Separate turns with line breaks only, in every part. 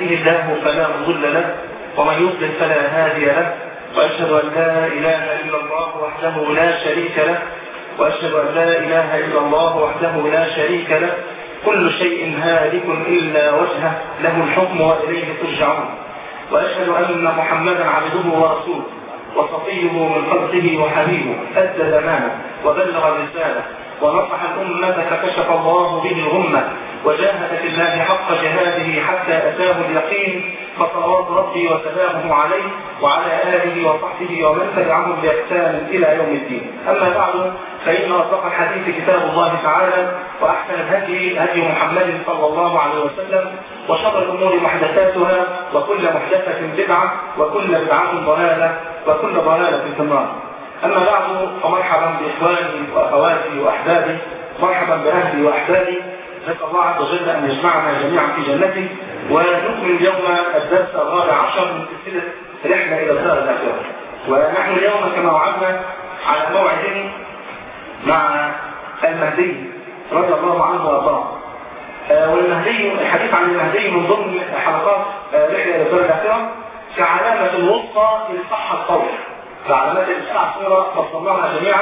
يهديه الله فلا مضل له ومن يضلل فلا هادي له وأشهد أن لا إله إلا الله وحده لا شريك له وأشهد أن لا إله إلا الله وحده لا شريك له كل شيء هالك إلا وجهه له الحكم وإليه ترجعون وأشهد أن محمدا عبده ورسوله وصفيه من خلقه وحبيبه أدى الأمانة وبلغ الرسالة ونصح الأمة فكشف الله به الغمة وجاهد في الله حق جهاده حتى أتاه اليقين فصلوات ربي وسلامه عليه وعلى آله وصحبه ومن تبعهم بإحسان إلى يوم الدين أما بعد فإن أصدق الحديث كتاب الله تعالى وأحسن الهدي هدي محمد صلى الله عليه وسلم وشر الأمور محدثاتها وكل محدثة بدعة وكل بدعة ضلالة وكل ضلالة في النار أما بعد فمرحبا بإخواني وأخواتي وأحبابي مرحبا بأهلي وأحبابي نسأل الله عز وجل أن يجمعنا جميعا في جنته ونكمل اليوم الدرس الرابع عشر من سلسلة رحلة إلى الدار الآخرة ونحن اليوم كما وعدنا على موعد مع المهدي رضي الله عنه وارضاه والمهدي الحديث عن المهدي من ضمن حلقات رحلة إلى الدار الآخرة كعلامة الوسطى للصحة القول فعلامات الإسعاف صورة فصلناها جميعا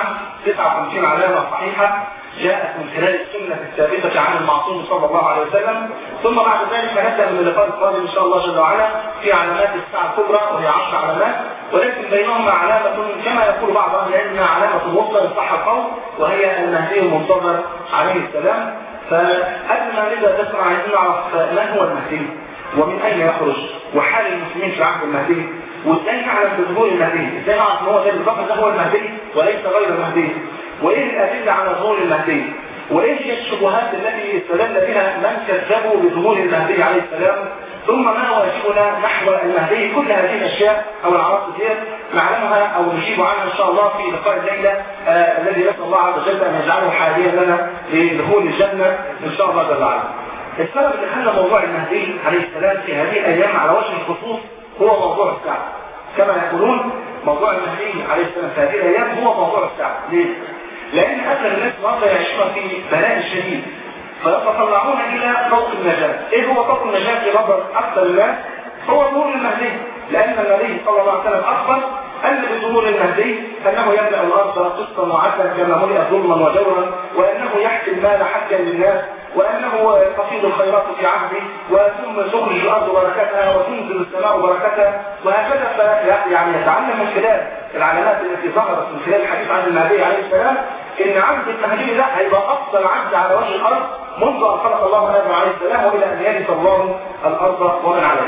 59 علامة صحيحة جاءت من خلال السنة الثابتة عن المعصوم صلى الله عليه وسلم ثم بعد ذلك نبدأ من اللقاء القادم إن شاء الله جل وعلا في علامات الساعة الكبرى وهي 10 علامات ولكن بينهما علامة كما يقول بعض أهل العلم علامة الوسطى لصح القول وهي المهدي المنتظر عليه السلام فقبل ما نبدأ درسنا عايزين نعرف من هو المهدي ومن أين يخرج وحال المسلمين في عهد المهدي وازاي نعلم بظهور المهدي ازاي نعرف ان هو ده بالضبط ده هو المهدي وليس غير المهدي وايه الادله على ظهور المهدي وايه هي الشبهات التي استدل بها من كذبوا بظهور المهدي عليه السلام ثم ما واجبنا نحو المهدي كل هذه الاشياء او العناصر دي نعلمها او نجيب عنها ان شاء الله في لقاء الليله آه الذي نسال الله عز وجل ان يجعله حاليا لنا لدخول الجنه ان شاء الله جل وعلا. السبب اللي خلى موضوع المهدي عليه السلام في هذه الايام على وجه الخصوص هو موضوع الساعه. كما يقولون موضوع المهدي عليه السلام في هذه الايام هو موضوع الساعه. ليه؟ لان اكثر الناس النهارده يعيشون في بلاء شديد فيتطلعون الى طوق النجاه. ايه هو طوق النجاه في نظر اكثر الناس؟ هو ظهور المهدي لان النبي صلى الله عليه وسلم اخبر ان بظهور المهدي انه يملا الارض قسطا وعدلا كما ملئت ظلما وجورا وانه يحكي المال حكا للناس وانه تفيض الخيرات في عهده وثم تخرج الارض بركتها وتنزل السماء بركتها وهكذا يعني يتعلم من خلال العلامات التي ظهرت من خلال الحديث عن المهدي عليه السلام ان عبد المهدي ده هيبقى افضل عبد على وجه الارض منذ ان خلق الله ادم عليه السلام والى ان يرث الله الارض ومن عليها.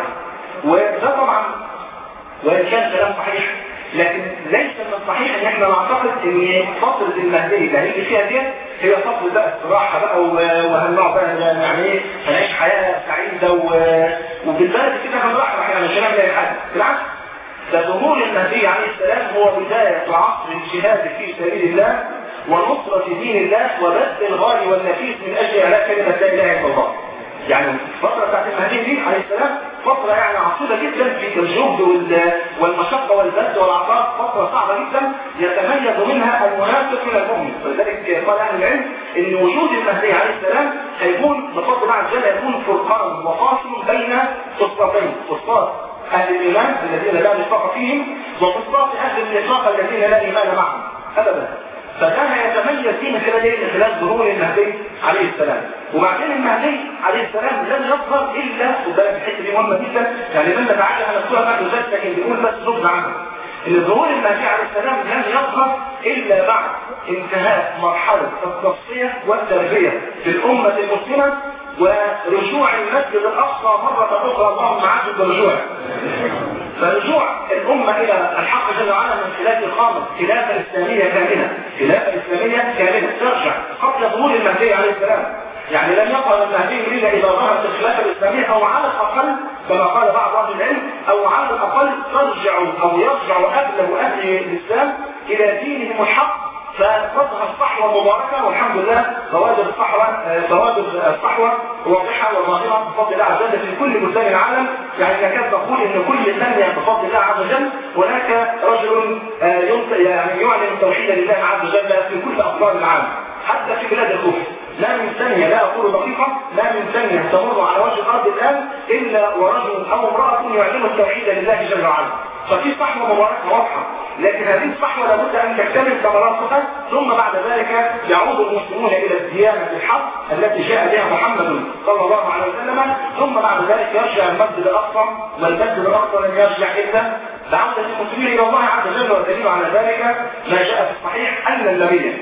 وده طبعا وان كان كلام صحيح لكن ليس من الصحيح ان احنا نعتقد ان فترة المهدي اللي هيجي فيها دي هي فترة بقى استراحة بقى وهنقعد بقى يعني ايه هنعيش حياة سعيدة وبالبلد كده هنرحرح يعني مش هنعمل اي حاجة بالعكس ده ظهور المهدي عليه السلام هو بداية عصر الجهاد في سبيل الله ونصرة دين الله وبذل الغالي والنفيس من اجل اعلاء كلمة لا اله الا الله يعني الفترة بتاعت المهدي دي عليه السلام فترة يعني عصيبة جدا في الجهد والمشقة والبذل والعطاء فترة صعبة جدا يتميز منها المنافق من المؤمن ولذلك قال أهل العلم إن وجود المهدي عليه السلام هيكون بفضل الله عز وجل يكون فرقان وفاصل بين قسطتين قسطات أهل الإيمان الذين لا نفاق فيهم وقسطات أهل النفاق الذين لا إيمان معهم أبدا فكان يتميز فيه من خلال ايه؟ من خلال ظهور المهدي عليه السلام وبعدين المهدي عليه السلام لم يظهر الا خد بالك الحته دي مهمه جدا يعني لما تعالى على الصوره بعد ذلك لكن بيقول بس نبذه عنها ان ظهور المهدي عليه السلام لم يظهر الا بعد انتهاء مرحله التصفيه والتربيه في الامه المسلمه ورجوع المسجد الاقصى مره اخرى اللهم عز برجوع فرجوع الأمة إلى الحق جل وعلا من خلال إقامة خلافة إسلامية كاملة خلافة إسلامية كاملة ترجع قبل ظهور المهدي عليه السلام يعني لم يقل المهدي إلا إذا ظهرت الخلافة الإسلامية أو على الأقل كما قال بعض أهل العلم أو على الأقل ترجع أو يرجع أغلب أهل الإسلام إلى دينهم الحق فتظهر صحوة مباركة والحمد لله بوادر الصحوة بوادر الصحوة واضحة وظاهرة بفضل الله عز وجل في كل بلدان العالم يعني نكاد نقول ان كل ثانية بفضل الله عز وجل هناك رجل يعني يعلن التوحيد لله عز وجل في كل اقطار العالم حتى في بلاد الكفر لا من ثانية لا أقول دقيقة لا من ثانية تمر على وجه الأرض الآن إلا ورجل أو امرأة يعلم التوحيد لله جل وعلا ففي صحوة مباركة واضحة لكن هذه الصحوة لابد أن تكتمل ثمراتها ثم بعد ذلك يعود المسلمون إلى الديانة الحق التي جاء بها محمد صلى الله عليه وسلم ثم بعد ذلك يرجع المسجد الأقصى والمسجد الأقصى لن يرجع إلا بعودة المسلمين إلى الله عز وجل والدليل على ذلك ما جاء في الصحيح أن النبي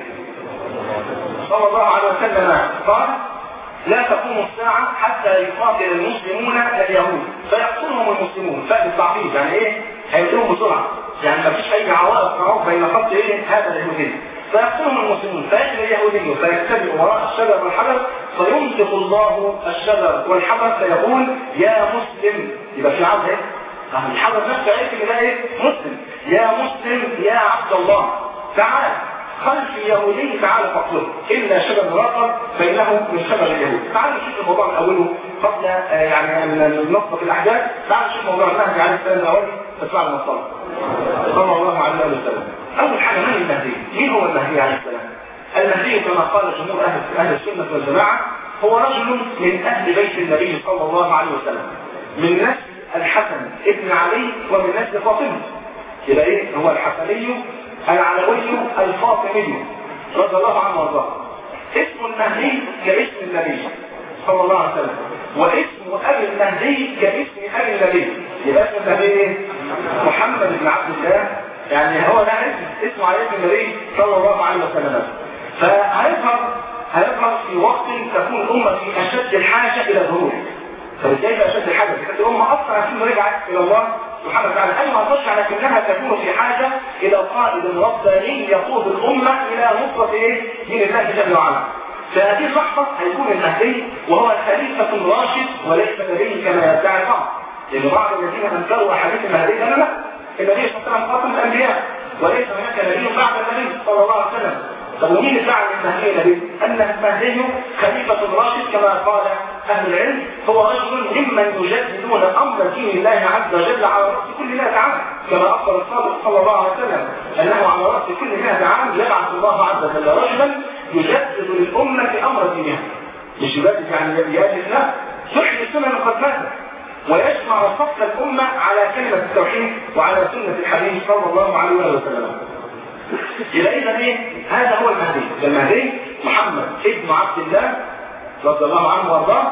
صلى الله عليه وسلم قال لا تقوم الساعة حتى يقاتل المسلمون اليهود فيقتلهم المسلمون فهذا التعقيد يعني ايه؟ هيقتلهم بسرعة يعني ما فيش اي عوائق معروف بين خط ايه هذا اليهودي فيقتلهم المسلمون فيجري اليهودي فيتبع وراء الشجر والحجر فينطق الله الشجر والحجر فيقول يا مسلم يبقى في عرض ايه؟ الحجر نفسه عرف ان ده ايه؟ مسلم يا مسلم يا عبد الله تعال خلف يهودي تعالوا فاقتله إلا شجر مراقب فإنه من شجر اليهود تعالوا نشوف الموضوع من أوله قبل آه يعني أن نصف الأحداث تعالوا نشوف موضوع المهدي عليه السلام الأولي تسمع المصطلح صلى الله عليه وسلم أول حاجة من المهدي؟ مين هو المهدي عليه السلام؟ المهدي كما قال جمهور أهل أهل السنة والجماعة هو رجل من أهل بيت النبي صلى الله عليه وسلم من نسل الحسن ابن علي ومن نسل فاطمة يبقى ايه هو الحسني العلوي الفاطمي رضي الله عنه وارضاه اسم المهدي كاسم النبي صلى الله عليه وسلم واسم ابي المهدي كاسم ابي النبي يبقى اسم النبي ايه؟ محمد بن عبد الله يعني هو ده اسم اسمه على اسم النبي صلى الله عليه وسلم فهيظهر هيظهر في وقت تكون الامه في اشد الحاجه الى ظهوره فبالتالي اشد الحاجه كانت الامه اصلا هتكون رجعت الى الله سبحانه وتعالى أي ما ترجع لكنها تكون في حاجة إلى قائد رباني يقود الأمة إلى نصرة إيه؟ دين الله جل وعلا. فهذه اللحظة هيكون المهدي وهو خليفة راشد وليس نبي كما يدعي البعض. لأن بعض الذين أنكروا أحاديث المهدي لا لا النبي صلى الله عليه وسلم خاتم الأنبياء وليس هناك نبي بعد النبي صلى الله عليه وسلم. طب ومين ادعى ان المهدي نبي؟ أن المهدي خليفة راشد كما قال أهل العلم هو رجل ممن يجددون أمر دين الله عز وجل على رأس كل مئة عام كما أخبر الصادق صلى الله عليه وسلم أنه على رأس كل مئة عام يبعث الله عز وجل رجلا يجدد للأمة أمر دينها مش يجدد يعني يجدد لا تحيي سنن قد ماتت ويجمع صف الأمة على كلمة التوحيد وعلى سنة الحبيب صلى الله عليه وسلم يبقى إذا إيه؟ هذا هو المهدي المهدي محمد ابن عبد الله رضي الله عنه وارضاه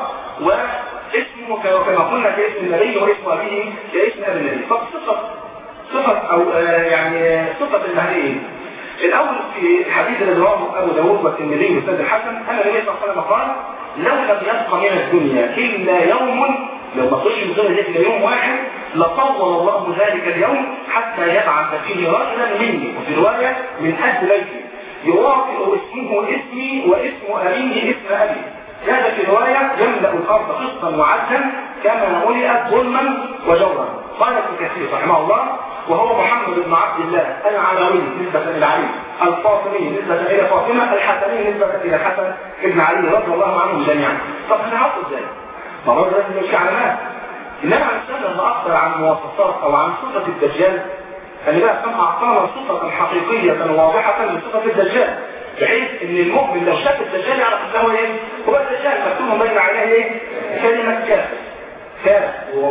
واسمه كما قلنا كاسم النبي واسم ابيه كاسم ابي النبي فصفه صفه او آه يعني صفه المهدي الاول في الحديث الذي رواه ابو داود والترمذي والاستاذ الحسن ان النبي صلى الله عليه وسلم قال لو لم يبق من الدنيا الا يوم لو ما خش الدنيا دي الا يوم واحد لطول الله ذلك اليوم حتى يبعث فيه رجلا مني وفي روايه من اهل بيتي يوافق اسمه اسمي واسم ابيه اسم ابي هذا في رواية يملأ الأرض قسطا وعدلا كما ملئت ظلما وجورا قال ابن كثير رحمه الله وهو محمد بن عبد الله العلوي نسبة إلى علي الفاطمي نسبة إلى فاطمة الحسني نسبة إلى الحسن بن علي رضي الله عنهم جميعا طب هنعرفه ازاي؟ ما هو لازم مش علامات إنما عن السنة أكثر عن مواصفات أو عن صفة الدجال خلي بالك كم أعطانا صفة حقيقية واضحة لصفة الدجال بحيث ان المؤمن لو شاف الدجال يعرف انه ايه هو الدجال مكتوب بين عينيه ايه كلمه كاف كاف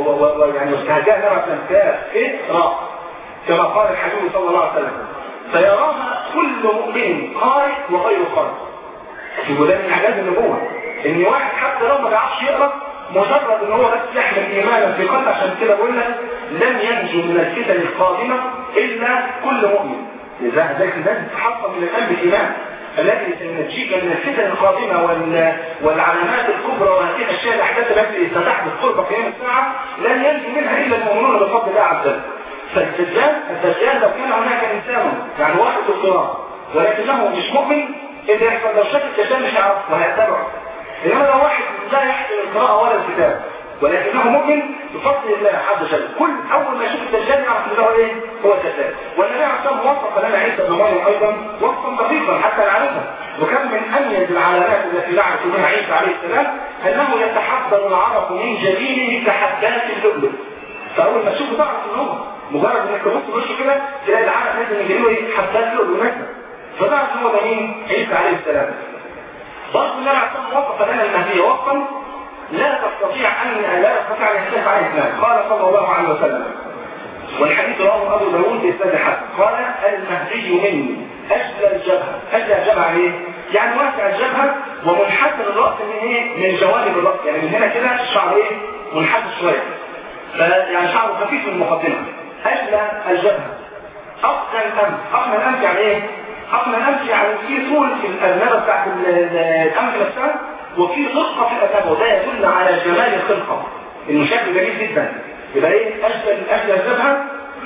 ويعني استهجاء نرى كاف ايه راء كما قال الحبيب صلى الله عليه وسلم فيراها كل مؤمن قارئ وغير قارئ يقول ده من اعجاز النبوه ان واحد حتى لو ما بيعرفش يقرا مجرد ان هو بس يحمل ايمانا في قلبه عشان كده بقول لك لن ينجو من الفتن القادمه الا كل مؤمن لذلك لازم تحصل من القلب الايمان التي سنجيك من الفتن القادمة وال... والعلامات الكبرى وهذه الأشياء الأحداث التي ستحدث قرب قيام الساعة لن ينجو منها إلا المؤمنون بفضل الله عز وجل. فالدجال الدجال لو كان هناك إنسان يعني واحد القراء ولكنه مش مؤمن اللي يحصل لو شاف الدجال مش هيعرف وهيتبعه. إنما لو واحد لا يحسن القراءة ولا الكتاب ولكنه مؤمن بفضل الله عز وجل كل اول ما يشوف الدجال يعرف ان هو ايه هو الدجال والنبي عليه الصلاه والسلام وصف لنا عيسى بن مريم ايضا وصفا دقيقا حتى نعرفه وكان من اميز العلامات التي نعرف بها عيسى عليه السلام انه يتحضر العرق من جبينه كحبات اللؤلؤ فاول ما تشوفه تعرف ان هو مجرد انك تبص في وشه كده تلاقي العرق نازل من جبينه ايه حبات لؤلؤ نازله فتعرف ان هو ده مين عيسى عليه السلام برضه النبي عليه الصلاه والسلام وصف لنا المهدي وصفا لا تستطيع ان لا يستطيع ان يختلف عليه اثنان قال صلى الله عليه وسلم والحديث رواه ابو داوود باسناد حسن قال المهدي مني اجل الجبهه اجل الجبهه ايه؟ يعني واسع الجبهه ومنحسر الراس من ايه؟ من جوانب الراس يعني من هنا كده الشعر ايه؟ منحسر شويه يعني شعره خفيف من المقدمه اجل الجبهه اقنى الانف اقنى الانف يعني ايه؟ اقنى الانف يعني في طول في الارنبه بتاعت الانف نفسها وفي دقه في الارنبه وده يدل على جمال الخلقه انه شكل جميل جدا يبقى ايه اجل اجل الجبهه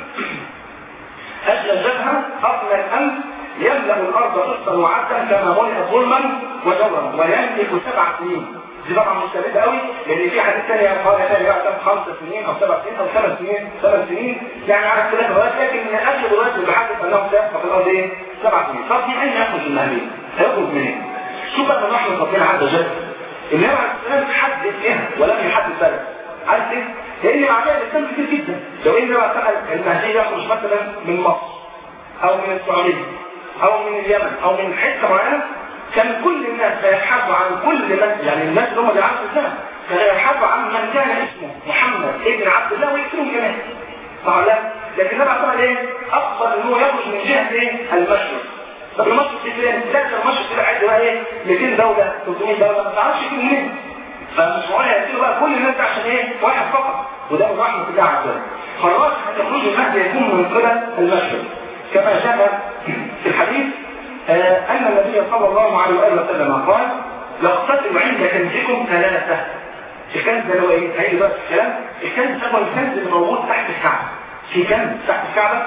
اجل الجبهه اقنى الانف يملا الارض قسطا وعدا كما ملئت ظلما وجورا ويملك سبع سنين دي طبعا مستمده قوي لان في حديث ثاني قال ثاني يعتم خمس سنين او سبع سنين او ثمان سنين ثمان سنين يعني على اختلاف الروايات لكن من اجل الروايات اللي بحدث انه سيبقى في الارض ايه؟ سبع سنين طب من اين يخرج المهدي؟ هيخرج منين؟ شوف ان رحمه ربنا عز وجل النبي عليه السلام حدد ايه ولم يحدد بلد عارف ايه؟ لان معناها الاسلام كتير جدا لو ان سال المهدي يخرج مثلا من مصر او من السعوديه او من اليمن او من حته معينه كان كل الناس سيبحثوا عن كل من يعني الناس اللي هم بيعرفوا الاسلام كانوا يبحثوا عن من كان اسمه محمد ابن عبد الله ويكتبهم كمان صح لا لكن النبي عليه ايه افضل ان هو يخرج من جهه ايه المشرق طب المشرق دي فين تذكر المشرق كده عد بقى ايه 200 دوله 300 دوله ما تعرفش يجيبوا منين فمش معقول هيقتلوا بقى كل الناس عشان ايه واحد فقط وده من رحمه الله عز وجل فالراجح ان خروج المهدي يكون من قبل المشرق كما جاء في الحديث آه أن النبي صلى الله عليه وآله وسلم قال يقتتل عند كنزكم ثلاثة الكنز ده هو ايه؟ هيجي بقى الكلام الكنز هو الكنز اللي موجود تحت الكعبة في كنز تحت الكعبة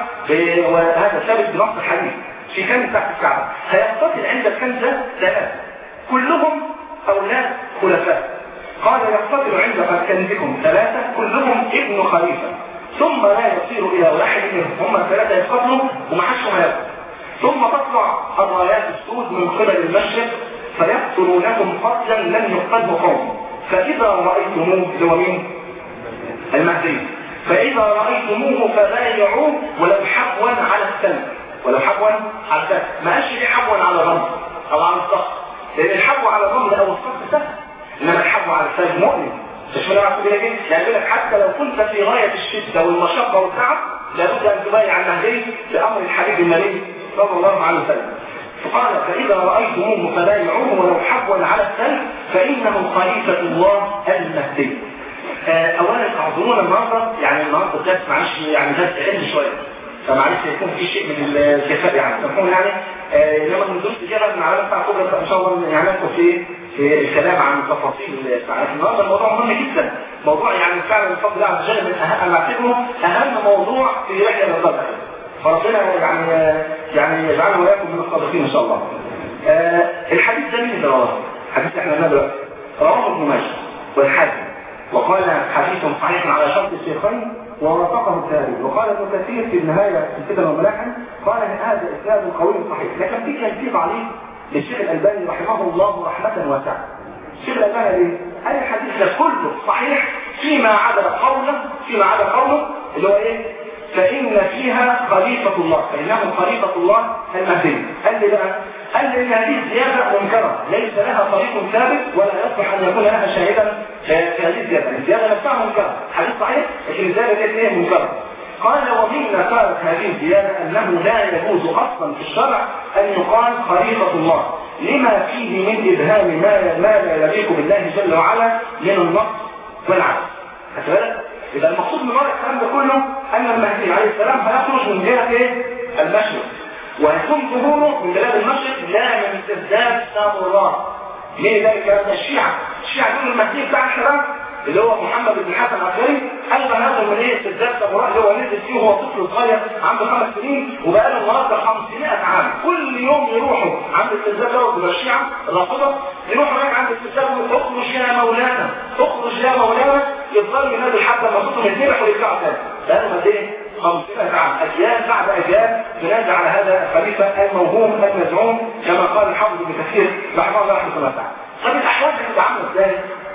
وهذا ثابت بنص الحديث في كنز تحت الكعبة هيقتتل عند الكنز ده ثلاثة كلهم أولاد خلفاء قال يقتتل عند كنزكم ثلاثة كلهم ابن خليفة ثم لا يصير إلى واحد منهم هم الثلاثة يتقتلوا ومحدش هياخد ثم تطلع الرايات السود من قبل المشرق فيقتلونهم قتلا لم يقتله قوم فإذا رأيتموه اللي هو مين؟ المهدي فإذا رأيتموه فبايعوه ولو حبوا على السلم ولو حبوا على السلم ما قالش ليه حبوا على الرمل أو على الصخر لأن الحبو على الرمل أو الصخر سهل إنما الحبو على السلم مؤلم مش معنى عارف كده ايه؟ يعني يقول لك حتى لو كنت في غاية الشدة والمشقة والتعب لابد أن تبايع المهدي بأمر الحبيب النبي صلى الله عليه وسلم فقال فإذا رأيتموه فبايعوه ولو حبوا على السلم فإنه خليفة الله المهدي آه أولا تعذرون النهارده يعني النهارده الدرس معلش يعني درس علم شوية فمعلش يكون في شيء من الجفاء يعني سامحوني يعني آه انما من دروس كده من علامات بتاع كبرى ان شاء الله يعني ندخل في في الكلام عن تفاصيل الساعات النهارده الموضوع مهم جدا موضوع يعني فعلا بفضل الله عز وجل من اهم انا بعتبره اهم موضوع في رحله الرضا فربنا يعني يعني يجعلنا واياكم من الصادقين ان شاء الله. آه الحديث ده مين اللي رواه؟ حديث احنا قلناه دلوقتي رواه ابن ماجه والحاكم وقال حديث صحيح على شرط الشيخين ووافقه الذهبي وقال ابن كثير في النهايه في الفتن والملاحم قال ان هذا اسناد قوي صحيح لكن في كان في تعليق للشيخ الالباني رحمه الله رحمه واسعه. الشيخ الالباني ايه؟ قال الحديث ده كله صحيح فيما عدا قوله فيما عدا قوله اللي هو ايه؟ فإن فيها خليفة الله فإنه خليفة الله المهدي قال لي بقى قال لي إن هذه الزيادة منكرة ليس لها طريق ثابت ولا يصلح أن يكون لها شاهدا في هذه الزيادة الزيادة نفسها منكرة حديث صحيح لكن الزيادة دي هي منكرة قال ومن قالت هذه الزيادة أنه لا يجوز أصلا في الشرع أن يقال خليفة الله لما فيه من إبهام ما ما لا يليق بالله جل وعلا من النقص والعدل بالك؟ يبقى المقصود من ورا الكلام ده كله ان المهدي عليه السلام هيخرج من جهه ايه؟ المشرق ويكون ظهوره من بلاد المشرق لا من استبداد ساموراء ليه ذلك الكلام ده الشيعة الشيعة يقولوا المهدي بتاع الشباب اللي هو محمد بن حسن العسكري قال ده هذا من ايه استبداد ساموراء اللي هو نزل فيه وهو طفل صغير عنده خمس سنين وبقى له النهارده 500 عام كل يوم يروحوا عند الاستبداد دوت يبقى الشيعة الرافضه يروحوا هناك عند الاستبداد يقولوا اخرج يا مولانا اخرج يا مولانا يفضل ينادي لحد ما صوتهم يتنبح ويرجعوا تاني بقى قد ايه 500 عام اجيال بعد اجيال تنادي على هذا الخليفه الموهوم المزعوم كما قال الحافظ ابن كثير رحمه الله رحمه الله تعالى طب الاحوال هتبقى عامله ازاي؟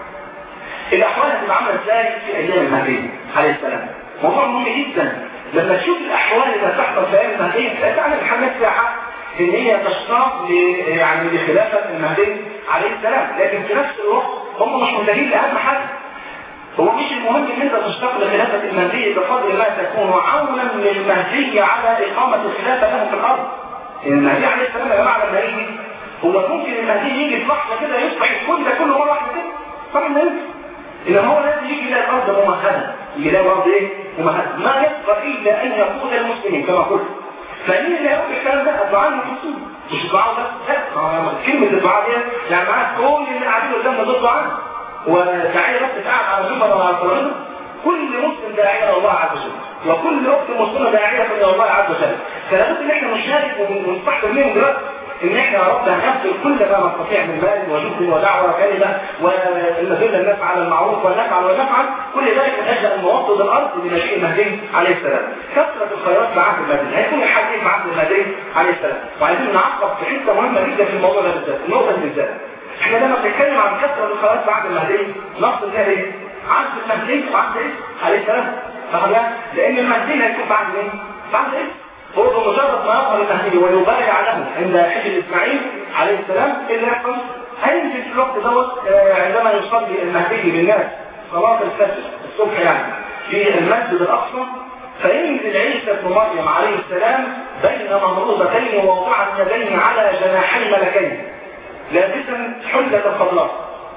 الاحوال هتبقى عامله ازاي في ايام المهدي عليه السلام؟ موضوع مهم جدا لما تشوف الاحوال اللي هتحصل في ايام المهدي فعلا الحماس فيها حق ان هي تشتاق يعني لخلافه المهدي عليه السلام لكن في نفس الوقت هم مش منتهين لاهم حاجه هو مش المهم ان انت تشتاق لخلافه المهدي بقدر ما تكون عونا للمهدي على اقامه الخلافه له في الارض المهدي عليه السلام يا جماعه لما يجي هو ممكن المهدي يجي في لحظه كده يصبح الكل ده كله مره واحده كده طبعا ما ينفع إنما هو لازم يجي إلى الأرض ممهدة يجي إلى الأرض إيه؟ ممهدة ما يبقى إلا أن يقود المسلمين كما قلت فمين اللي هيقول الكلام ده؟ الدعاء المخصوص مش الدعاء ده؟ لا كلمة الدعاء دي يعني معاك كل اللي قاعدين قدامنا دول دعاء وداعية بس قاعد على جبهة وعلى ترابيزة كل مسلم داعية إلى الله عز وجل وكل أخت مسلمة داعية إلى الله عز وجل فلا بد إن إحنا نشارك ونستحضر منهم دلوقتي ان احنا يا رب هنبذل كل ما نستطيع من مال وجهد ودعوه وكلمه ونذل الناس على المعروف ونفعل ونفعل كل ذلك من اجل ان نوطد الارض بمجيء المهدي عليه السلام كثره الخيرات في عهد المهدي هيكون الحاجين في عهد المهدي عليه السلام وعايزين نعقب في حته مهمه جدا في الموضوع ده بالذات النقطه دي بالذات احنا لما بنتكلم عن كثره الخيرات في عهد المهدي نقصد فيها ايه؟ عهد المهدي وعهد ايه؟ عليه السلام فاهم لان المهدي هيكون بعد ايه؟ بعد ايه؟ هو بمجرد ما يظهر المهدي ويبايع له عند حجر اسماعيل عليه السلام ايه اللي يحصل؟ هينزل في الوقت دوت عندما يصلي المهدي بالناس صلاة الفجر الصبح يعني في المسجد الاقصى فينزل عيسى بن مريم عليه السلام بين مهروبتين ووضعا يدين على جناحي ملكين لابسا حلة خضراء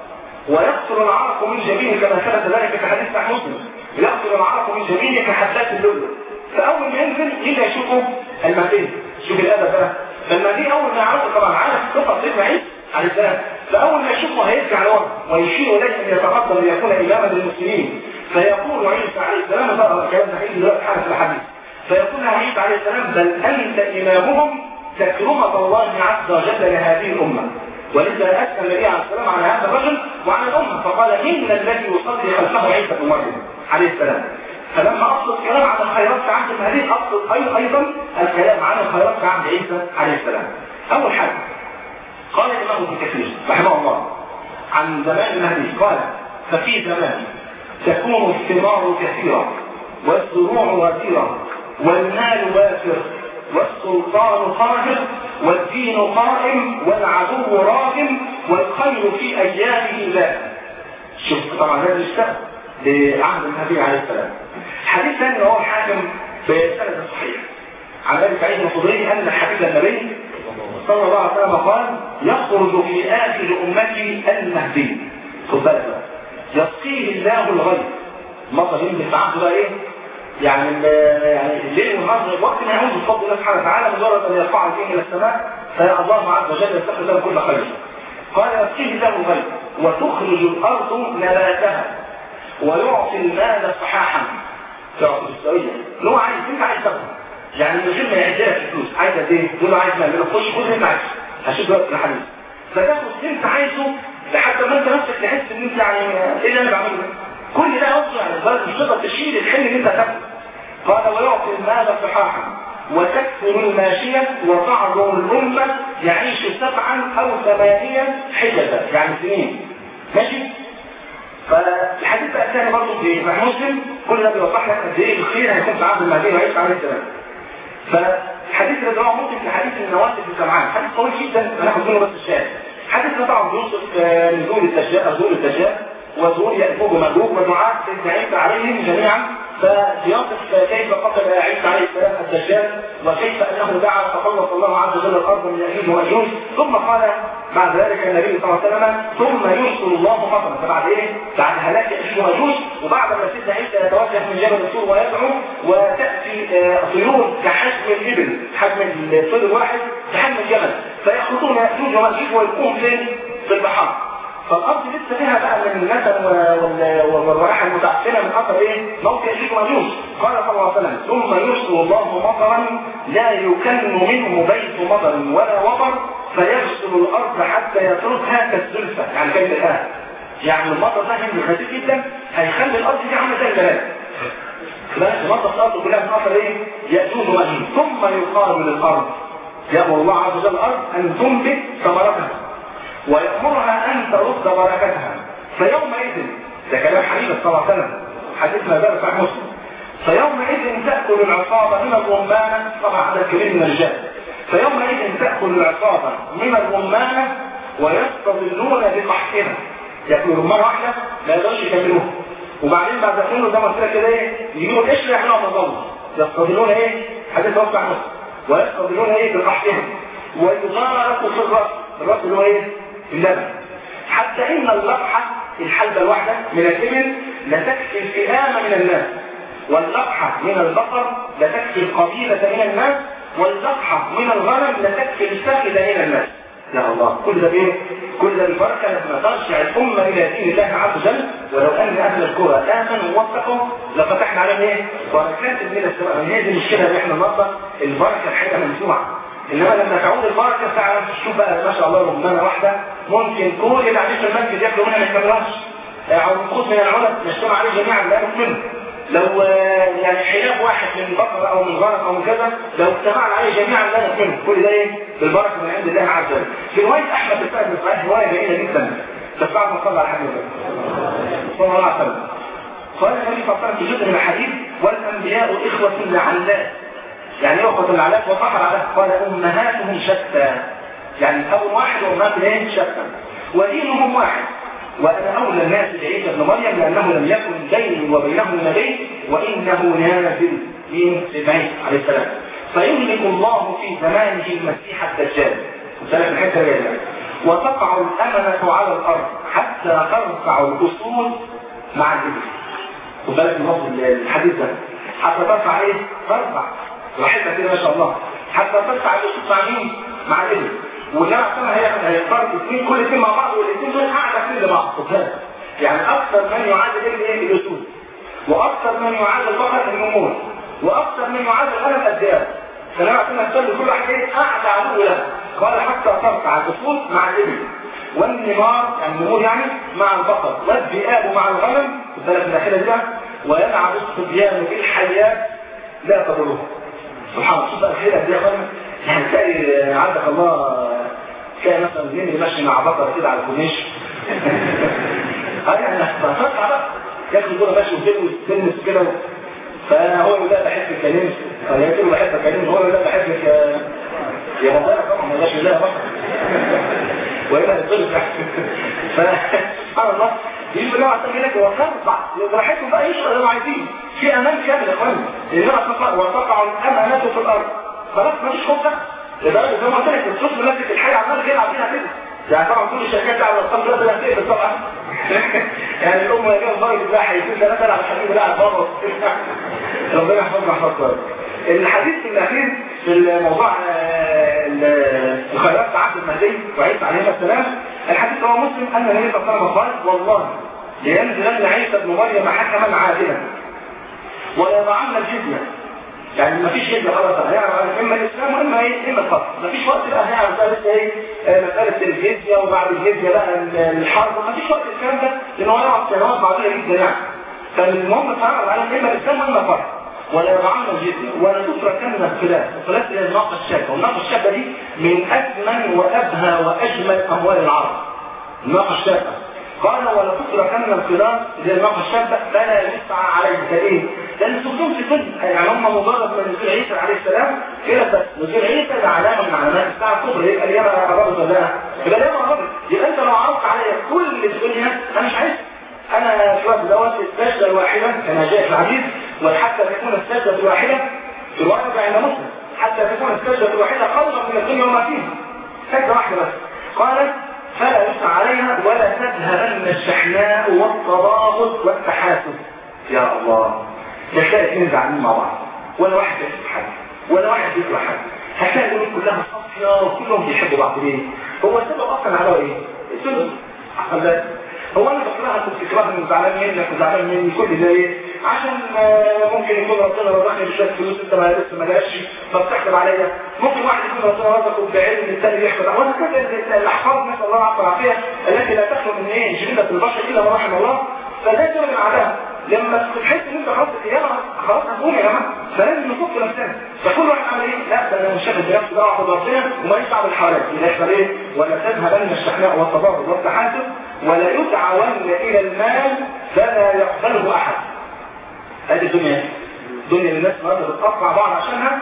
ويقتل العرق من جبينه كما ثبت ذلك في حديث صحيح مسلم يقتل العرق من جبينه كحبات اللؤلؤ فاول ما ينزل يجي يشوفه المهدي شوف الادب بقى فالمهدي اول ما يعرفه طبعا عارف قصه سيدنا عيسى عليه السلام فاول ما يشوفه هيرجع لورا ويشير اليه ان يتقدم ليكون اماما للمسلمين فيقول عيسى عليه السلام بقى الكلام ده هيجي دلوقتي حاجه في الحديث فيقول عيسى عليه السلام بل انت امامهم تكرمه الله عز وجل لهذه الامه ولذا أسأل النبي عليه السلام عن هذا الرجل وعن الأمة فقال إن الذي يصلي خلفه عيسى بن مريم عليه السلام فلما أقصد الكلام عن الخيرات في عهد المهدي أقصد أي أيضا الكلام عن الخيرات في عهد عيسى عليه السلام أول حاجة قال الإمام ابن كثير رحمه الله عن زمان المهدي قال ففي زمان تكون الثمار كثيرة والزروع وافرة والمال وافر والسلطان قاهر والدين قائم والعدو راغم والخير في أيامه لا شوف طبعا هذا الشأن لعهد النبي عليه السلام حديث ثاني هو الحاكم بسند صحيح عن ابي سعيد الخدري ان حبيب النبي صلى الله عليه وسلم قال يخرج في اخر امتي المهدي خد بالك يسقيه الله الغيب مطر ينزل في عهده بقى ايه يعني يعني الليل والنهار وقت ما يعود بفضل الله سبحانه وتعالى مجرد ان يرفع الدين الى السماء فالله عز وجل يستخرج له كل خير قال يسقيه الله الغيب وتخرج الارض نباتها ويعطي المال صحاحا تعطي السوية اللي هو عايز انت عايز تاخده يعني من غير ما يعدلك الفلوس عايز قد ايه؟ يقول له عايز مال يقول خش خد اللي انت عايزه هشوف دلوقتي الحديث فتاخد اللي انت عايزه لحد ما انت نفسك تحس ان انت يعني ايه اللي انا بعمله ده؟ كل ده قصده يعني البلد مش تقدر تشيل الحلم اللي انت هتاخده قال ويعطي المال صحاحا وتكثر الماشية وتعظم الأمة يعيش سبعا أو ثمانيا حجة يعني سنين ماشي فالحديث بقى الثاني برضه في صحيح مسلم كل ده بيوضح لك قد ايه الخير هيكون في عهد المهدي وعيسى عليه السلام فالحديث اللي رواه مسلم في حديث النواس بن سمعان حديث طويل جدا هناخد منه بس الشاهد حديث ده طبعا بيوصف نزول الدجال نزول الدجال وظهور يأجوج ومأجوج ودعاء سيدنا عيسى عليهم جميعا فيصف كيف قتل عيسى عليه السلام الدجال وكيف انه دعا فخلص الله عز وجل الارض من يأجوج ومأجوج ثم قال بعد ذلك النبي صلى الله عليه وسلم ثم يرسل الله مطرا فبعد ايه؟ بعد هلاك يأجوج ومأجوج وبعد ما سيدنا عيسى يتوجه من جبل الطور ويدعو وتأتي طيور كحجم الإبل حجم الطير الواحد كحجم الجبل فيأخذون يأجوج ومأجوج ويلقوهم فين؟ في البحار فالارض لسه فيها بقى من النسل والرائحه المتعفنه من اثر ايه؟ موت ياجوج وماجوج قال صلى الله عليه وسلم ثم يرسل الله مطرا لا يكن منه بيت مطر ولا وطر فيغسل الارض حتى يتركها كالزلفه يعني كلمه الان يعني المطر ده هينزل خفيف جدا هيخلي الارض دي عامله زي البلاد بس تنظف الارض كلها من اثر ايه؟ ياجوج وماجوج ثم يقال للارض يامر الله عز وجل الارض ان تنبت ثمرتها ويأمرها أن ترد بركتها فيومئذ ده كلام حبيب صلى الله عليه وسلم حديثنا ده صحيح مسلم فيومئذ تأكل العصابة من الرمان طبعا عدد كبير من الرجال فيومئذ تأكل العصابة من الرمانة ويستظلون بقحطها ياكلوا رمانة واحدة لا يقدرش يكملوها وبعدين بعد ذلك زي ما قلت لك كده ايه يجيبوا القشر يعملوها مظلة يستظلون ايه حديث وسع نص ويستظلون ايه بقحطها ويغارق في الرأس الرأس اللي هو ايه اللبن حتى ان اللقحة الحلبة الواحدة من الإبل لتكفي الفئام من الناس واللقحة من البقر لتكفي القبيلة من الناس واللقحة من الغنم لتكفي الفخذ من الناس يا الله كل ده ايه كل ده البركة لما ترجع الأمة إلى دين الله عز وجل ولو أن أهل القرى آمنوا ووفقوا لفتحنا عليهم ايه بركات من السماء هي دي المشكلة اللي احنا النهارده البركة الحقيقة منزوعة انما لما تعود البركة تعرف تشوف بقى ما شاء الله رمانة واحدة ممكن كل اللي قاعدين في المسجد ياكلوا منها ما يكملوهاش او نقود من العلب نجتمع عليه جميعا لا منه لو يعني حلاف واحد من بقرة او من غنم او من كذا لو اجتمعنا عليه جميعا لا نكمله كل ده ايه بالبركة من عند الله عز وجل في رواية احمد بن سعد بن صحيح رواية جميلة جدا بس بعد ما صلى على حبيبه صلى الله عليه وسلم قال النبي صلى الله عليه وسلم في جزء من الحديث والانبياء اخوة لعلات يعني اخوة العلات وصحر على قال امهاتهم شتى يعني اب واحد وامهات ايه شتى ودينهم واحد وأنا أولى الناس بعيسى ابن مريم لأنه لم يكن بيني وبينه نبي وإنه نازل من سيدنا عليه السلام فيهلك الله في زمانه المسيح الدجال وسلام الحتة جاية وتقع الأمنة على الأرض حتى ترفع الأصول مع الإبل وبالك من الحديث ده حتى ترفع ايه؟ ترفع راحتها كده ما شاء الله حتى ترفع الأصول مع مين؟ مع الإبل والجامعة السنة هي هيختار اثنين كل اثنين مع بعض والاثنين دول قاعدة كل لبعض يعني أكثر من يعاد الابن ايه الأسود وأكثر من يعاد البقر النمور وأكثر من يعاد الغنم الدياب فلما كنا نصلي كل واحد ايه قاعدة عدو له قال حتى ترفع الأسود مع الابل والنمار يعني النمور يعني مع البقر والذئاب مع الغنم الثلاث الأخيرة دي ويلعب الصبيان بالحيات لا تضرهم سبحان الله شوف بقى الخيرة دي يا اخوانا يعني تلاقي عندك الله تلاقي مثلا مين اللي ماشي مع بقرة كده على الكورنيش هاي يعني فتطلع بقى ياخد دور ماشي وتلمس تلمس كده فهو يقول لا بحب الكلام فيقول له بحب الكلام هو يقول لا بحبك يا يا بابا طبعا ما يقولش لا بقى وإلا يطلب فسبحان الله يجب ان هو عشان لك وترفع براحتهم بقى يشرب اللي عايزين في امان كامل يا اخواني لان وتقع الامانات في الارض خلاص مفيش خوف ده لدرجه زي ما قلت لك الصوت ملكه الحي عمال غير عارفينها كده يعني طبعا كل الشركات على الارقام دلوقتي لا هتقفل طبعا يعني الام يا جماعه ضايق لا هيكون ثلاثه على الحبيب لا على بابا ربنا يحفظنا يحفظنا الحديث الاخير في الموضوع الخيرات عبد المهدي وعيسى عليه السلام الحديث هو مسلم ان النبي صلى الله عليه وسلم قال والله لينزلن عيسى ابن مريم حكما عادلا ويضعن الجزيه يعني ما فيش جزيه خلاص هيعرف اما الاسلام واما ايه اما الكفر ما فيش وقت بقى هيعرف بقى لسه ايه مساله الجزيه وبعد الجزيه بقى الحرب ما فيش وقت الكلام ده لان هو يقعد سنوات بعديها جدا يعني فالمهم تعرف على اما الاسلام واما الكفر ولا يضعن الجزيه ولا تتركن الخلاف الخلاف هي الناقه الشابه والناقه الشابه دي من اجمل وابهى واجمل اموال العرب الناقه الشابه قال ولا تتركن الخلاف زي الناقه الشابه فلا يسعى عليه ايه لان تكون في كل يعني هم مجرد من نزول عيسى عليه السلام كده بس نزول عيسى ده علامه من علامات الساعه الكبرى يبقى اليوم قربت ولا لا؟ يبقى اليوم قربت يبقى انت لو عرضت عليا كل الدنيا انا مش عايز انا في الوقت دوت السجده الواحده كما جاء في الحديث وحتى تكون السجده الواحده في الروايه عند مسلم حتى تكون السجده الواحده خيرا من الدنيا وما فيها سجده واحده بس قالت فلا يسعى عليها ولا تذهبن الشحناء والتباغض والتحاسد يا الله تلاقي اثنين زعلانين مع بعض ولا واحد يحب حد ولا واحد يكره حد هتلاقي الامور كلها صافيه وكلهم بيحبوا بعض ليه؟ هو السبب اصلا على ايه؟ السبب عقل هو انا بكرهك وبتكرهني وزعلان منك وزعلان مني كل ده ايه؟ عشان ممكن يكون ربنا رزقني بشويه فلوس انت ما لسه ما جاش فبتحسب عليا ممكن واحد يكون ربنا رزقه بعلم الثاني يحسب وانا كده الاحفاظ نسال الله العفو والعافيه التي لا تخلو من ايه؟ جبله البشر الا من رحم الله فده سبب العذاب لما تحس ان انت خلاص القيامه خلاص هتقوم يا جماعه فلازم نفك نفسنا فكل واحد عمل ايه؟ لا ده انا مش شاغل بنفسي ده اعبد ربنا وما يدفع بالحوالات يبقى يحصل ايه؟ ولا تذهبن الشحناء والتباغض والتحاسد ولا يدعون الى المال فلا يقبله احد. ادي الدنيا الدنيا اللي الناس النهارده بتقطع بعض عشانها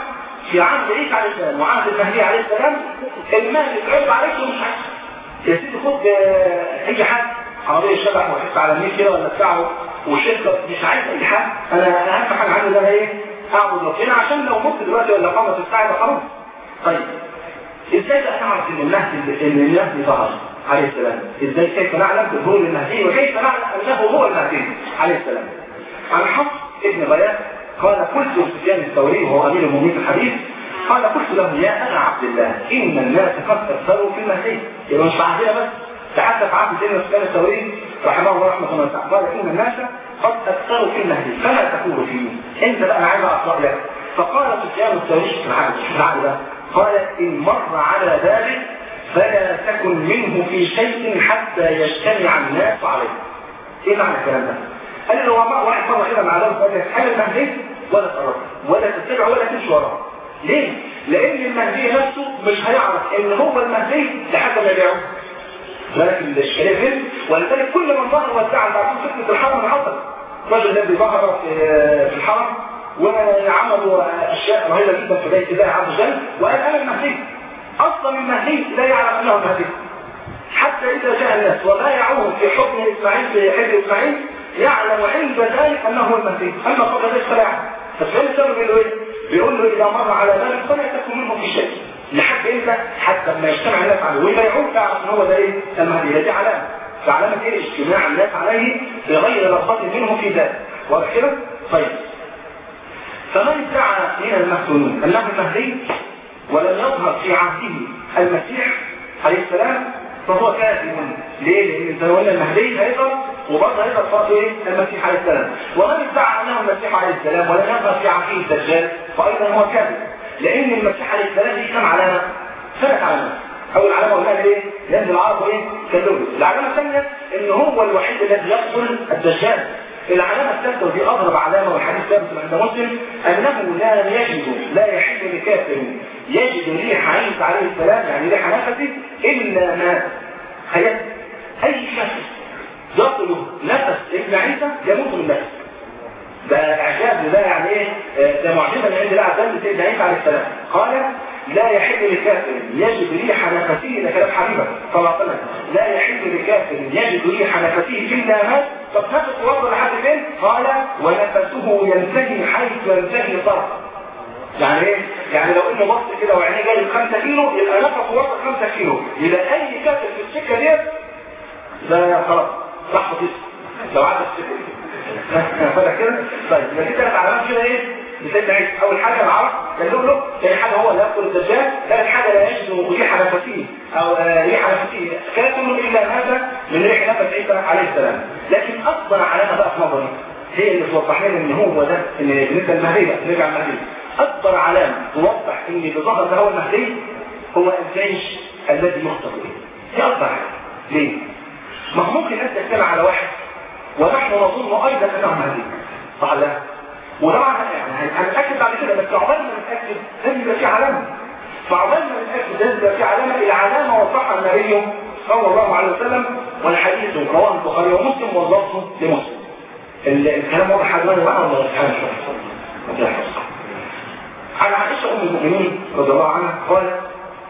في عهد عيسى عليه السلام وعهد المهدي عليه السلام المهدي اتعرض عليك ومش عايز يا سيدي خد آه، اي حد عربية شبح وحس على الميل كده ولا بتاعه وشركة مش عايز اي حد انا انا اهم حاجة عندي ان انا ايه اعبد ربنا عشان لو مت دلوقتي ولا قامت الساعة يبقى خلاص طيب ازاي بقى نعرف ان المهدي ان المهدي ظهر عليه السلام ازاي كيف نعلم بظهور المهدي وكيف نعلم انه هو المهدي عليه السلام عن حفص ابن غياث قال قلت سفيان الثوري وهو امير المؤمنين في الحديث قال قلت له يا ابا عبد الله ان الناس قد اكثروا في المهدي يبقى مش في عهدنا بس تحدث عبد سيدنا سفيان الثوري رحمه الله رحمه الله تعالى قال ان الناس قد اكثروا في المهدي فما تقول فيه انت بقى انا عايز اعرف رايك فقال سفيان الثوري في العهد ده قال ان مر على ذلك فلا تكن منه في شيء حتى يجتمع الناس عليه ايه معنى الكلام ده قال له واحد مره كده مع لهم قال لك هل المهدي ولا تقرب ولا تتبع ولا تمشي وراه ليه؟ لان المهدي نفسه مش هيعرف ان هو المهدي لحد ما يبيعه ولكن الاشكاليه فين ولذلك كل من ظهر وزع بعد فتنه الحرم حصل رجل الذي ظهر في الحرم وعملوا اشياء رهيبه جدا في بيت الله عز وجل وقال انا المهدي اصلا المهدي لا يعلم انه المهدي حتى اذا جاء الناس وبايعوه في حكم اسماعيل في حزب اسماعيل يعلم عند ذلك انه هو المهدي اما قبل ذلك فلا يعلم فالسؤال الثاني بيقول له ايه؟ بيقول له اذا مر على ذلك فلا تكن منه في شيء لحد امتى؟ حتى لما يجتمع الناس عليه ويبايعوه تعرف ان هو ده ايه؟ المهدي دي علامه فعلامه ايه؟ اجتماع الناس عليه بغير رغبه منه في ذلك واضح كده؟ طيب فمن ادعى من المفتونين انه المهدي ولم يظهر في عهده المسيح عليه السلام فهو كاذب ليه؟ لان زي ما قلنا المهدي هيظهر وبرضه هيظهر فرض ايه؟ المسيح عليه السلام ومن ادعى انه المسيح عليه السلام ولم يظهر في عهده الدجال فايضا هو كاذب لان المسيح عليه السلام دي كم علامه؟ ثلاث علامات اول علامه قلنا ايه؟ ينزل العرب ايه؟ كاللولو العلامه الثانيه ان هو الوحيد الذي يقتل الدجال العلامة الثالثة ودي أغرب علامة والحديث ثابت عند مسلم أنه لا يجد لا يحل لكافر يجد ريح عيسى عليه السلام يعني ريح نفسه إلا ما خيال أي نفس يطلب نفس ابن عيسى يموت من نفس ده إعجاز ده يعني إيه ده معجزة من عند الله عز وجل سيدنا عيسى عليه السلام قال لا يحل لكافر يجد ريح نفسه ده كلام حبيبه صلى الله عليه وسلم لا يحل لكافر يجد ريح نفسه إلا مات طب نفسه وصل لحد فين؟ قال ونفسه ينتهي حيث ينتهي طرف يعني ايه؟ يعني لو انه بص كده وعينيه جاي 5 كيلو يبقى نفسه وصل 5 كيلو يبقى اي كافر في السكه ديت ده خلاص صح كده لو عدى السكه فاهم كده؟ طيب يبقى دي ثلاث علامات كده ايه؟ لسيدنا عيسى اول حاجه العرب اللؤلؤ ثاني حاجه هو اللي ياكل الدجال ثالث حاجه لا يجد ريح نفسه او ريح نفسه كافر الا هذا من ريح نفس عيسى عليه السلام لكن اكبر علامه بقى في نظري هي اللي توضح لنا ان هو ده ان بالنسبه للمهدي بقى نرجع للمهدي اكبر علامه توضح ان اللي ظهر ده هو المهدي هو الجيش الذي يخطب به دي اكبر حاجه ليه؟ ما هو ممكن الناس تجتمع على واحد ونحن نظن ايضا انه مهدي صح ولا لا؟ وطبعا يعني هنتاكد بعد كده بس عقبال ما نتاكد لازم يبقى في علامه فعقبال ما نتاكد لازم يبقى في علامه العلامه وضحها النبي صلى الله عليه وسلم والحديث رواه البخاري ومسلم واللفظ لمسلم الكلام واضح حد وانا وانا الله سبحانه وتعالى عن عائشه ام المؤمنين رضي الله عنها قالت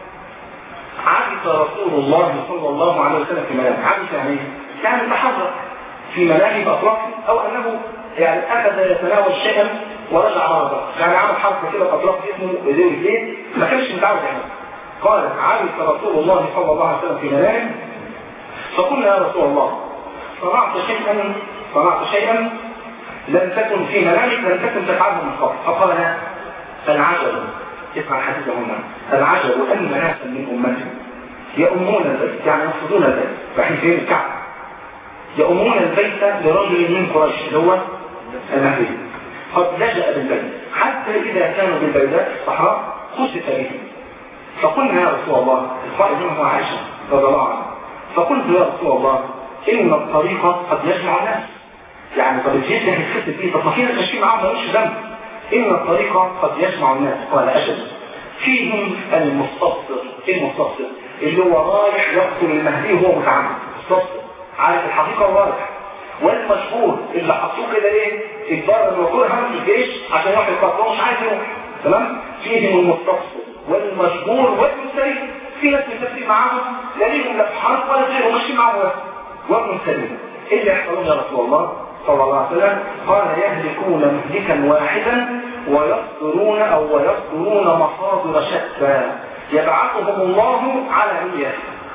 عبث رسول الله صلى الله عليه وسلم في منامه عبث يعني ايه؟ يعني تحرك في منامه باطرافه او انه يعني اخذ يتناول شيئا ورجع مرضا يعني عمل حركه كده باطراف جسمه بايديه ورجليه ما كانش متعود يعمل قال عبث رسول الله صلى الله عليه وسلم في منامه فقلنا يا رسول الله صنعت شيئا صنعت شيئا لم تكن في منامك لم تكن تفعله من قبل فقال العجب اسمع الحديث هنا العجب ان ناسا من امتي يؤمون البيت يعني ينفضون البيت رايحين فين الكعبه يؤمون البيت لرجل من قريش اللي هو المهدي قد لجأ بالبيت حتى إذا كانوا بالبيداء الصحراء خسف به فقلنا يا رسول الله القائد هو عائشة رضي الله عنها فقلت يا رسول الله إن الطريق قد يجمع الناس يعني طب الجيش ده هيتخسف فيه طب ما في ناس ماشيين معاهم ملوش ذنب إن الطريق قد يجمع الناس قال أجل فيهم المستبصر المستبصر اللي هو رايح يقتل المهدي وهو متعمد مستبصر عارف الحقيقة ورايح والمشهور اللي حطوه كده ايه اجبار ان يكون هم في الجيش عشان يروح يقتله مش عايز يروح تمام فيهم المستقصر والمجبور والمستريح في ناس متفقين معاهم لا ليهم لا في حرب ولا غيرهم ماشيين معاهم بس والمستريح ايه اللي يحصلون يا رسول الله صلى الله عليه وسلم قال يهلكون مهلكا واحدا ويصدرون او ويصدرون مصادر شتى يبعثهم الله على نية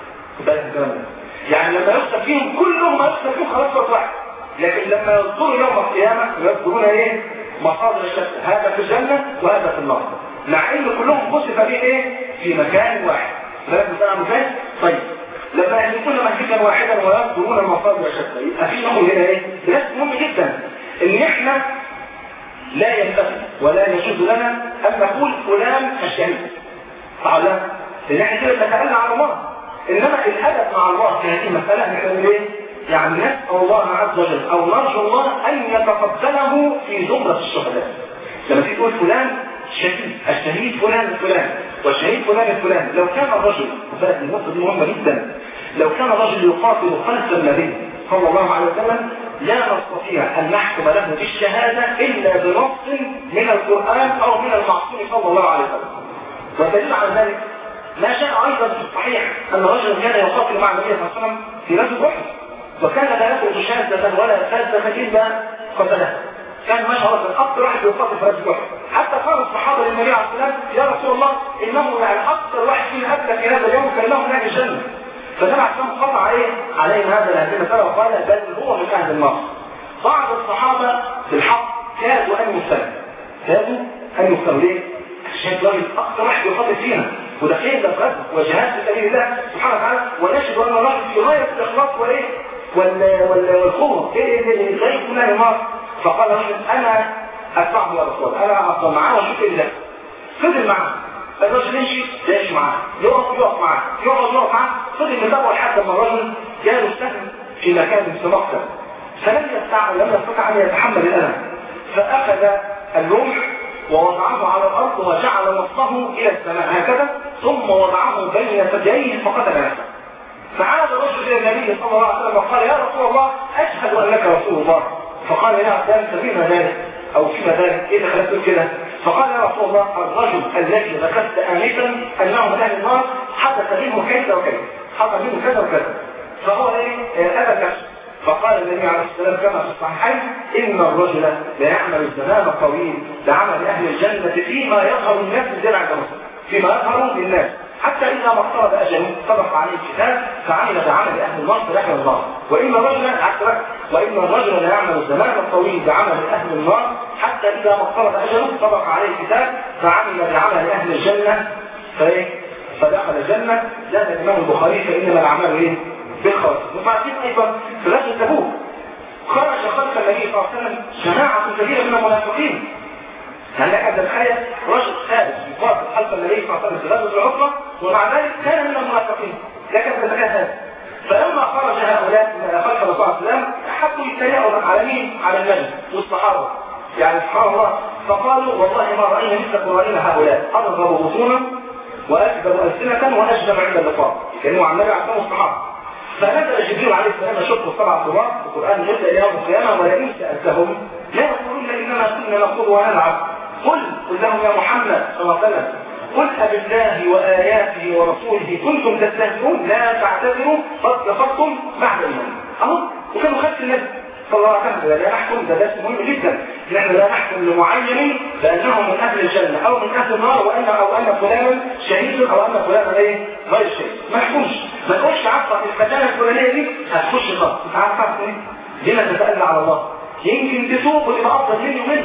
يعني لما يخسر فيهم كلهم ما يخسر فيهم خلاص وقت واحد لكن لما يصدروا يوم القيامة يصدرون ايه مصادر الشتى هذا في الجنة وهذا في النار مع ان كلهم خسف فيه ايه في مكان واحد فلازم تعمل ازاي طيب لما يهلكون مهلكا واحدا ويصدرون المصادر الشتى يبقى في نقول هنا ايه درس مهم جدا ان احنا لا ينبغي ولا يجوز لنا ان نقول فلان الشهيد صح لا لان احنا كده بنتكلم عن الله انما الادب مع الله في هذه المساله نحن ايه يعني نسال الله عز وجل او نرجو الله ان يتقبله في زمره الشهداء لما تيجي تقول فلان شهيد الشهيد فلان الفلان والشهيد فلان الفلان لو كان الرجل وبالك النقطه دي مهمه جدا لو كان الرجل يقاتل خلف النبي صلى الله عليه وسلم لا نستطيع ان نحكم له بالشهاده الا بنص من القران او من المعصوم صلى الله عليه وسلم والدليل على ذلك ما جاء ايضا في الصحيح ان رجلا كان يقاتل مع النبي صلى الله عليه وسلم في غزوه احد وكان لا يخرج شاذة ولا فاسة الا قتله كان ما شاء الله اكثر واحد يقاتل في غزوه احد حتى قال الصحابه للنبي عليه الصلاه والسلام يا رسول الله انه يعني اكثر واحد فينا ابلى في هذا اليوم كانه من اهل الجنه فالنبي عليه الصلاه قطع عليه عليه هذا هذه المساله وقال بل هو من اهل النار بعض الصحابه بالحق كادوا ان يسلموا كادوا ان يسلموا ليه؟ شايف راجل اكثر واحد يقاتل فينا وداخلين للغزو وجهاد في سبيل الله سبحانه وتعالى ونشهد ان الرجل في غايه الاخلاص وايه؟ وال وال والقوه ايه اللي غايه كلها نار فقال الرجل انا اتبعه يا رسول الله انا افضل معاه واشوف ايه اللي فضل معاه الرجل يمشي يمشي معاه يقف يقف معاه يقعد يقف معاه فضل متابعه لحد ما الرجل جاله السهم في مكان في مقتل فلم يستطع لم يستطع ان يتحمل الالم فاخذ الرمح ووضعه على الارض وجعل نصه الى السماء هكذا ثم وضعه بين ثدييه فقتل نفسه فعاد الرجل الى النبي صلى الله عليه وسلم وقال يا رسول الله اشهد انك رسول الله فقال يا عبدان فيما ذلك او فيما ذلك ايه اللي خلاك تقول كده فقال يا رسول الله الرجل الذي ذكرت انفا انه من اهل النار حدث منه كذا وكذا حدث منه كذا وكذا فهو ايه ابى نفسه فقال النبي عليه الصلاه والسلام كما في الصحيحين ان الرجل لا يعمل الزمان الطويل لعمل اهل الجنه فيما يظهر الناس زي عند فيما يظهر للناس حتى إذا ما اقترب أجله سبق عليه الكتاب فعمل بعمل أهل النار فدخل النار وإن الرجل عكس وإن الرجل لا يعمل الزمان الطويل بعمل أهل النار حتى إذا ما اقترب أجله سبق عليه الكتاب فعمل بعمل أهل الجنة فإيه؟ فدخل الجنة زاد الإمام البخاري فإنما الأعمال إيه؟ بالخاص وبعدين أيضا في غزوة تبوك خرج خلف النبي صلى الله عليه وسلم جماعة كبيرة من المنافقين يعني لك أن تتخيل رجل خارج يقاتل خلف النبي صلى الله عليه وسلم في غزوة العقبة ومع ذلك كان من المنافقين لكن تتكلم هذا فلما خرج هؤلاء خلف الرسول صلى الله عليه وسلم حبوا يتريقوا على مين؟ على النبي والصحابة يعني سبحان الله فقالوا والله ما رأينا مثل قرائنا هؤلاء أضرب بطونا وأكبر ألسنة وأجدم عند اللقاء كانوا عن النبي عليه الصحابة فنزل جبريل عليه السلام يشق السبع صراط القرآن يبدأ إلى يوم القيامة ولئن سألتهم لا يقولون إنما كنا نخوض ونلعب قل قل لهم يا محمد صلى الله عليه وسلم قل أبالله وآياته ورسوله كنتم تستهزئون لا تعتذروا قد كفرتم بعد الإيمان أهو وكانوا خلف النبي صلى الله عليه وسلم لا نحكم ده درس مهم جدا نحن لا نحكم لمعين بأنه من أهل الجنة أو من أهل النار وأن أو أن فلانا شهيد أو أن فلانا إيه غير شهيد ما نحكمش ما تقولش عفوا المكانة الفلانية دي هتخش النار أنت عارف تعرف إيه؟ لما تتألى على الله يمكن تتوب وتبقى أفضل مني ومنك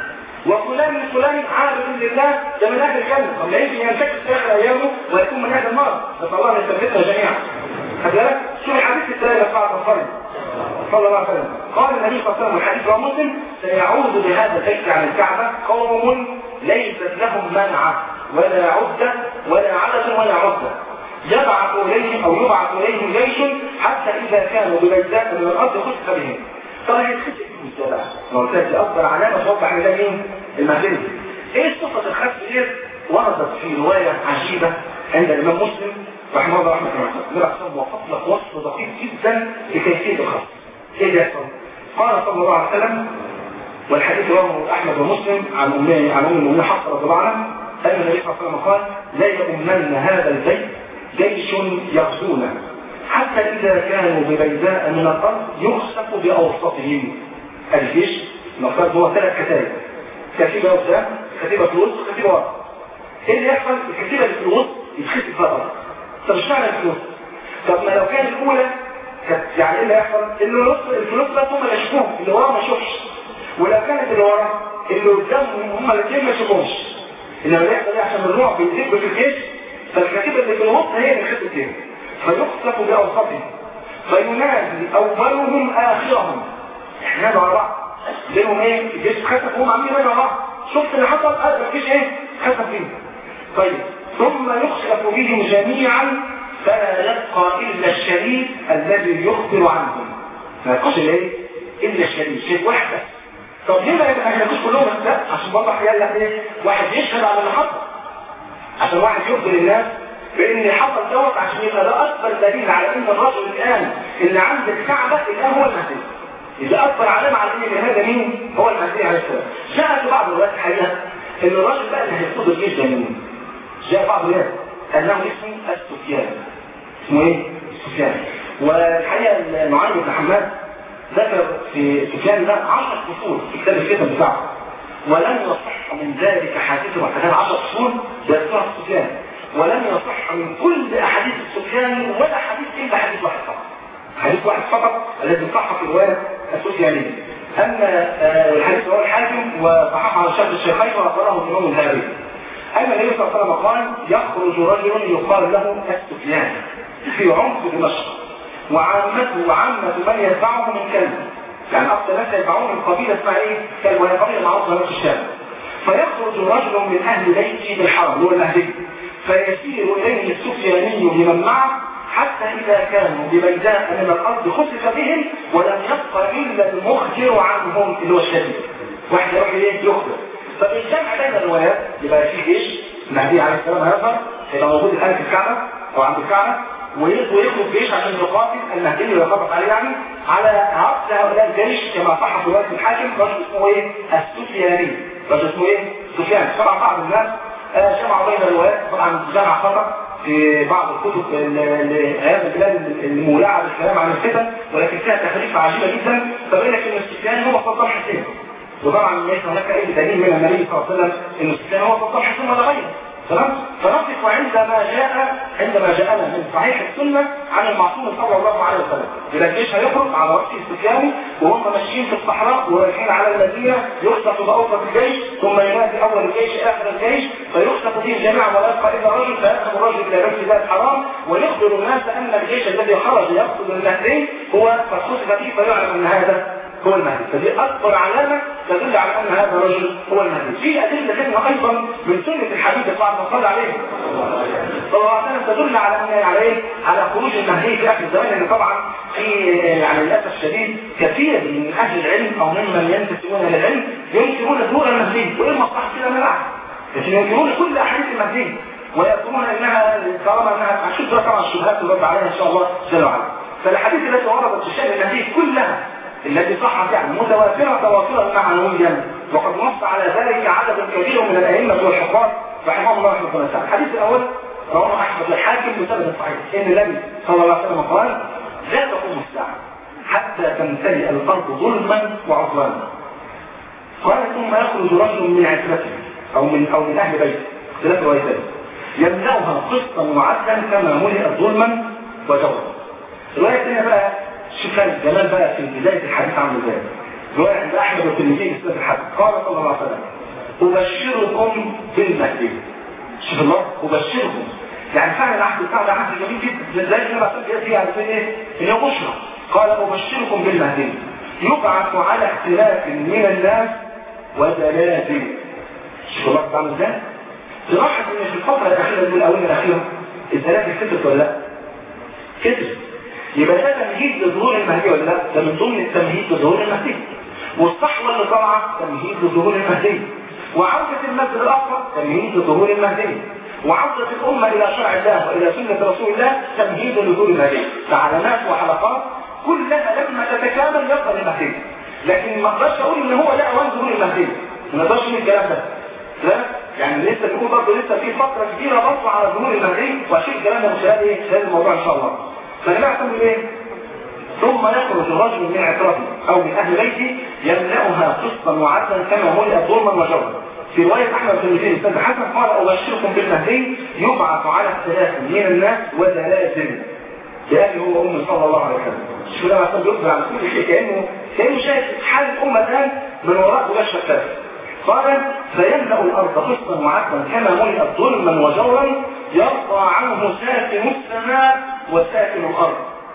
وفلان من فلان عابد لله ده من اهل الجنه طب يمكن ينتكس في اخر ايامه ويكون من اهل النار نسال الله ان يثبتنا جميعا خد بالك شوف الحديث الثاني بتاع الفرد صلى الله عليه وسلم قال النبي صلى الله عليه وسلم الحديث رواه مسلم سيعود بهذا الفكر عن الكعبه قوم ليست لهم منع ولا عده ولا عدد ولا عده يبعث اليهم او يبعث اليهم جيش حتى اذا كانوا ببيداء من الارض خسف بهم طبعا يتخسف ازاي بقى؟ ما قلت لك اكبر علامه توضح ان ده مين؟ المهدي. ايه صفه الخسف ديت؟ وردت في روايه عجيبه عند الامام مسلم رحمه الله رحمه الله النبي وصف لك وصف دقيق جدا لكيفيه الخسف. ايه ده يحصل؟ قال صلى الله عليه وسلم
والحديث رواه احمد ومسلم عن ام عن ام المؤمنين حفصه رضي الله عنها ان النبي صلى الله عليه وسلم قال لا يؤمن هذا البيت جيش يغزونا حتى اذا كانوا ببيداء من الارض يخسف باوسطهم الجيش نفترض هو ثلاث كتائب كتيبه قدام كتيبه في الوسط وكتيبه ورا ايه اللي يحصل الكتيبه اللي في الوسط يتخسف في الارض طب اشمعنى في الوسط طب ما لو كان الاولى كانت يعني ايه اللي يحصل اللي الوسط الفلوس بس هم اللي يشوفوهم اللي ورا ما يشوفش ولو كانت اللي ورا اللي قدامهم هم الاثنين ما يشوفوهمش انما اللي يحصل ايه عشان الرعب بيزيد في الجيش فالكتيبه اللي في الوسط هي اللي خدت فيها فيخسف باوسطهم فينادي اولهم اخرهم احنا على بعض بينهم ايه الجيش خسف وهم عاملين مع بعض شفت اللي حصل قال مفيش ايه خسف فيه طيب ثم يخسف بهم جميعا فلا يبقى الا الشريف الذي يخبر عنهم ما يبقاش الايه الا الشريف شيء واحد بس طب ليه ما يبقاش كلهم بس لا عشان برضه قال لك ايه واحد يشهد على اللي حصل عشان واحد يخبر الناس بان حصل دوت عشان يبقى ده اكبر دليل على ان الرجل الان اللي عند الكعبه الان هو المهدي اللي اكبر علامه على ان هذا مين هو المهدي عليه السلام جاء في بعض الروايات الحقيقه ان الرجل بقى اللي هيقود الجيش ده مين جاء بعض الروايات انه اسمه السفيان اسمه ايه سفيان والحقيقه معاذ بن حماد ذكر في سفيان ده 10 فصول في كتاب الكتاب بتاعه ولم يصح من ذلك حديث وحدان 10 فصول بيذكرها سفيان ولم يصح من كل احاديث سفيان ولا حديث الا حديث واحد فقط حديث واحد فقط الذي صح في روايه السفيانيه اما الحديث هو الحاكم وصححه على شرط الشيخين واخبره الامام الذهبي اما النبي صلى الله عليه وسلم قال يخرج رجل يقال له السفيان في عمق دمشق وعامته وعامة من يتبعه من كلب يعني اكثر ناس يتبعون من قبيله اسمها ايه؟ كلب وهي قبيله معروفه في الشام فيخرج رجل من اهل بيته بالحرم اللي هو المهدي فيسير اليه السفياني لمن معه حتى إذا كانوا ببيداء من الأرض خسف بهم ولم يبقى إلا المخبر عنهم اللي هو الشديد واحد يروح إيه يخبر فبالجمع بين الروايات يبقى في جيش المهدي عليه السلام هيظهر هيبقى موجود الآن في الكعبة أو عند الكعبة ويخرج جيش عشان يقاتل المهدي اللي يخبط عليه يعني على عقد هؤلاء الجيش كما صح في رواية الحاكم رجل اسمه إيه؟ السفياني رجل اسمه إيه؟ سفيان طبعا بعض الناس جمعوا بين الروايات طبعا جمع خطأ في بعض الكتب ايام البلاد المولعه بالكلام عن الفتن ولكن فيها تخريف عجيبه جدا فبين لك ان السفيان هو صدام حسين وطبعا ليس هناك اي دليل من النبي صلى الله عليه وسلم ان السفيان هو صدام حسين ولا غيره تمام فنقف عندما جاء عندما جاءنا من صحيح السنه عن المعصوم صلى الله عليه وسلم اذا الجيش هيخرج على راس السفياني وهم ماشيين في الصحراء ورايحين على المدينه يخطف باوسط الجيش ثم ينادي اول الجيش اخر الجيش فيخطف فيه جميعا ولا يبقى الا رجل فيذهب الرجل الى بيت الله الحرام ويخبر الناس ان الجيش الذي خرج يقصد المهدي هو قد خسف فيه فيعلم ان هذا هو المهدي فدي اكبر علامه تدل على ان هذا الرجل هو المهدي في ادله ثانيه ايضا من سنه الحديث بعد ما صلى عليه صلى الله عليه وسلم تدل على ان على ايه على خروج المهدي في اخر الزمان لان طبعا في يعني للاسف الشديد كثير من اهل العلم او ممن ينتسبون للعلم ينكرون ظهور المهدي وايه المصلحه كده من العهد لكن ينكرون كل احاديث المهدي ويقولون انها طالما انها هنشوف طبعا الشبهات ترد عليها ان شاء الله جل وعلا فالاحاديث التي وردت في شان المهدي كلها التي صحت يعني متوافرة توافرا معنويا وقد نص على ذلك عدد كبير من الأئمة والحفاظ رحمهم الله رحمه الله تعالى الحديث الأول رواه أحمد الحاكم بسبب صحيح إن النبي صلى الله عليه وسلم قال لا تقوم الساعة حتى تمتلئ الأرض ظلما وعصوانا قال ثم يخرج رجل من عترته أو من أو من أهل بيته ثلاث روايات يملأها قسطا وعدلا كما ملئت ظلما وجورا الرواية الثانية بقى شوف الجمال بقى في بداية الحديث عن ذلك رواية عند أحمد والترمذي في الحديث قال صلى الله عليه وسلم أبشركم بالمهدي شوف الله أبشركم يعني فعلا العهد بتاع ده عهد جميل جدا زي اللي انا بقول فيها عارفين ايه؟ اللي هو بشرى قال أبشركم بالمهدي يبعث على اختلاف من الناس وزلازل شوف الله بتعمل ازاي؟ تلاحظ ان في الفترة الأخيرة من الأونه الأخيرة الزلازل كترت ولا لا؟ كترت يبقى ده تمهيد لظهور المهدي ولا لا؟ ده من ضمن التمهيد لظهور المهدي والصحوة اللي طالعة تمهيد لظهور المهدي وعودة المسجد الأقصى تمهيد لظهور المهدي وعودة الأمة إلى شرع الله وإلى سنة رسول الله تمهيد لظهور المهدي فعلامات وحلقات كلها لما تتكامل يبقى المهدي لكن ما اقدرش اقول ان هو ده اوان ظهور المهدي ما اقدرش اقول الكلام ده لا يعني لسه بيقول برضه لسه في فتره كبيره برضه على ظهور المهدي واشوف الكلام ده من خلال ايه خلال الموضوع ان شاء الله فجماعه تقول ايه ثم يخرج الرجل من عترته او من اهل بيته يملأها قسطا وعدلا كما ملئت ظلما وجورا في رواية أحمد بن مدين الأستاذ حسن قال أبشركم بالمهدي يبعث على الثلاث من الناس وزلازل يعني هو أم صلى الله عليه وسلم شو لما كان بيخبر عن كل شيء كأنه كأنه شايف حال الأمة الآن من وراء بلاش شفاف قال فيملأ الأرض قسطا وعدلا كما ملئت ظلما وجورا يرضى عنه ساكن السماء وساكن الأرض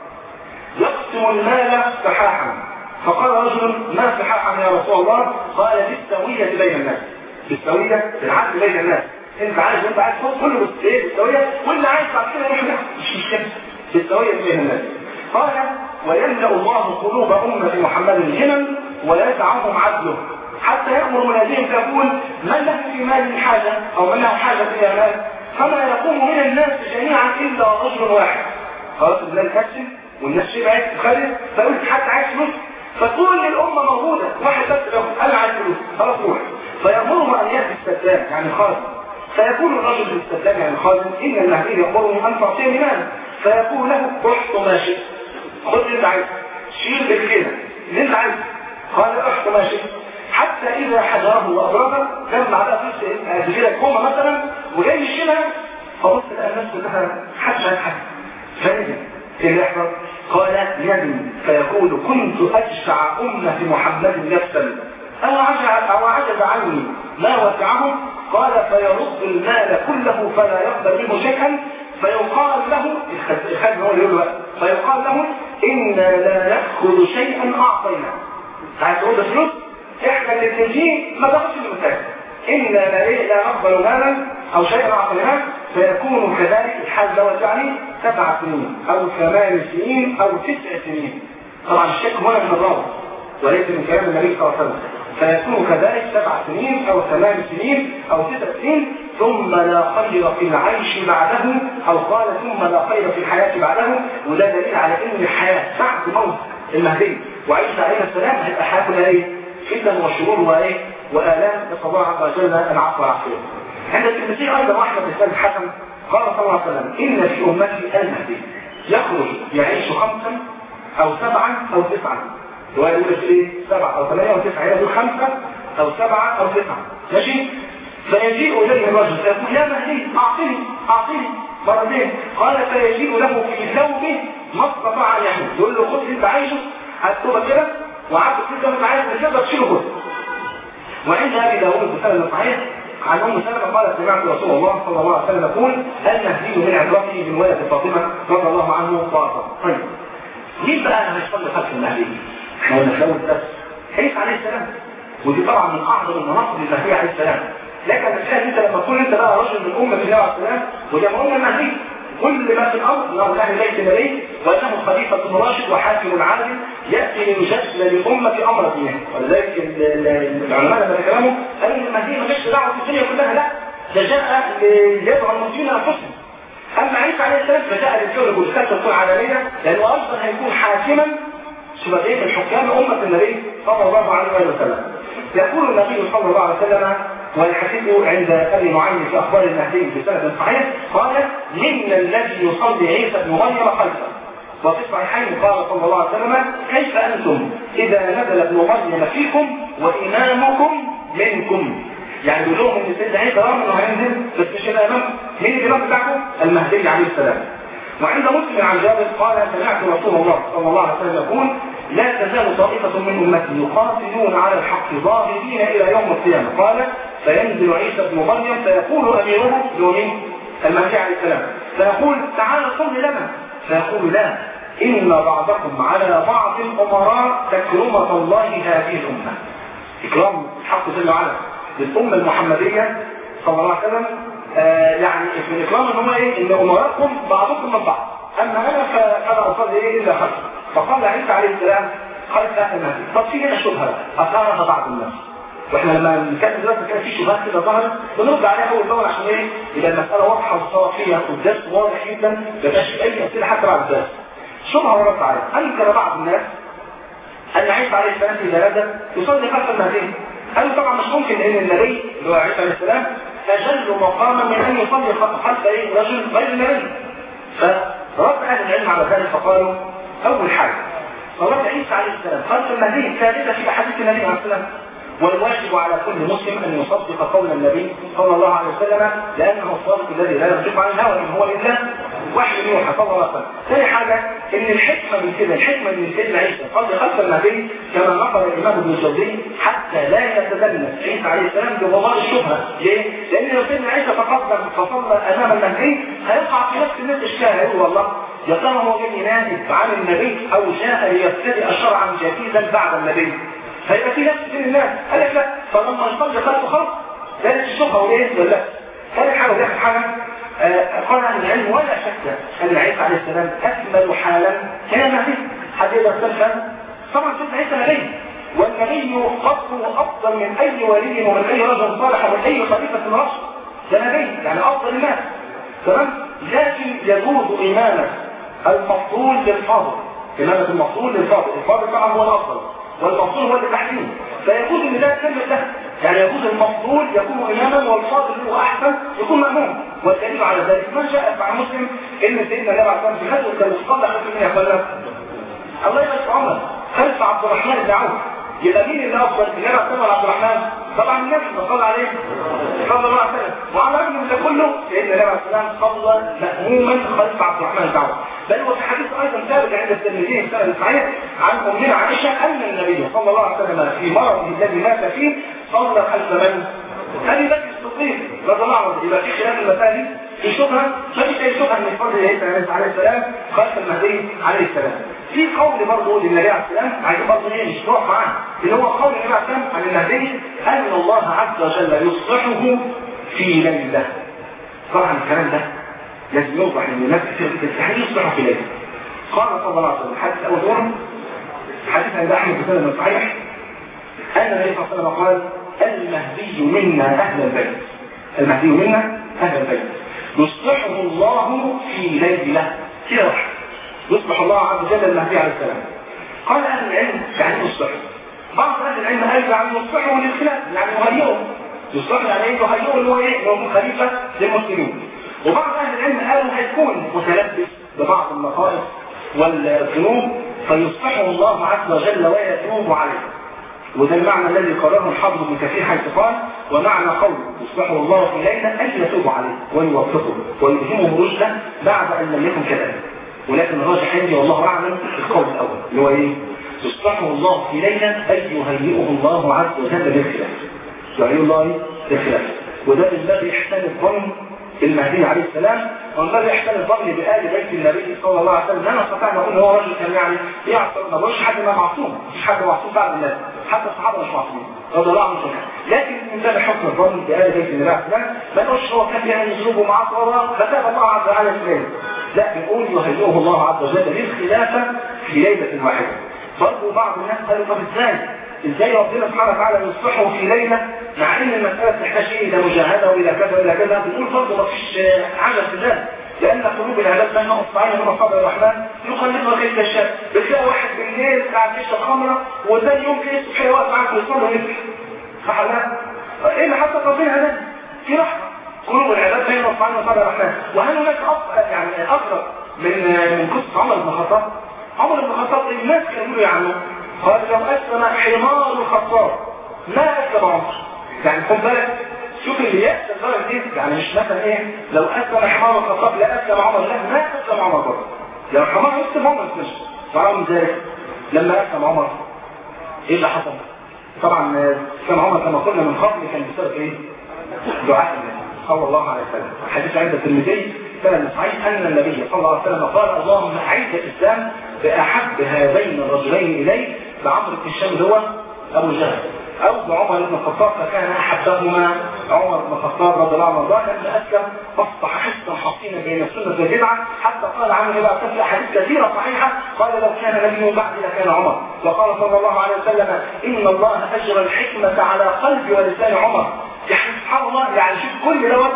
يقسم المال سحاحا فقال رجل ما سحاحا يا رسول الله قال بالسوية بين الناس بالسوية بالعدل بين الناس انت عايز انت عايز خد كله بس ايه بالسوية واللي عايز بعد كده يروح مش مشكلة بالسوية بين الناس قال ويملأ الله قلوب أمة محمد غنى ويدعهم عدله حتى يأمر مناديهم فيقول من له في مال حاجة أو من له حاجة في مال فما يقوم من الناس جميعا إلا رجل واحد خلاص البلاد كسل والناس شبعت وخدت فقلت حتى عايز فلوس فكل الأمة موجودة واحد بس له قال عايز فلوس خلاص روح فيأمره أن يأتي السدام يعني خازن فيقول الرجل للسدام يعني خازن إن المهدي يأمرني أن تعطيني مال فيقول له احط ما شئت خد اللي انت عايزه شيل بالكده اللي انت عايزه قال احط ما شئت حتى إذا حجره وأضربه جمع بقى فلوس قد كده كومة مثلا وجاي يشيلها فبص لقى الناس كلها حاجة حاجة فاهم ايه اللي يحصل؟ قال يدي فيقول كنت أجشع أمة محمد نفسا أو عجز, أو عجز عني ما وسعهم قال فيرد المال كله فلا يقبل منه شيئا فيقال له الخادم هو اللي يقول له فيقال له إنا لا نأخذ شيئا أعطينا عايز تقول ده فلوس احنا اللي بنجيه ما تاخدش من الثاني إنا لا إيه لا نقبل مالا أو شيئا أعطيناه فيكون كذلك الحال دوت يعني سبع سنين أو ثمان سنين أو تسع سنين طبعا الشك هنا من الراوي وليس من كلام النبي صلى الله عليه وسلم فيكون كذلك سبع سنين أو ثمان سنين أو تسع سنين ثم لا خير في العيش بعده أو قال ثم لا خير في الحياة بعده وده دليل على أن الحياة بعد موت المهدي وعيسى عليه السلام هيبقى حياتنا إيه؟ فتن وشرور وإيه؟ وآلام نسأل الله عز وجل العفو والعافية. عند الترمذي أيضا أحمد بن الحسن قال صلى الله عليه وسلم إن في أمتي المهدي يخرج يعيش خمسا أو سبعا أو تسعا رواية يقول إيه؟ سبعة أو ثمانية أو تسعة يقول خمسة أو سبعة أو تسعة ماشي؟ فيجيء إليه الرجل فيقول يا مهدي أعطني أعطني مرتين قال فيجيء له في ثوبه ما استطاع أن يحمل يقول له خذ أنت عايشه هتبقى كده وعبد كده أنت عايز تقدر تشيله خذ وعند أبي داوود بسند صحيح عن ام سلمة قالت سمعت رسول الله صلى الله عليه وسلم يقول المهدي من عبرته من ولد فاطمة رضي الله عنه وارضاه. طيب مين بقى اللي هيصلي خلف المهدي؟ احنا قلنا داوود بس عيسى عليه السلام ودي طبعا من اعظم المناصب للمهدي عليه السلام لكن تخيل انت لما تكون انت بقى رجل من امه النبي عليه السلام وزي ما قلنا المهدي كل ما في الارض انه اهل بيت النبي وانه خليفه راشد وحاكم عادل ياتي ليجدد للامه امر دينها ولذلك العلماء لما تكلموا قالوا ان المهدي ما جاش دعوه في الدنيا كلها لا ده جاء ليدعو المسلمين انفسهم اما عيسى عليه السلام فجاء للكون بالكتاب تكون عالميه لانه اصلا هيكون حاكما شبكيه الحكام امه النبي صلى الله عليه وسلم يقول النبي صلى الله عليه وسلم والحديث عند ابي نعيم في اخبار المهدي بسند صحيح قال منا الذي يصلي عيسى بن مريم خلفه وفي الصحيحين قال صلى الله عليه وسلم كيف انتم اذا نزل ابن مريم فيكم وامامكم منكم يعني بيقول لهم ان سيدنا عيسى رغم انه هينزل بس مش الامام مين الامام بتاعكم؟ المهدي عليه السلام وعند مسلم عن جابر قال سمعت رسول الله صلى الله عليه وسلم يقول لا تزال طائفة من أمتي يقاتلون على الحق ظاهرين إلى يوم القيامة قال فينزل عيسى بن مريم فيقول أميرهم يومين المهدي عليه السلام فيقول تعال صل لنا فيقول لا إن بعضكم على بعض الأمراء تكرمة الله هذه الأمة إكرام الحق جل وعلا للأمة المحمدية صلى الله عليه وسلم آه يعني من إكرام إن هو إيه إن أمراءكم بعضكم من بعض أما أنا فأنا أصلي إيه إلا خلف فقال عيسى عليه السلام خلف أهل المهدي طب في هنا شبهة أثارها بعض الناس واحنا لما نتكلم دلوقتي كان في شبهات كده ظهرت بنرد عليها اول باول عشان ايه؟ يبقى المساله واضحه وصافيه والدرس واضح جدا ما يبقاش اي اسئله حتى بعد الدرس. شبهه ورد عليها انكر بعض الناس ان عيسى عليه السلام اذا نزل يصلي خلف المهدي قالوا طبعا مش ممكن ان النبي اللي هو عيسى عليه السلام اجل مقاما من ان يصلي خلف ايه رجل غير النبي فرد اهل العلم على ذلك فقالوا اول حاجه صلاه عيسى عليه السلام خلف المهدي ثابته في احاديث النبي عليه السلام والواجب على كل مسلم ان يصدق قول النبي صلى الله عليه وسلم لانه الصادق الذي لا ينطق عن الهوى ان هو الا وحي يوحى صلى الله عليه وسلم. ثاني حاجه ان الحكمه من كده الحكمه من سيدنا عيسى صلى خلف النبي كما نقل الامام ابن الجوزي حتى لا يتدنس عيسى عليه السلام بغبار الشبهه، ليه؟ لان لو سيدنا عيسى تقدم فصلى امام المهدي هيقع في نفس الناس اشكال هيقول والله يا ترى هو جاي ينادي عن النبي او جاء ليبتدئ شرعا جديدا بعد النبي هيبقى في نفس بين الناس قال لك لا فلما يصلي خلفه خلف ذلك الشبهه وليه ولا لا ثاني حاجه ودي حاجه آه قال عن العلم ولا شك ان عيسى عليه السلام اكمل حالا كان المهدي حد يقدر يفهم طبعا سيدنا عيسى نبي والنبي فضله افضل من اي ولي ومن اي رجل صالح ومن اي خليفه من رشد ده نبي يعني افضل الناس تمام لكن يجوز امامه المفضول للفاضل امامه المفضول للفاضل الفاضل طبعا هو الافضل والمفضول هو اللي تحتيه فيجوز ان ده كلمه ده يعني يجوز المفضول يكون اماما والفاضل هو احسن يكون ماموم والدليل على ذلك ما جاء مع مسلم ان سيدنا النبي عليه الصلاه والسلام في غزوه المصطلح خلف من يقول الله يبارك عمر خلف عبد الرحمن بن عوف يبقى مين اللي افضل النبي عليه الصلاه عبد الرحمن طبعا النبي صلى عليه صلى الله عليه وسلم وعلى الرغم من ده كله سيدنا النبي عليه الصلاه والسلام صلى مأموما خلف عبد الرحمن بن عوف بل وفي حديث ايضا ثابت عند الترمذي في سنه صحيح عن امنا عائشه ان النبي صلى الله عليه وسلم في مرضه الذي مات فيه صلى خلف من؟ ابي بكر الصديق رضي الله عنه يبقى في خلاف المسائل في شبهه ما فيش اي شبهه من فضل عيسى عليه السلام خلف المهدي عليه السلام في قول برضه للنبي عليه السلام عايز برضه ايه مش نروح معاه اللي هو قول النبي عليه السلام عن المهدي ان الله عز وجل يصلحه في ليله طبعا الكلام ده لازم يوضح ان الناس كثير تستحيل يصلحوا في ليله قال صلى الله عليه وسلم حديث اول دور حديث عند احمد بن سلمة صحيح ان النبي صلى الله عليه وسلم قال المهدي منا اهل البيت المهدي منا اهل البيت يصلحه الله في ليله كده واحد يصلح الله عز وجل المهدي عليه السلام قال اهل العلم يعني يصلحه بعض اهل العلم قال يعني يصلحه للخلاف يعني يهيئه يصلحه يعني ايه يهيئه اللي هو ايه هو خليفه للمسلمين وبعض اهل العلم قالوا هيكون متلبس ببعض النقائص والذنوب فيصلحه الله عز وجل ويتوب عليه وده المعنى الذي قرره الحافظ ابن كثير حيث قال ومعنى قول يصلحه الله في ليله ان يتوب عليه ويوفقه ويلهمه رشدا بعد ان لم يكن كذلك ولكن الراجح عندي والله اعلم القول الاول اللي هو ايه؟ يصلحه الله في ليله اي يهيئه الله عز وجل للخلاف. يهيئه الله للخلاف وده من باب احسان الظن المهدي عليه السلام ومن باب احسان الظن بآل بيت النبي صلى الله عليه وسلم لا نستطيع ان نقول ان هو رجل كان يعني يعصر ما بقولش حد ما معصوم مفيش حد معصوم بعد الناس حتى الصحابه مش معصومين رضي الله عنهم جميعا لكن من باب حسن الظن بآل بيت النبي عليه السلام ما نقولش هو كان يعني ذنوبه معصره فتاب الله عز وجل عليه لا بنقول يهيئه الله عز وجل للخلافه في ليله واحده برضه بعض الناس قالوا طب ازاي ازاي ربنا سبحانه وتعالى يصلحه في ليله مع ان المساله تحتاج الى مجاهده والى كذا والى كذا بنقول برضه ما فيش عجب في ذلك لان قلوب العباد بين اصبعين من اصابع الرحمن يقلبها كيف يشاء بتلاقي واحد بالليل قاعد يشرب خمره وثاني يوم كده الصبح واقف معاك ويصلي ويفتح صح ولا ايه اللي حصل ربنا هذا في رحمه قلوب العباد بين اصبعين من اصابع الرحمن وهل هناك يعني اقرب من من قصه عمر بن الخطاب عمر بن الخطاب الناس كانوا عنه قال لو أسلم حمار الخطاب ما أسلم عمر يعني خد بالك شوف اللي يحصل درجة دي يعني مش مثلا ايه لو أسلم حمار الخطاب لا أسلم عمر لا ما أسلم عمر برضه لو الحمار يسلم عمر مش ورغم ذلك لما أسلم عمر ايه اللي حصل؟ طبعا كان عمر كما قلنا من قبل كان بسبب ايه؟ دعاء النبي صلى الله عليه وسلم حديث عند الترمذي كان صحيح ان النبي صلى الله عليه وسلم قال اللهم اعز الاسلام باحب هذين الرجلين اليه بعمرو بن الشام هو ابو جهل او بعمر بن الخطاب فكان احبهما عمر بن الخطاب رضي الله عنه وارضاه لما اسلم اصبح حسنا حصينا بين السنه والبدعه حتى قال عنه النبي عليه الصلاه احاديث كثيره صحيحه قال لو كان نبي بعد لكان عمر وقال صلى الله عليه وسلم ان الله اجرى الحكمه على قلب ولسان عمر يعني سبحان الله يعني شوف كل دوت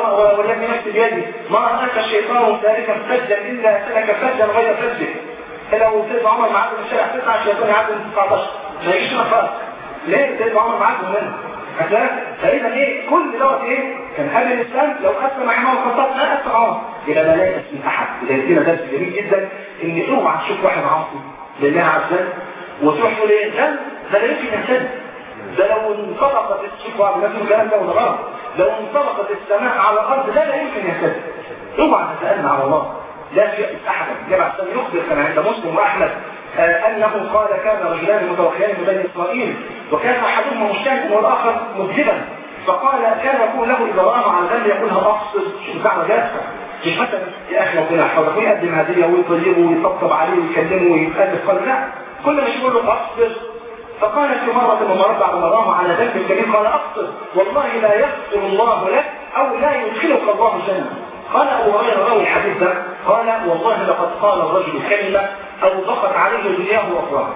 والذي نفسي بيدي ما رآك الشيطان سالكا فجا إلا سلك فجا غير فجه لو سيدنا عمر معدي من الشارع 9 الشيطان يعدي من 19 ما يجيش خالص ليه سيدنا عمر معدي منه هتلاقي تقريبا ايه كل دوت ايه كان قبل الاسلام لو اسلم عمر الخطاب لا اسلم عمر يبقى ما لا يسلم احد اذا يدينا درس جميل جدا ان اوعى تشوف واحد عاصي لله عز وجل وتروح تقول ايه ده ده لا يمكن يهتد ده لو انطلقت شوف بعض الناس الكلام ده ولا غلط لو انطلقت السماء على الارض ده لا يمكن يهتد اوعى تتأنى على الله لا يأس احدا جمع السنة يخبر كما عند مسلم واحمد آه انه قال كان رجلان متوفيان من بني اسرائيل وكان احدهما مجتهدا والاخر مذهبا فقال كان يقول له اذا راه على ذنب يقولها اقصر شوف دعوه جافه مش مثلا يا اخي ربنا يحفظك ويقدم هديه ويطيبه ويطبطب عليه ويكلمه ويتالف قال لا كل ما يقول له اقصر فقال في مرة من المرات بعد ما راه على ذنب الكبير قال اقصر والله لا يغفر الله لك او لا يدخلك الله الجنة قال ابو هريره راوي الحديث ده قال والله لقد قال الرجل كلمة او ضغط عليه دنياه واخراه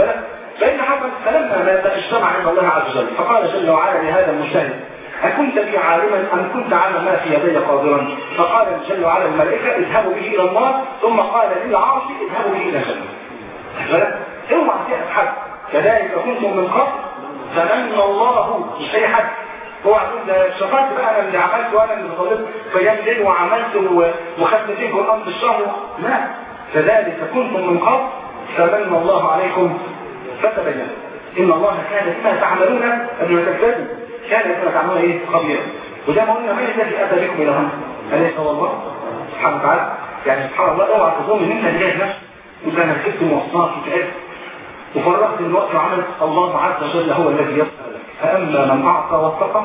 فإن حصل فلما مات اجتمع عند الله عز وجل فقال جل وعلا لهذا المجتهد أكنت بي عالما أم كنت على ما في يدي قادرا فقال جل وعلا الملائكة اذهبوا به إلى النار ثم قال للعاصي اذهبوا به إلى الجنة اوعى تأس حد كذلك كنتم من قبل فمن الله مش أي حد هو عشان ده شفاعت بقى انا اللي عملت وانا اللي طالبت قيام ليل وعملت وخدت فيه قران في الشهر لا كذلك كنتم من قبل فمن الله عليكم فتبينوا ان الله كان بما تعملون قبل ما تكذبوا كان بما تعملون ايه خبيرا وده ما قلنا من الذي اتى بكم الى هنا اليس هو الله سبحانه وتعالى يعني سبحان الله اوعى تظن ان انت اللي جاي نفسك وانت ركبت مواصلات وتعبت وفرغت الوقت وعملت الله عز وجل هو الذي يسأل فأما من أعطى واتقى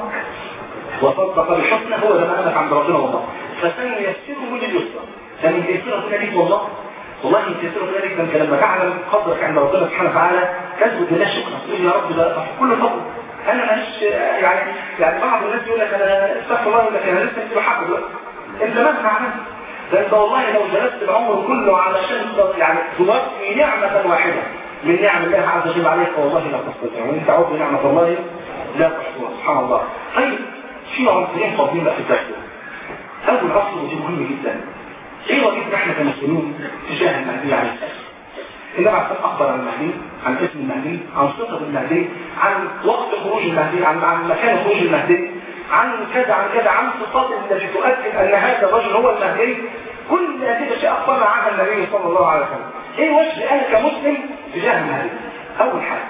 وصدق بالحسنى هو ده مقامك عند ربنا والله فسنيسره لليسرى لأن يسيره ربنا ليك والله والله يسيره ربنا ليك انت لما تعلم قدرك عند ربنا سبحانه وتعالى تثبت بالله شكرا تقول يا رب ده كل فضل انا ماليش يعني يعني بعض الناس يقول لك انا استغفر الله يقول لك انا لسه كتير حق دلوقتي انت مهما عملت ده انت والله لو جلست العمر كله علشان يعني توفي نعمة واحدة من نعم الله عز وجل عليك والله لا تستطيع وانت عود نعمة الله لا تحصوها سبحان الله طيب في عنصرين فاضلين بقى في التحديد اول عنصر ودي مهم جدا ايه واجبنا احنا كمسلمين تجاه المهدي عليه السلام النبي عليه السلام اخبر عن المهدي عن اسم المهدي عن صفة المهدي عن وقت خروج المهدي عن عن مكان خروج المهدي عن كذا عن كذا عن صفات التي تؤكد ان هذا الرجل هو المهدي كل هذه الاشياء اخبرنا عنها النبي صلى الله عليه وسلم ايه وجه انا كمسلم تجاه المهدي اول حاجه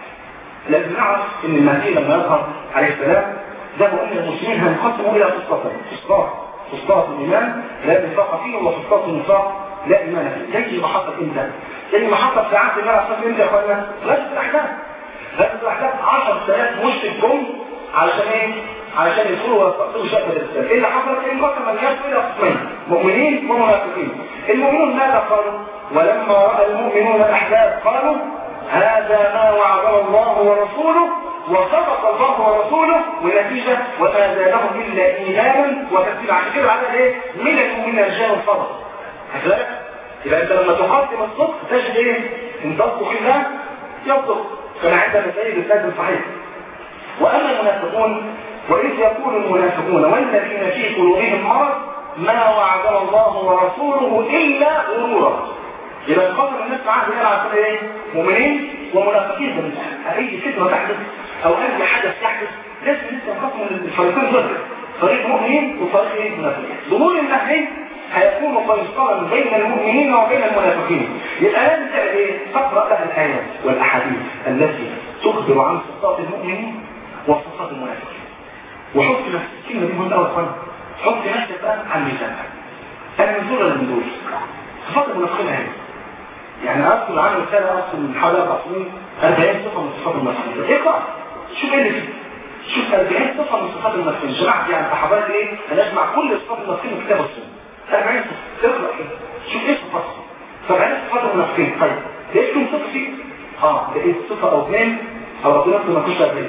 لازم نعرف ان المهدي لما يظهر عليه السلام زي ما قلنا المسلمين هينقسموا الى قسطين قسطات قسطات الايمان لا نفاق فيه وقسطات النفاق لا ايمان فيه زي ما حصل امتى زي ما حصل في عهد النبي عليه الصلاه والسلام امتى يا اخوانا غزوه الاحزاب غزوه الاحزاب 10000 مشرك جم علشان ايه علشان يدخلوا ويستقبلوا شأن الإسلام إيه اللي حصل انقسم الناس إلى قسمين مؤمنين ومنافقين المؤمنون ماذا قالوا ولما رأى المؤمنون الأحزاب قالوا هذا ما وعد الله ورسوله وصدق الله ورسوله والنتيجة وما زادهم إلا إيمانا وتسليما عشان كده بعد إيه من المؤمنين رجال صدق هتلاقي يبقى أنت لما تقدم الصدق تجد إيه إن تصدق الله يصدق كما عندنا سيد السيد الصحيح وأما المنافقون وإذ يقول المنافقون والذين في قلوبهم مرض ما وعدنا الله ورسوله إلا غرورا يبقى القدر الناس معاه بيلعب على ايه؟ مؤمنين ومنافقين بالله أي فتنة تحدث أو أي حدث يحدث لازم لسه ينقسموا للفريقين دول فريق مؤمنين وفريق ايه؟ منافقين ظهور المهدي هيكون فيصلا بين المؤمنين وبين المنافقين يبقى لازم تعمل ايه؟ تقرأ بقى الآيات والأحاديث التي تخبر عن صفات المؤمنين وصفات المنافقين وحط نفسك الكلمة دي مهمة قوي يا اخوانا حط نفسك بقى على الميزان انا من دول ولا من دول صفات المنافقين اهي يعني اذكر عنه رساله اصل من حوالي اربع سنين 40 صفه من صفات المنافقين اقرا شوف ايه اللي فيه شوف 40 صفه من صفات المنافقين جمعت يعني صحابات ايه هنجمع كل صفات المنافقين في كتاب السنه 40 صفه اقرا كده شوف ايه صفاتهم 70 صفات المنافقين طيب لقيت لهم صفه فيه اه لقيت صفه او اثنين او ربنا ما كنتش 40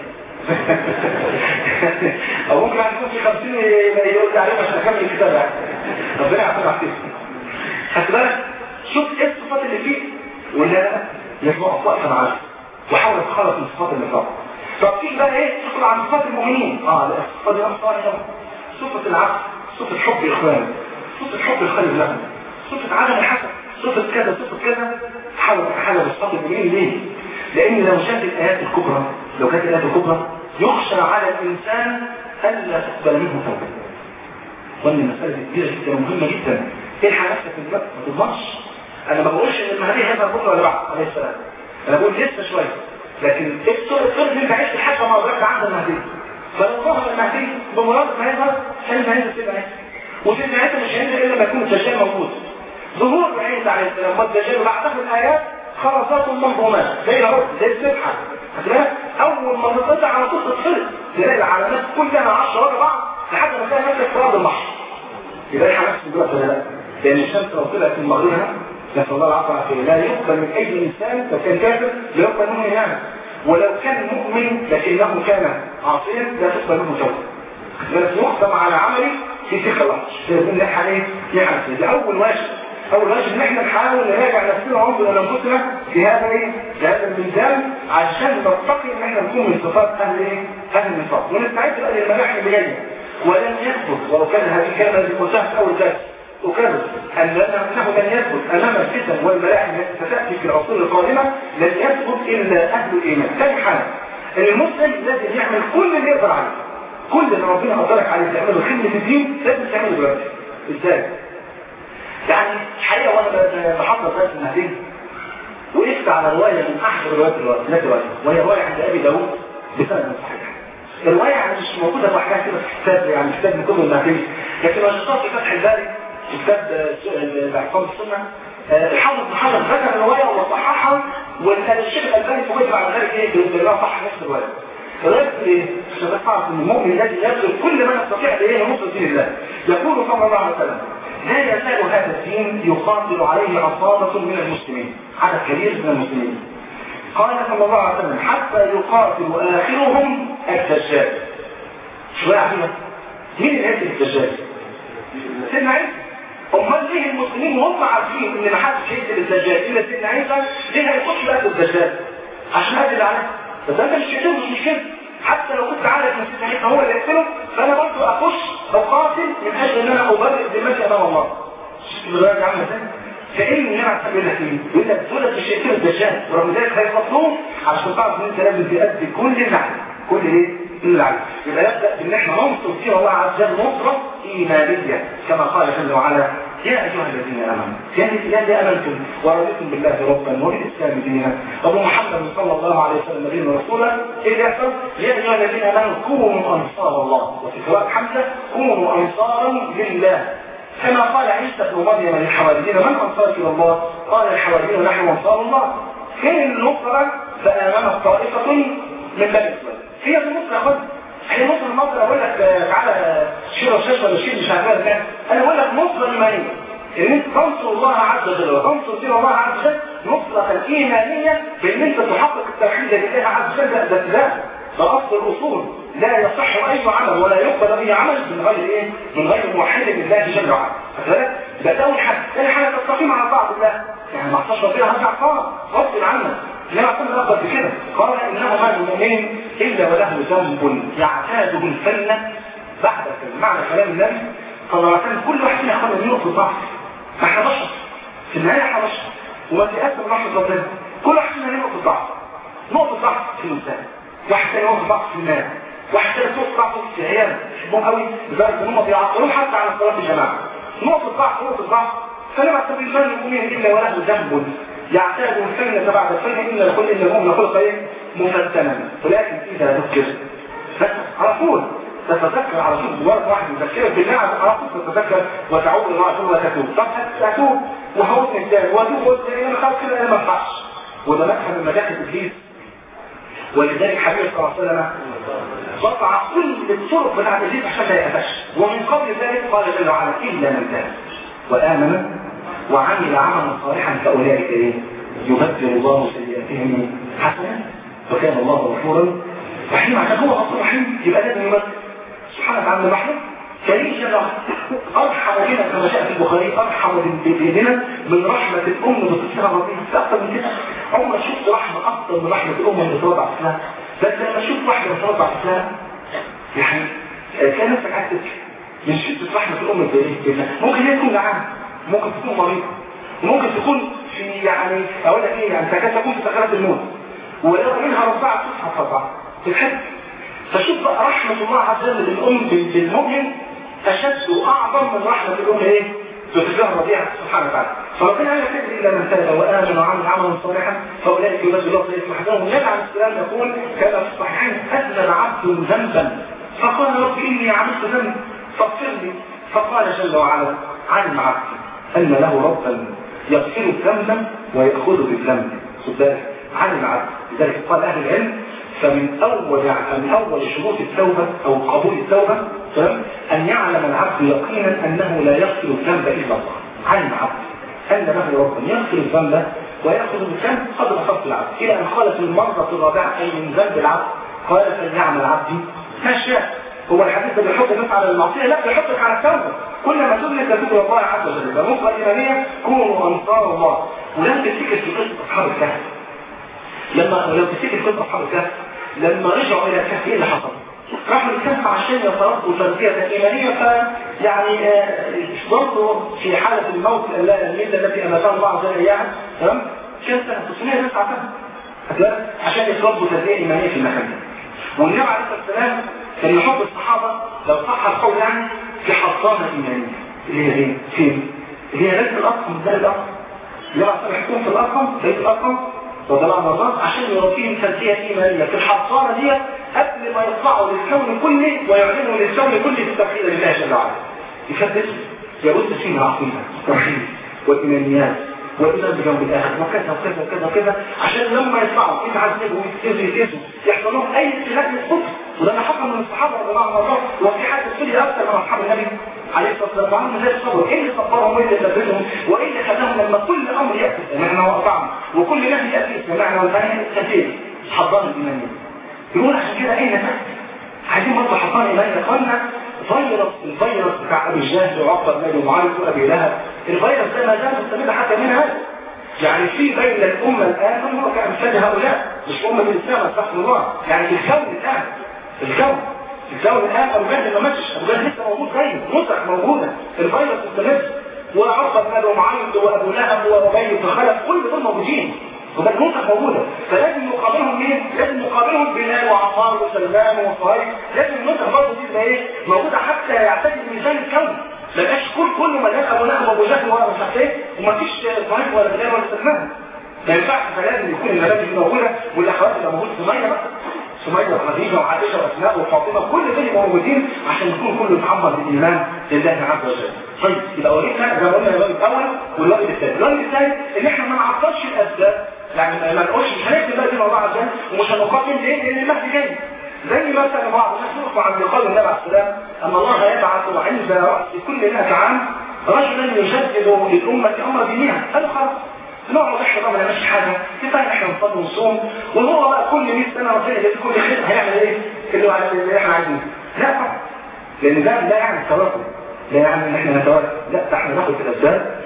او ممكن يعني يكون في 50 يقول لي عليهم عشان اكمل الكتاب يعني ربنا يعطينا عافيه خدت بالك شوف ايه الصفات اللي فيه ولا يسمع وقفا معاه وحاول تتخلص من صفات النفاق طب في بقى ايه تدخل عن صفات المؤمنين اه لا الصفات دي صفات صفة العفو صفة حب الاخوان صفة حب الخير لهم صفة عدم الحسد صفة كذا صفة كذا حاول حاجة بالصفة اليمين ليه؟ لأن لو شاف الآيات الكبرى لو كانت الآيات الكبرى يخشى على الإنسان ألا تقبل منه توبة وأن المسألة دي كبيرة جدا ومهمة جدا الحق نفسك في الوقت ما تضمنش أنا ما بقولش إن المهدي هيظهر بكرة ولا بعد عليه السلام أنا بقول لسه شوية لكن افترض إن أنت عشت حتى ما أدركت عند المهدي فلو ظهر المهدي بمراد ما يظهر سيدنا عيسى سيدنا عيسى وسيدنا عيسى مش هينزل إلا ما يكون الدجال موجود ظهور عيسى عليه السلام والدجال بعد الآيات خرصات منظومات زي العرض زي السبحة هتلاقي أول ما تطلع على طول تتصل تلاقي العلامات كلها عشرة ورا بعض لحد ما تلاقي نفسك في أرض المحشر يبقى الحق نفسك دلوقتي ولا لا؟ لأن الشمس لو طلعت من مغربها نسأل الله العافية والعافية لا يقبل من أي إنسان لو كان كافر لا يقبل منه إيمان ولو كان مؤمن لكنه كان عاصيا لا تقبل منه توبة بس يختم على عمله في تلك اللحظة لازم نحن عليه نعرف ده أول واجب أول واجب إن إحنا نحاول نراجع نفسنا وننظر إلى أنفسنا في هذا إيه؟ في هذا الميزان عشان نتقي إن إحنا نكون من صفات أهل إيه؟ أهل النفاق ونستعد بقى للملاحم اللي جاية ولن يثبت ولو كان هذه الكلمة التي قلتها في أول درس أكرر أن أنه لن يثبت أمام الفتن والملاحم التي ستأتي في العصور القادمة لن يثبت إلا أهل الإيمان ثاني حاجة أن المسلم لازم يعمل كل اللي يقدر عليه كل اللي ربنا قدرك عليه تعمله خدمة الدين لازم تعمله دلوقتي ازاي؟ يعني الحقيقة وانا بحضر درس المهدي وقفت على رواية من احد روايات النبي وهي رواية عند ابي داوود بسند صحيح الرواية يعني مش موجودة لوحدها كده في كتاب يعني كتاب من كتب المهدي لكن نشطات في فتح الباري في كتاب الاعتصام السنة الحافظ بن حجر ذكر الرواية وصححها والشيخ الألباني فوجد بعد ذلك ايه بالله صح نفس الرواية الرواية ايه؟ عشان تعرف ان المؤمن الذي يبذل كل ما يستطيع لايه نصر دين الله يقول صلى الله عليه وسلم لا يزال هذا الدين يقاتل عليه عصابة من المسلمين عدد كبير من المسلمين قال صلى الله عليه وسلم حتى يقاتل آخرهم الدجال شو عارفين مين اللي هيقتل الدجال؟ سيدنا عيسى امال ليه المسلمين وهم عارفين ان ما حدش هيقتل الدجال الا سيدنا عيسى ليه هيخش بقى الدجال؟ عشان هذه العالم بس انت مش كده مش مشكله حتى لو كنت عارف ان سيدنا عيسى هو اللي يقتله فانا برضه اخش اقاتل من اجل ان انا ابرئ ذمتي امام الله شفت الدرجه عامله ازاي؟ فايه اللي انا يقول لك ايه؟ يقول لك دول مش هيقتلوا الدجال ورغم ذلك هيقتلوه عشان تعرف ان انت لازم تؤدي كل اللي عليك كل ايه؟ كل اللي عليك يبقى يبدا بان احنا ننصر فيها الله عز وجل نصره ايمانيه كما قال جل وعلا يا أيها الذين آمنوا يا الذين آمنتم ورضيتم بالله ربا وبالإسلام دينا وبمحمد صلى الله عليه وسلم نبينا ورسولا إيه يحصل؟ يا أيها الذين آمنوا كونوا أنصار الله وفي قراءة حمزة كونوا أنصارا لله كما قال عيسى بن مريم للحواريين من أنصار إلى الله؟ قال الحواريون نحن أنصار الله فين النصرة فآمنت طائفة من بني إسرائيل هي النصرة خد هي نصر النصر اقول لك تعالى شيل الشاشه ولا شيل مش عارف انا بقول لك نصره ايمانيه ان انت تنصر الله عز وجل وتنصر دين الله عز وجل نصرة ايمانيه بان انت تحقق التوحيد لله عز وجل ده ده ده اصل الاصول لا يصح اي عمل ولا يقبل اي عمل من غير ايه؟ من غير موحد لله جل وعلا فذلك ده اول حاجه ثاني حاجه تستقيم على طاعه الله يعني ما اعطاش ربنا هرجع طاعه غصب عنك لا أقول أفضل بكده قال إنه ما المؤمن إلا وله ذنب يعتاده الفنة بعد معنى كلام النبي صلى الله عليه وسلم كل واحد فينا ياخد نقطة ضعف ما احنا بشر في النهاية احنا بشر وما تقسم رحمة ربنا كل واحد فينا له نقطة ضعف نقطة ضعف في الإنسان واحد ثاني نقطة ضعف في المال واحد ثاني نقطة ضعف في العيال يحبهم قوي لدرجة إن هم بيعطلون حتى على صلاة الجماعة نقطة ضعف نقطة ضعف فلما تبي المال المؤمن إلا وله ذنب يعتاد الفن بعد الفن إلا لكل إلا هم خلق إيه مفتنا ولكن إذا ذكر على طول تتذكر على طول مجرد واحد يذكرك بالله على طول تتذكر وتعود الله عز وجل وتتوب طب أتوب وهوت الثاني وأتوب والثاني أنا خلاص كده أنا ما ينفعش وده مدخل من مداخل إبليس ولذلك حبيب صلى الله عليه وسلم قطع كل الطرق بتاعت إبليس عشان ما يقفش ومن قبل ذلك قال جل وعلا إلا من تاب وآمن وعمل عملا صالحا فأولئك إيه؟ يبدل الله سيئاتهم حسنات وكان الله غفورا رحيما عشان هو غفور رحيم يبقى لازم يبدل سبحانه وتعالى محمد كريم جل أرحم بنا كما جاء في البخاري أرحم بنا من رحمة الأم بطفلها الرضيع أكثر من كده عمرك شفت رحمة أكثر من رحمة الأم اللي بترضع طفلها بس لما شفت واحدة بترضع طفلها يعني كان نفسك عايز تبكي من شدة رحمة الأم بإيه؟ ممكن هي تكون جعانة ممكن تكون مريضة وممكن تكون في يعني اقول لك ايه يعني تكاد تكون في سكرات الموت ولو منها رضعت تصحى فضع في الحج فشوف بقى رحمة الله عز وجل بالأم بالمؤمن أشد وأعظم من رحمة الأم إيه؟ بطفلها الرضيع سبحانه وتعالى فربنا لا يكتب إلا من تاب وآمن وعمل عملا صالحا فأولئك يبدل الله سيئات محزنهم والنبي عليه السلام يقول كما في الصحيحين أذنب عبد ذنبا فقال رب إني عملت ذنب فاغفر لي فقال جل وعلا علم عبدي أن له ربا يغفر ذنبا ويأخذ بالذنب خد بالك علم عبد لذلك قال أهل العلم فمن أول من أول شروط التوبة أو قبول التوبة تمام أن يعلم العبد يقينا أنه لا يغفر الذنب إلا الله علم عبد أن له ربا يغفر الذنب ويأخذ بالذنب قدر خط العبد إلى أن قالت المرة الرابعة أي من ذنب العبد قال فليعمل عبدي ما شاء هو الحديث ده بيحط الناس على المعصية لا بيحطك على التوبة كل ما تدرك تتوب الله عز وجل فالنصرة الإيمانية كونوا أنصار الله ولم تفتكر في قصة أصحاب الكهف لما لو تفتكر قصة أصحاب الكهف لما رجعوا إلى الكهف إيه اللي حصل؟ راحوا الكهف عشان يتربوا تربية إيمانية فيعني برضه في حالة الموت المدة التي أماتها الله عز وجل إياها تمام؟ كان سنة 909 عشان يتربوا تربية إيمانية في المكان ده والنبي عليه الصلاة والسلام كان يحب الصحابة لو صح القول يعني في حصانة إيمانية اللي هي ايه؟ فين؟ اللي هي بيت الأرقم ده الأرقم اللي هو يحكم في الأرقم بيت الأرقم وضلع نظام عشان يربيهم تربية إيمانية في الحصانة دي قبل ما يطلعوا للكون كله ويعلنوا للكون كله بالتوحيد لله جل وعلا يثبتوا يبث فيهم العقيدة التوحيد والإيمانيات والإيمان بجنب الآخر وكذا وكذا وكذا وكذا عشان لما يطلعوا يتعذبوا ويتكسروا يتكسروا يحصل لهم أي ابتلاء من الصدق وده اللي حصل من الصحابة رضي الله عنهم وفي حد السوري أكثر من أصحاب النبي عليه الصلاة والسلام وعملوا زي الصبر إيه اللي صبرهم وإيه اللي ثبتهم وإيه اللي خلاهم لما كل أمر يأتي سمعنا وأطعنا وكل نبي يأتي سمعنا وأطعنا كثير حضان الإيمانية يقول عشان كده أين نفس عايزين برضه حضان الإيمانية إخواننا فيروس الفيروس بتاع ابي جهل وعقبه بن ابي معاذ وابي لهب الفيروس ده ما زال مستمر حتى من هذا يعني في بين الامه الان هو كامثال هؤلاء مش امه الاسلام استغفر الله يعني في الكون الان في الكون في الكون الان ابو جهل ما ماتش ابو جهل لسه موجود زيه نسخ موجوده الفيروس مستمر وعقبه بن ابي معاذ وابو لهب وابي بن خلف كل دول موجودين وده النسخ موجوده فلازم نقابلهم مين؟ لازم نقابلهم بلال وعمار وسلمان وصهيب لازم النسخ برضه دي تبقى ايه؟ موجوده حتى يعتدل ميزان الكون ما يبقاش كل كله مليان ابو لهب وابو جهل ولا مش عارف ايه ومفيش صهيب ولا بلال ولا سلمان ما ينفعش فلازم يكون الملابس دي موجوده والاخوات اللي موجود سميه بقى سمية وخديجة وعائشة وأسماء وفاطمة كل دول موجودين عشان يكون كله يتعمر بالإيمان لله عز وجل. طيب يبقى ورينا زي ما قلنا الواجب الأول والواجب الثاني، الواجب الثاني إن إحنا ما نعطلش الأسباب يعني ما نقولش مش هنكتب بقى دي موضوع عشان ومش هنقاتل ليه؟ لأن المهدي جاي. زي مثلا بعض الناس يقف عند قول النبي عليه السلام أن الله يبعث عند رأس كل 100 عام رجلا يجدد للأمة أمر دينها، قالوا خلاص نقعد احنا بقى ما نعملش حاجه كفايه احنا نصلي ونصوم وهو بقى كل 100 سنه ربنا يجزي كل خير هيعمل ايه؟ اللي هو اللي احنا عايزينه لا طبعا لان ده لا يعني التوكل لا يعني ان احنا نتوكل لا ده احنا ناخد الاسباب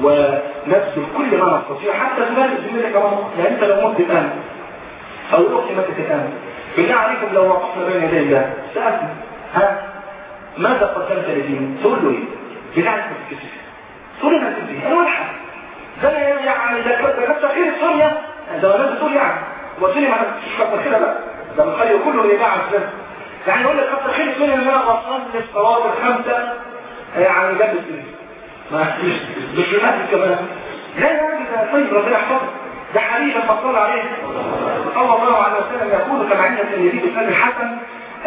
ونبذل كل ما نستطيع حتى تبادل ذمتك كمان يعني انت لو مت الان او الاخت ماتت الان بالله عليكم لو وقفنا بين يدي الله سالتني ها ماذا قدمت لدينك؟ تقول له ايه؟ بالله عليكم تتكسف تقول له انا كنت انا ولا حاجه ده يعني ده كده خير سوريا ده ولا تقول يعني وسوريا ما مش كتر كده بقى ده الخير كله اللي قاعد كده يعني يقول لك كتر خير سوريا ان انا وصلت الصلاه الخمسه يعني جنب السوريا ما مش بنفس كمان لا يا راجل ده طيب ربنا يحفظك ده حبيب المصطلح عليه صلى الله عليه وسلم يقول كما عند الترمذي بسند الحسن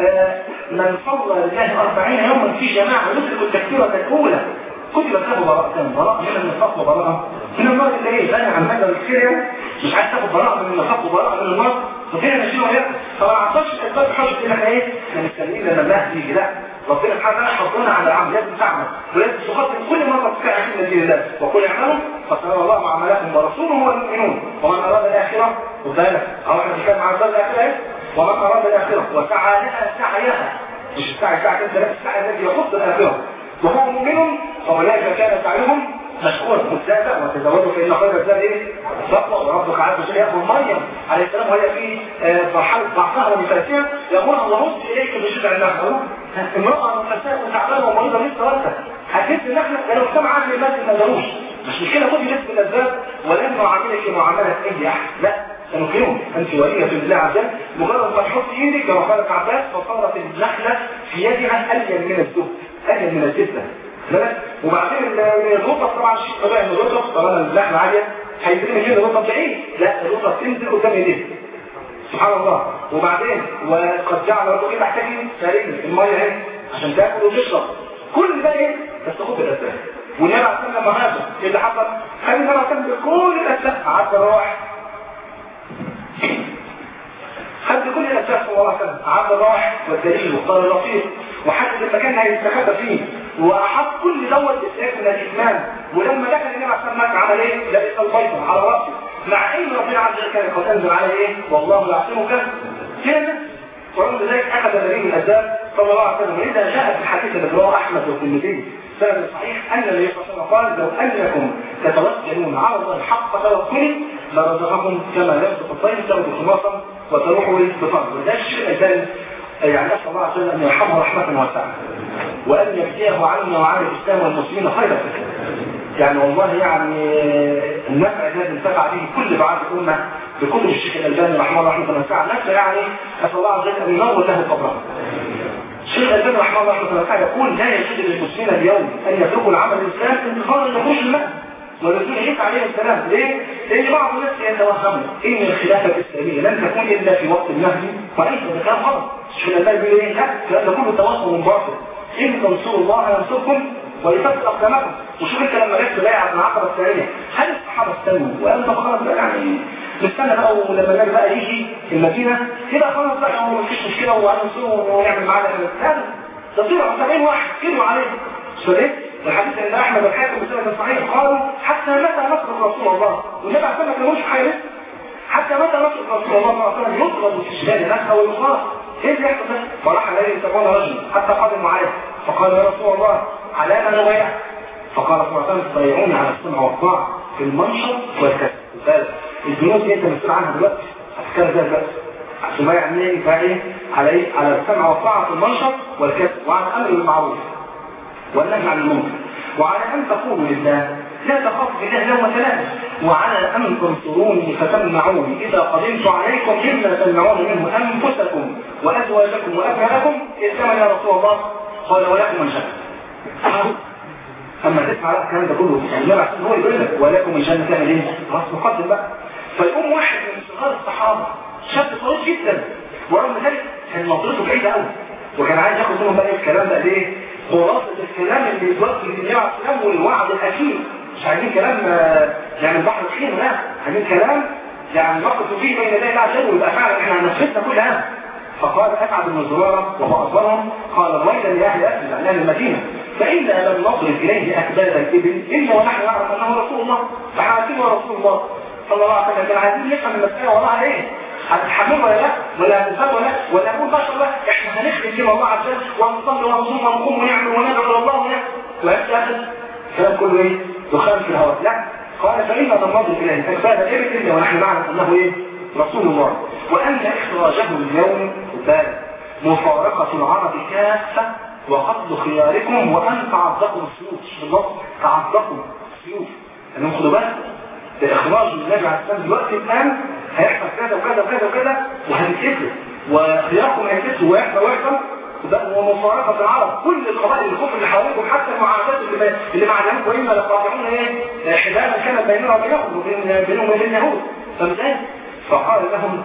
من صلى لله 40 يوما في جماعه يدرك التكبيره الاولى كتب له براءة براءة من النفاق وبراءة من النار اللي ايه غني عن هذا الخير مش عايز تاخد براءة من النفاق وبراءة من النار ففينا نشيله ويأكل فما عطاش الاسباب حاجة ان احنا ايه احنا مستنيين لما الله يجي لا ربنا سبحانه وتعالى حطنا على العمل لازم تعمل ولازم تخطط كل ما تستطيع في دين الله وكل اعملوا فسنرى الله عملكم ورسوله والمؤمنون ومن اراد الاخره وذلك او احنا بنتكلم عن الدار الاخره ومن اراد الاخره وسعى لها سعيها مش السعي ساعة انت لا السعي الذي يخص الاخره وهو مؤمن فاولئك كان سعيهم مشكورا مزدادا وتزودوا فان خير الزاد ايه؟ التقوى وربك عز وجل يقول مريم عليه السلام وهي في مرحله ضعفها ونفاسها يقولها ورد اليك بجذع النخل امراه نفساء وتعبانه ومريضه مثل ورثه حسيت ان احنا لو اجتمع اهل المال ما داروش مش مشكله خدي نسبه الاسباب ولن نعاملك معامله اي احد لا سنقيم انت وليه بالله عز وجل مجرد ما تحط ايدك كما قال ابن عباس فصارت النخله في يدها الين من الزهد الين من الزبده بالك وبعدين الرطب طبعا شيء طبيعي ان الرطب طالما النخله عاليه هيدري كده الرطب بعيد لا الرطب تنزل قدام ايديك سبحان الله وبعدين وقد جعل ربك محتاجين سليم الميه اهي عشان تاكل وتشرب كل ده ايه بس خد الاسباب والنبي عليه الصلاه والسلام هذا ايه اللي حصل خلي النبي عليه الصلاه والسلام كل الاسباب عدى الروح خد كل الاسباب صلى الله عليه وسلم عدى الروح والدليل وقال الرفيق وحدد المكان اللي هيستخبى فيه واحط كل دوت اسلام من الايمان ولما دخل النبي عليه الصلاه والسلام عمل ايه؟ لبس البيضه على راسه مع ان ربنا عز وجل كان قد انزل عليه ايه؟ والله يعصمك كده ورغم ذلك اخذ دليل من الاسباب صلى الله عليه وسلم ولذا جاء في الحديث الذي رواه احمد والترمذي سند صحيح ان النبي صلى الله عليه وسلم قال لو انكم تتوكلون على الله حق توكله لرزقكم كما يرزق الطير تغدو خلاصا وتروح بطن وده الشيء الثاني يعني نسال الله عز وجل ان يرحمه رحمه واسعه وان يجزيه عنا وعن الاسلام والمسلمين خيرا يعني والله يعني النفع الذي انتفع به كل بعض الامه بكتب الشيخ الالباني رحمه الله رحمه واسعه نفع يعني اسال الله عز وجل ان ينور له قبره الشيخ الالباني رحمه الله رحمه واسعه يقول لا يجوز للمسلمين اليوم ان يتركوا العمل الاسلام انتظارا لخروج الماء ورسول عيسى عليه السلام ليه؟ لان بعض الناس يتوهموا ان الخلافه الاسلاميه لن تكون الا في وقت المهدي وليس ده كلام غلط الشيخ الالباني بيقول ايه؟ لا الكلام ده كله توهم باطل ان تنصروا الله ينصركم ويثبت اقدامكم وشوف انت لما جبت بيعه من العقبه الثانيه هل الصحابه استنوا وقالوا طب خلاص بقى يعني نستنى بقى ولما النبي بقى يجي المدينه كده خلاص بقى هو مفيش مشكله وهننصره ونعمل معاه لا ده طلعوا 70 واحد كلوا عليه سوري الحديث ان احمد الحاكم بسنه صحيح قالوا حتى متى نصر رسول الله والنبي عليه الصلاه والسلام ما حاجه حتى متى نصر رسول الله صلى الله عليه وسلم يطلب في الشارع نفسه ويصاب ايه اللي يحصل ده؟ فراح عليه يتبون رجل حتى قدموا عليه فقال يا رسول الله على ما نبايع فقال صلى الله عليه وسلم تبايعوني على السمع والطاعه في المنشط والكسب البنود دي انت مسؤول عنها دلوقتي هتتكلم فيها دلوقتي تبايع مين فايه على ايه على السمع والطاعه في المنشط والكسب وعلى الامر بالمعروف والنهي عن المنكر وعلى ان تقولوا لله لا تخافوا بالله يوم ثلاثة وعلى أن تنصروني فتمنعوني إذا قدمت عليكم مما تمنعون منه أنفسكم وأزواجكم وأبنائكم إذ كما يا رسول الله قال ولكم من شاء أما تسمع الكلام ده كله يعني النبي عليه هو يقول لك ولكم من شأن تعمل إيه؟ خلاص مقدم بقى فيقوم واحد من صغار الصحابة شاب صغير جدا ورغم ذلك كان نظرته بعيدة قوي وكان عايز ياخد منهم بقى الكلام ده ليه؟ خلاصة الكلام اللي يتوجه للنبي عليه السلام والوعد الأكيد مش عايزين كلام يعني البحر الخير لا عايزين كلام يعني نقص فيه بين يدي الله عز وجل ويبقى فعلا احنا هنفذنا كلها فقال اسعد بن زراره وهو اكبرهم قال ويلا لاهل اسد عن اهل المدينه فانا لم نضرب اليه اكباد الابل الا ونحن نعرف انه رسول الله فحاسبه رسول الله صلى الله عليه وسلم كان عايزين نفهم المساله وضعها ايه هتتحمل ولا لا ولا هتنساب ولا ولا نقول بشر لا احنا هنخدم دين الله عز وجل ونصلي ونصوم ونقوم ونعمل وندعو الله ونعمل وفي الاخر الكلام كله ايه دخان في الهواء لا قال فإن تنظر إليه فكفانا إيه إلا ونحن نعلم أنه إيه رسول الله وأن إخراجه اليوم بال مفارقة العرب كافة وقتل خياركم وأن تعذقوا السيوف بالضبط تعذقوا السيوف أنهم خدوا بالكم بإخراج النبي عليه السلام دلوقتي الآن هيحصل كذا وكذا وكذا وكذا وهنتكسر وخياركم هيتكسروا ويحصل ويحصل ومفارقة العرب كل القبائل الكفر اللي حواليكم حتى المعاهدات اللي اللي مع اليهود وإما لقاطعون ايه حبالا كانت بيننا وبينهم وبين بينهم وبين اليهود فمثال فقال لهم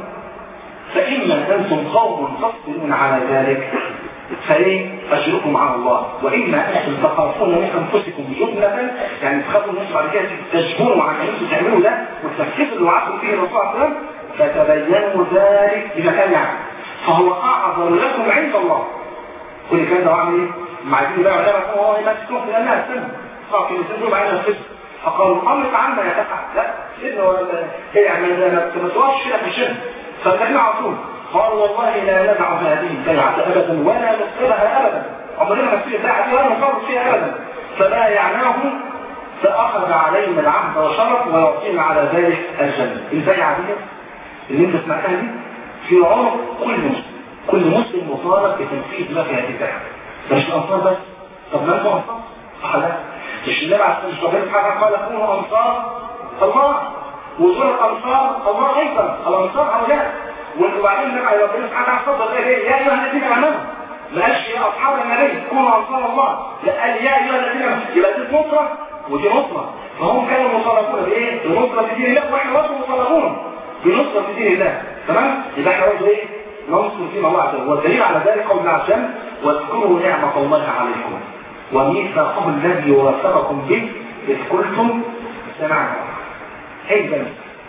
فإما أنتم قوم تصبرون على ذلك فايه أجركم على الله وإما أنتم تخافون من أنفسكم جبنة يعني تخافوا الناس بعد كده تجبروا عن أن أنتم تعملوا ده وتنفذوا اللي وعدتم فيه الرسول صلى الله عليه وسلم فتبينوا ذلك بمكان يعني فهو أعظم لكم عند الله كل الكلام ده وعمل ايه؟ ما عايزين بقى ولا بقى هو يمسكهم في الناس سنة اه في الانسان دول معانا الفجر فقالوا امرك عما يا تفعل لا سيدنا ولا ايه يعني ما توقفش كده في الشرك فاحنا على طول قال والله لا ندع هذه البيعة ابدا ولا نصلها ابدا عمرنا ما نصير البيعة دي ولا نفرط فيها ابدا فبايعناه فاخذ علينا العهد وشرف ويعطينا على ذلك الجنة البيعة دي اللي انت سمعتها دي في عنق كل مسلم كل مسلم مطالب بتنفيذ ما في هذه البيعة مش الأنصار بس طب ما انتوا أنصار صح لا مش النبي عليه الصلاه والسلام قال كونوا انصار الله ودول الانصار الله ايضا الانصار هؤلاء وبعدين النبي عليه الصلاه والسلام قال اتفضل يا ايها الذين امنوا ما قالش يا اصحاب النبي كونوا انصار الله لا قال يا ايها الذين امنوا يبقى دي نصره ودي نصره فهم كانوا مطالبون بايه؟ بنصره دين الله واحنا برضه مطالبون بنصره دين الله تمام؟ يبقى احنا برضه ايه؟ ننصر دين الله عز وجل والدليل على ذلك قول الله عز وجل واذكروا نعمه الله عليكم وميثاقه الذي وافقكم به اذ قلتم سمعنا ايضا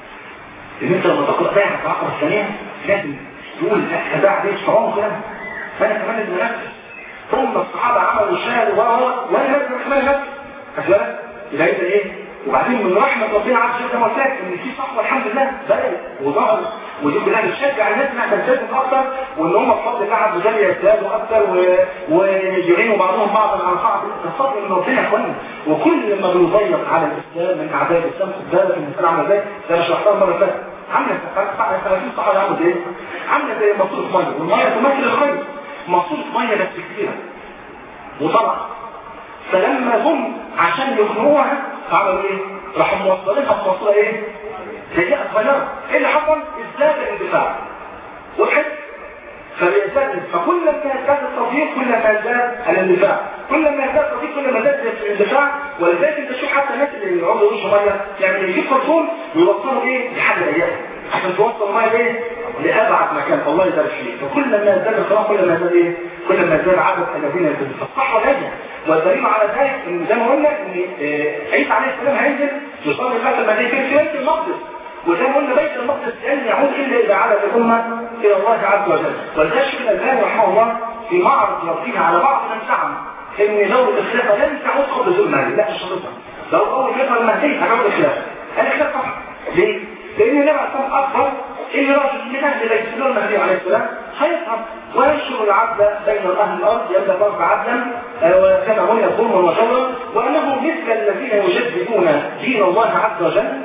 ان انت لما تقرا ايه في العقبه الثانيه لازم تقول لا ده عليه صرام كده فانا كمان لازم انفذ ثم الصحابه عملوا شهر و وانا لازم كمان انفذ خد بالك يبقى انت ايه وبعدين من رحمه ربنا عز وجل ما قلت لك ان في صحوه الحمد لله بدات وظهر ودي كلها بتشجع الناس انها تلتزم اكتر وان هم بفضل الله عز وجل يزدادوا اكتر و... ويعينوا بعضهم بعضا على بعض ده فضل من ربنا يا اخوانا وكل ما بيضيق على الاسلام من اعداء الاسلام خد بالك المثال عامله ازاي ده انا شرحتها المره اللي فاتت عامله 30 صحابه عامله ازاي؟ عامله زي ماسوره ميه والميه تمثل الخير ماسوره ميه بس كبيره وطلع فلما جم عشان يخنقوها عملوا ايه؟ راحوا موصلينها في ماسوره ايه؟ سيئة صغيرة ايه اللي حصل؟ ازداد الاندفاع وضحت؟ فبيزداد فكل ما يزداد التطبيق كل ما يزداد الاندفاع كل ما يزداد التطبيق كل ما يزداد الاندفاع ولذلك انت تشوف حتى الناس اللي يقعدوا يرشوا ميه يعني يجيب خرطوم ويوصلوا ايه لحد الايام عشان توصل الميه ايه لابعد مكان الله يبارك فيه فكل ما يزداد الخلاص كل ما يزداد ايه كل ما يزداد عدد الذين يزداد فالصحوه لازم والدليل على ذلك ان زي ما قلنا ان عيسى عليه السلام هينزل يصلي بعد المدينه في بيت المقدس وزي ما قلنا بيت المقدس لن يعود الا اذا عادت الامه الى الله عز وجل ولذلك الالباني رحمه الله في معرض ربنا على بعض من زعم ان دوله الخلافه لن تعود قبل ذو المهدي لا مش شرطها لو اول خلافه المهدي هتعود الخلافه الخلافه صح ليه؟ لان النبي عليه الصلاه اخبر ان راجل من اهل بيت الله المهدي عليه السلام هيصعد وينشر العدل بين اهل الارض يبدا فرض عدلا وكما هنا ظلما وجورا وانه مثل الذين يجددون دين الله عز وجل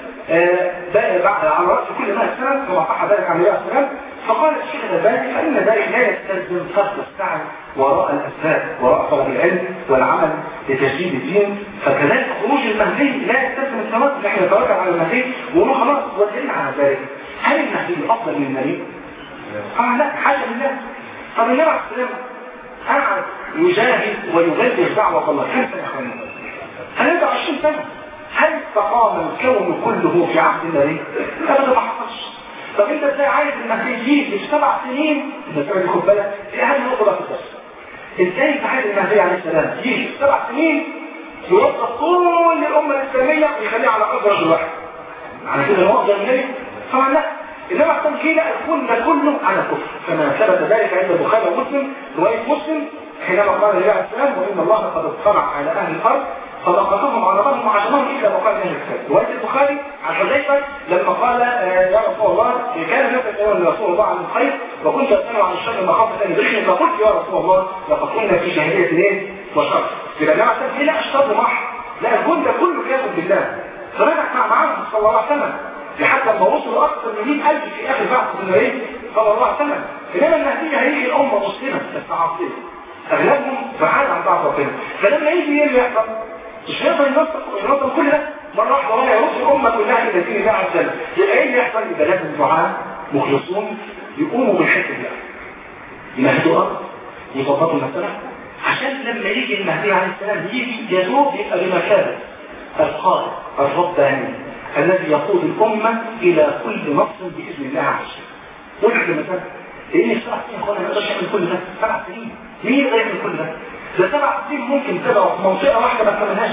بعد على راس كل ما سنه كما صح ذلك عن النبي عليه السلام فقال الشيخ الألباني فإن ذلك لا يستلزم فرض السعي وراء الأسباب وراء طلب العلم والعمل لتجديد الدين فكذلك خروج المهدي لا يستلزم الثبات ان احنا نتوكل على المهدي ونقول خلاص والدليل على ذلك هل المهدي أفضل من النبي؟ آه لا حاجة لله طب النبي عليه السلام قعد يجاهد ويبلغ دعوة الله كم سنة يا اخوانا؟ هنبقى 20 سنة هل استقام الكون كله في عهد النبي؟ ابدا ما حصلش طب انت ازاي عايز المهدي يجي في سبع سنين انت خد بالك في اهم نقطه بقى في القصه ازاي انت عايز المهدي عليه السلام يجي في سبع سنين يوظف كل الامه الاسلاميه ويخليها على قدر رجل واحد على كده هو افضل النبي طبعا لا انما احسن كده الكون ده كله على الكفر كما ثبت ذلك عند البخاري ومسلم روايه مسلم حينما قال النبي عليه السلام وان الله قد اطلع على اهل الارض فلقطهم وعرضهم وعجبهم الا مقال اهل الكتاب روايه البخاري عن حذيفه لما قال يا رسول الله كان الناس يسالون رسول الله عن الخير وكنت اساله عن الشر مخافه ان يدركني فقلت يا رسول الله لقد كنا في جاهليه ايه وشر يبقى النبي عليه السلام لا الشر محض لا الكون ده كله كافر بالله فرجع مع معاذ صلى الله عليه وسلم لحد ما وصلوا اكثر من 100000 في اخر بعث النبي صلى الله عليه وسلم انما المهدي هيجي الامه مسلمه بس عاصيه اغلبهم بعاد عن بعض ربنا فلما يجي ايه اللي يحصل مش هيقدر ينظم كل ده مرة واحدة ولا يرد الأمة كلها إلى دين الله عز وجل يبقى إيه اللي يحصل؟ يبقى لازم دعاء مخلصون يقوموا بالحكم ده يمهدوا أرض يظبطوا المسألة عشان لما يجي المهدي عليه السلام يجي يدوب يبقى بمثابة القائد الرباني الذي يقود الأمة إلى كل نص بإذن الله عز وجل وجد مثلا لأن السبع سنين أخوانا ما يقدرش يعمل كل ده سبع سنين مين يقدر يعمل كل ده؟ ده سبع سنين ممكن تبقى في منطقة واحدة ما تكملهاش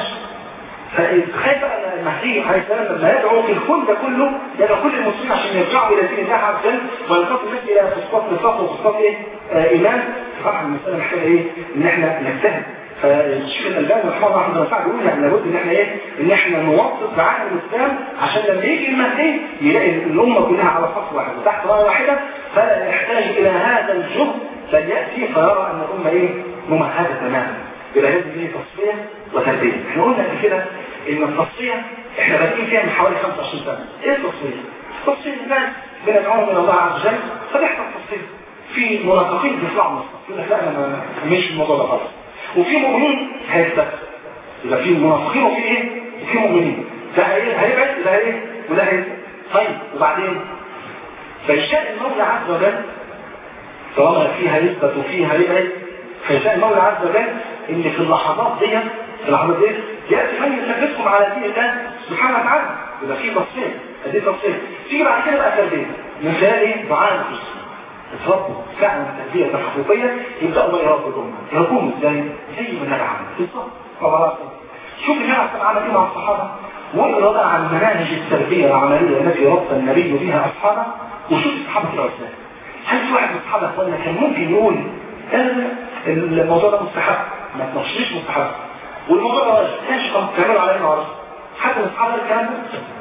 فتخيل بقى المهدي عليه السلام لما يدعو في الكون ده كله يدعو كل المسلمين عشان يرجعوا الى دين الله عز وجل ويلقوا الناس الى فسطاط نفاق وفسطاط ايه؟ آه ايمان طبعا المساله محتاجه ايه؟ ان احنا نجتهد فالشيخ الالباني رحمه الله رحمه الله بيقول يعني لابد ان احنا ايه؟ ان احنا نوظف دعاء الاسلام عشان لما يجي المهدي يلاقي الامه كلها على صف واحد وتحت رايه واحده فلا يحتاج الى هذا الجهد بل ياتي فيرى ان الامه ايه؟ ممهده تماما يبقى لازم دي تصفيه وتربيه احنا قلنا قبل كده ان التصفيه احنا بادئين فيها من حوالي 25 سنه ايه التصفيه؟ تصفيه الناس بندعوهم الى الله عز وجل فبيحصل تصفيه في منافقين بيطلعوا من الصف يقول لك لا انا مش في الموضوع ده خالص وفي مؤمنين هيثبت يبقى في منافقين وفي ايه؟ وفي مؤمنين ده هي- هيبعد وده ايه؟ وده هيبعد طيب وبعدين فيشاء المولى عز وجل طالما فيها يثبت وفيها يبعد فيشاء المولى عز وجل ان في اللحظات دي في اللحظات دي ياتي من يثبتكم على دين الله سبحانه وتعالى يبقى في تفصيل ادي تفصيل تيجي بعد كده بقى تربيه من خلال ايه؟ دعاء الخصوص اتربوا فعلا التربيه الحقيقيه يبداوا بقى يربوا الامه يربوهم ازاي؟ زي ما النبي عمل بالظبط خلاص شوف النبي عليه الصلاه عمل ايه مع الصحابه واقرا بقى عن مناهج التربيه العمليه التي ربى النبي بها اصحابه وشوف الصحابه في الاسلام هل في واحد من الصحابه اخوانا كان ممكن يقول آه، الموضوع ده مستحب ما تنشرش مستحب والموضوع ده واجب ماشي طب تعملوا على انه واجب حد من الصحابه قال الكلام ده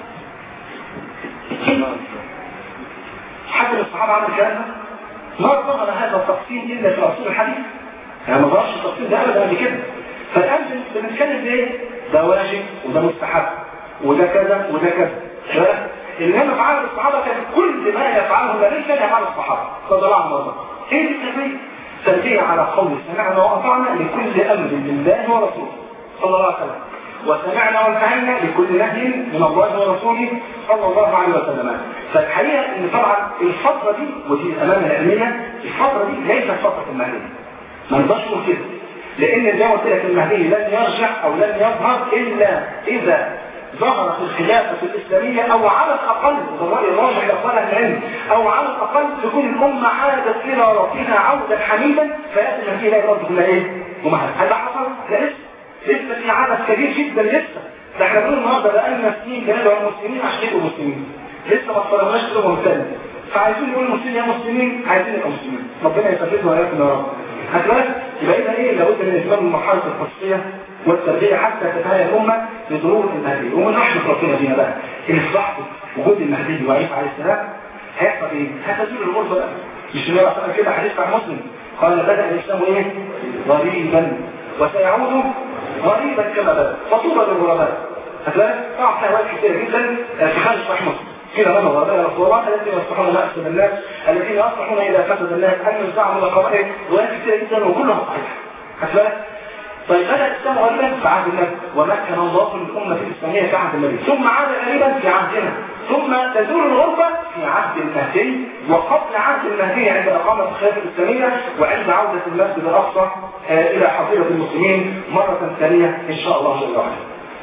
حد من الصحابه عمل الكلام ده ما ظهر هذا التفصيل الا في اصول الحديث يعني ما ظهرش التفصيل ده ابدا قبل كده فالان بنتكلم بايه؟ ده واجب وده مستحب وده كذا وده كذا لا انما افعال الصحابه كان كل ما يفعله النبي كان يفعله الصحابه رضي الله عنهم ايه دي التربيه؟ تربيه على قول سمعنا واطعنا لكل امر لله ورسوله صلى الله عليه وسلم وسمعنا وانتهينا لكل نهي من الله ورسوله صلى الله عليه وسلم فالحقيقه ان طبعا الفتره دي ودي الامانه العلميه الفتره دي ليست فتره المهدي ما نقدرش نقول كده لان زي ما قلت لك المهدي لن يرجع او لن يظهر الا اذا ظهرت الخلافة الإسلامية أو على الأقل والرأي الراجح لأقوال أهل العلم أو على الأقل تكون الأمة عادت إلى ربها عودا حميدا فيأتي المهدي لا يرد كلها إيه؟ ومهل هل ده حصل؟ لا لسه لسه في عدد كبير جدا لسه ده احنا بنقول النهارده بقالنا سنين بندعو المسلمين عشان يبقوا مسلمين لسه ما افترضناش كده ممتاز فعايزين نقول المسلمين يا مسلمين عايزين نبقى مسلمين ربنا يثبتنا وياكم يا رب هتلاقي يبقى اذا ايه لابد من اتمام مرحله التصفيه والتربيه حتى تتهيأ الامه لظهور المهدي ومن رحمه ربنا بينا بقى ان في لحظه وجود المهدي وعيسى عليه السلام هيحصل ايه؟ هتزول الغربه بقى مش النبي صلى كده حديث عن مسلم قال بدا الاسلام ايه؟ غريبا وسيعود غريبا كما بدا فطوبى للغرباء هتلاقي طبعا في اوقات كتير جدا في خارج صحيح مسلم كده من الغرباء يا رسول الله الذين يصلحون ما افسد الناس الذين يصلحون اذا فسد الناس ان يزعموا القبائل روايات كتير جدا وكلهم صحيح هتلاقي طيب بدأ الإسلام غالبا في عهد النبي ومكن الله للأمة الإسلامية في عهد النبي ثم عاد غالبا في عهدنا ثم تزول الغربة في عهد المهدي وقبل عهد المهدي عند إقامة الخلافة الإسلامية وعند عودة المسجد الأقصى آه إلى حظيرة المسلمين مرة ثانية إن شاء الله جل وعلا.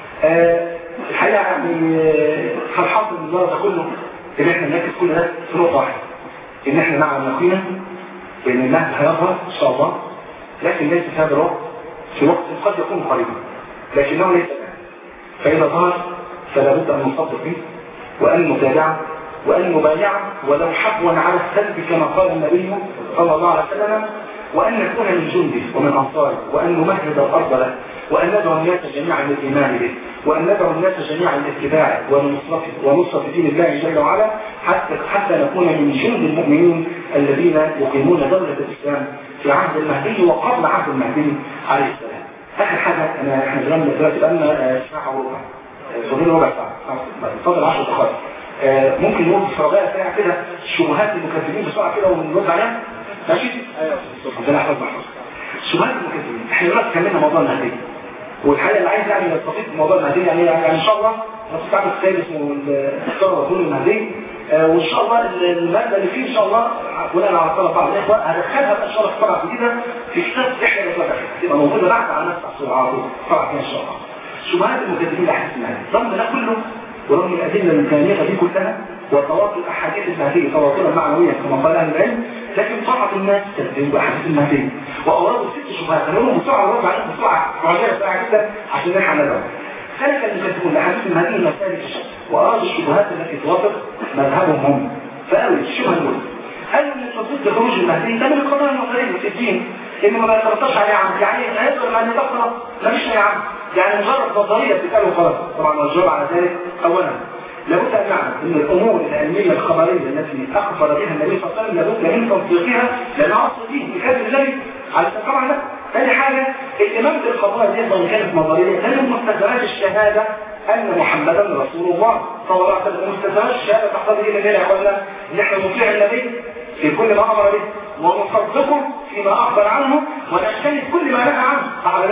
آه الحقيقة يعني هالحاصل من ده كله إن إحنا نركز كل ده في نقطة واحدة إن إحنا نعلم يقينا بأن المهدي هيظهر إن شاء الله لكن ليس في هذا الوقت في وقت قد يكون قريبا لكنه ليس الآن فإذا ظهر فلا بد أن نصدق به وأن نتابعه وأن نبايعه ولو حبوا على السلب كما قال النبي صلى الله عليه وسلم وأن نكون من جنده ومن أنصاره وأن نمهد الأرض له وأن ندعو الناس جميعا للإيمان به وأن ندعو الناس جميعا لاتباعه ونصرته ونصرة دين الله جل وعلا حتى حتى نكون من جند المؤمنين الذين يقيمون دولة الإسلام في عهد المهدي وقبل عهد المهدي عليه السلام. آخر حاجة أنا إحنا زمان دلوقتي بقالنا ساعة وربع فاضل ربع ساعة فاضل 10 دقائق ممكن نقول بفرغاء سريعة كده شبهات المكذبين بسرعة كده ونرد عليها ماشي؟ ربنا يحفظ محفوظ شبهات المكذبين احنا دلوقتي اتكلمنا موضوع المهدي والحقيقة اللي عايز يعني يستفيد من موضوع المهدي يعني يعني ان شاء الله نصف عدد السيد اسمه اختار رسول المهدي آه وان شاء الله المادة اللي فيه ان شاء الله بناء على طلب بعض الاخوة هدخلها بقى ان شاء الله في طبعة جديدة في كتاب احنا الاسبوع تبقى موجودة بعد على نفس الصورة على طول طبعا ان شاء الله شبهات المكذبين احاديث المهدي رغم ده كله ورغم الادله الكامله دي كلها وتواصل احاديث المهدي تواصلا معنويا كما قال اهل العلم لكن بعض الناس كذبوا باحاديث المهدي واوردوا ست شبهات هنقولهم بسرعه ونرد عليهم بسرعه معجزه سريعه جدا عشان نلحق ندعو سلك المكذبون لاحاديث المهدي مسالك الشك وارادوا الشبهات التي توافق مذهبهم هم فقالوا الشبهه الاولى قالوا ان التصديق بخروج المهدي ده من القضايا النظريه في الدين ان ما يترتبش عليه عمد يعني هيقدر ان يتقرا مفيش اي عمد يعني مجرد نظريه بتتقال وخلاص طبعا الجواب على ذلك اولا لابد ان نعلم ان الامور العلميه الخبريه التي اخبر بها النبي صلى الله عليه وسلم لابد من تصديقها لانها اصل دين بكلام النبي على طبعا لا ثاني حاجه الامام القضايا دي وان كانت نظريه لان مستلزمات الشهاده ان محمدا رسول الله صلى الله عليه وسلم مستلزمات الشهاده تقتضي ايه من هنا قلنا ان احنا نطيع النبي في كل ما امر به ونصدقه فيما اخبر عنه ونجتنب كل ما نهى عنه صح لا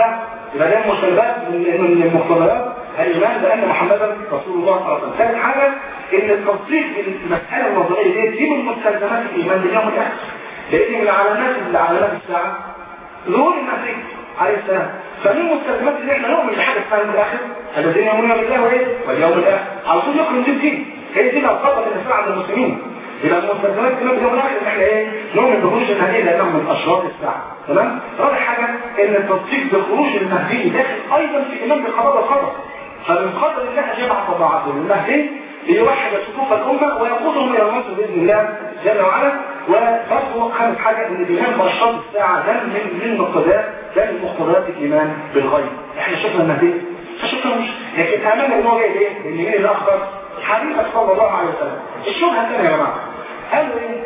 يبقى ده المسلمات من المقتضيات الايمان بان محمدا رسول الله صلى الله عليه وسلم ثالث حاجه ان التصديق بالمساله النظريه دي دي من مستلزمات الايمان باليوم الاخر لان من علامات علامات الساعه ظهور المسيح عليه السلام فمن مستلزمات اللي احنا نؤمن بحاجه اسمها اليوم الاخر الذين يؤمنون بالله وايه واليوم الاخر على طول يخرج دي الدين هي دي لو خطط الاسلام عند المسلمين يبقى المستلزمات كمان باليوم الاخر ان احنا ايه نؤمن بخروج المهدي لانه من اشراط الساعه تمام رابع حاجه ان التصديق بخروج المهدي داخل ايضا في ايمان بالقضاء والقدر فمن قدر الله ان يبعث الله عز وجل المهدي ليوحد صفوف الامه ويقودهم الى النصر باذن الله جل وعلا وبرضه خامس حاجه ان الايمان باشراط الساعه ده من من مقتضيات ده من مقتضيات الايمان بالغيب احنا شفنا المهدي ما شفناهوش لكن امنا ان هو جاي ليه؟ لان مين اللي اخبر؟ حبيبك صلى الله عليه وسلم الشبهه الثانيه يا جماعه قالوا ايه؟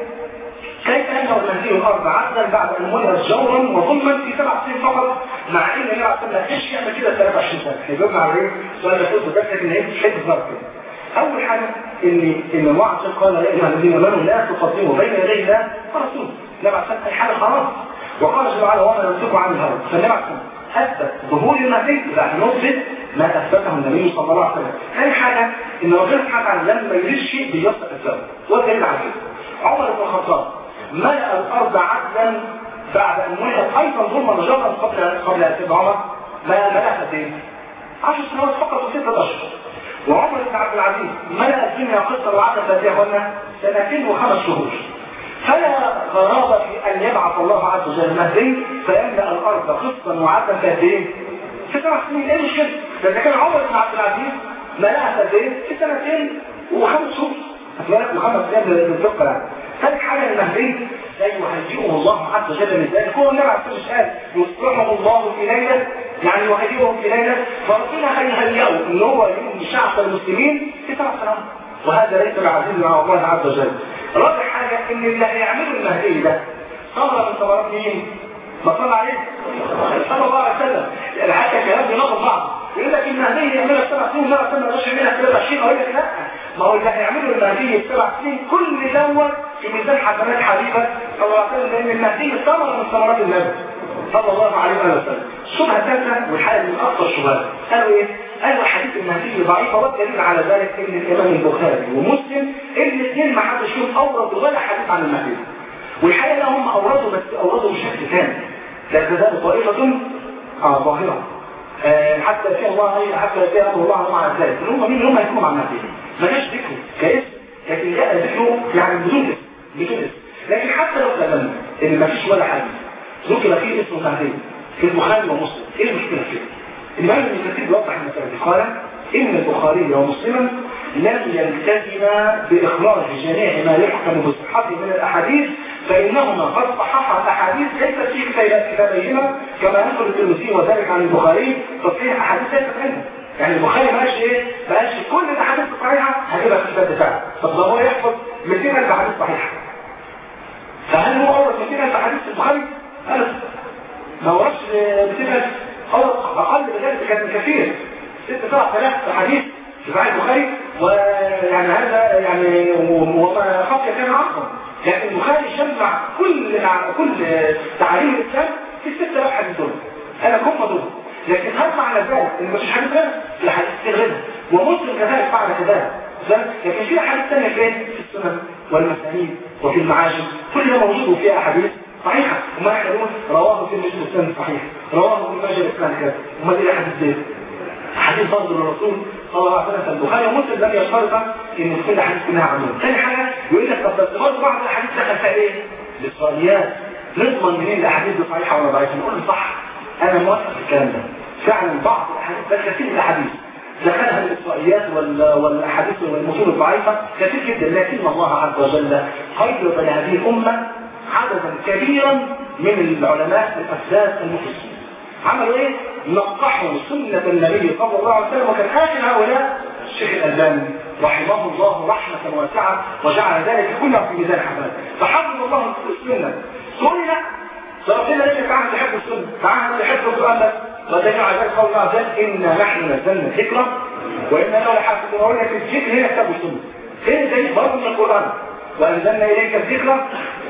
كيف انه المهدي الارض عدلا بعد ان ملئت جورا وظلما في سبع سنين فقط مع ان النبي عليه الصلاه والسلام ايش يعمل كده 23 سنه؟ هيجاوبنا على ايه؟ السؤال ده كله بس لكن هي مش حته ظرف كده. اول حاجه ان ان الله عز وجل قال يا ايها الذين امنوا لا تقدموا بين يدي الله ورسوله. النبي عليه الصلاه والسلام حاجه خلاص وقال جل وعلا وما ينطق عن الهوى فالنبي عليه الصلاه اثبت ظهور المهدي راح نثبت ما اثبته النبي صلى الله عليه وسلم. ثاني حاجه ان ربنا سبحانه وتعالى لما يريد شيء بيصدق الزمن والدليل على كده. عمر بن الخطاب ملأ الأرض عدلا بعد أن ملئت أيضا ظلما وجرا قبل قبل سيد عمر ما ملأت قد إيه؟ 10 سنوات فقط وستة أشهر وعمر بن عبد العزيز ملأ الدنيا قصة وعدت قد إيه قلنا؟ سنتين وخمس شهور فلا غرابة في أن يبعث الله عز وجل المهدي فيملأ الأرض قسطا وعدلا قد إيه؟ في سبع سنين إيه المشكلة؟ لأن كان عمر بن عبد العزيز ملأها قد إيه؟ في سنتين وخمس شهور هتلاقي وخمس أيام للدقة يعني ثالث حاجة المهدي سيهيئه الله عز وجل من ذلك هو النبي عليه الصلاة قال يصلحه الله في ليلة يعني يهيئه في ليلة فربنا هيهيئه ان هو يؤمن شعب المسلمين في سبع سنوات وهذا ليس بعزيز على الله عز وجل رابع حاجة ان اللي هيعمله المهدي ده ثمرة من ثمرات مين؟ ما صلى عليه صلى الله عليه وسلم يعني حتى الكلام بيناقض بعض يقول لك المهدي يعملها سبع سنين مرة سنة مش يعملها 23 اقول لك لا ما هو اللي هيعمله المهدي في سبع سنين كل دوت في ميزان حسنات حبيبه صلى الله عليه وسلم لان المهدي ثمره من ثمرات النبي صلى الله عليه وسلم الشبهه الثالثه والحاله من اكثر الشبهات قالوا ايه؟ قالوا حديث المهدي ضعيفه والدليل على ذلك ان الامام البخاري ومسلم الاثنين ما حدش فيهم اورد ولا حديث عن المهدي والحقيقه هم اوردوا بس اوردوا بشكل ثاني لا تزال طائفه اه ظاهره آه حتى في الله حتى في الله مع ذلك هم مين هم يكونوا مع المهدي ما جاش ذكره كاسم لكن جاء ذكره يعني بدون اسم بدون اسم لكن حتى لو سلمنا ان ما فيش ولا حديث ذكر فيه اسم مهدي في البخاري ومسلم ايه المشكله فيه؟ الامام ابن كثير بيوضح المسألة دي قال ان البخاري ومسلما لم يلتزما باخراج جميع ما يحكم بصحته من الاحاديث فانهما قد صححا الاحاديث ليست في كتابيهما كما ينقل الترمذي وذلك عن البخاري تصحيح احاديث ليست عنده يعني البخاري ما قالش ايه ما قالش كل الاحاديث الصحيحه هتبقى في الكتاب بتاعه طب ده هو يحفظ 200000 حديث صحيحه فهل هو اورد 200000 حديث في البخاري؟ ابدا ما اوردش 200000 اورد اقل بذلك كان كثير 6 7000 حديث في صحيح البخاري ويعني هذا يعني وما خفي كان اعظم لكن البخاري جمع كل كل تعاليم الاسلام في 6000 حديث دول انا كم دول لكن هل معنى ذلك ان مفيش حديث غير في حديث كتير غيرها ومسلم كذلك فعل كذلك لكن في حديث ثانيه فين في السنن والمسانيد وفي المعاجم كل ده موجود وفيها احاديث صحيحه وما احنا نقول رواه في مسلم السنن صحيح رواه ابن ماجه الاسلام كذا وما دي احاديث دي حديث برضه للرسول صلى الله عليه وسلم البخاري ومسلم لم يشترط ان كل حديث منها عنه ثاني حاجه يقول لك طب بس برضه بعض الاحاديث دخل فيها ايه؟ الاسرائيليات نضمن منين الاحاديث دي صحيحه ولا ضعيفه نقول صح انا موافق في الكلام ده فعلا بعض الاحاديث بل كثير من الاحاديث دخلها الاسرائيليات والاحاديث والمتون الضعيفه كثير جدا لكن الله عز وجل قيد لهذه الامه عددا كبيرا من العلماء الاساس المخلصين عملوا ايه؟ نقحوا سنة النبي صلى الله عليه وسلم وكان آخر هؤلاء الشيخ الألباني رحمه الله رحمة واسعة وجعل ذلك كله في ميزان حسنات فحفظ الله السنة سنة فربنا ليس تعالى تحب السنة تعالى تحب القرآن بس ودليل على ذلك قول الله عز وجل إنا نحن نزلنا الذكر وإنا له لحافظون وقلنا في الذكر هنا كتاب السنة فين الدليل برضه من القرآن وأنزلنا إليك الذكر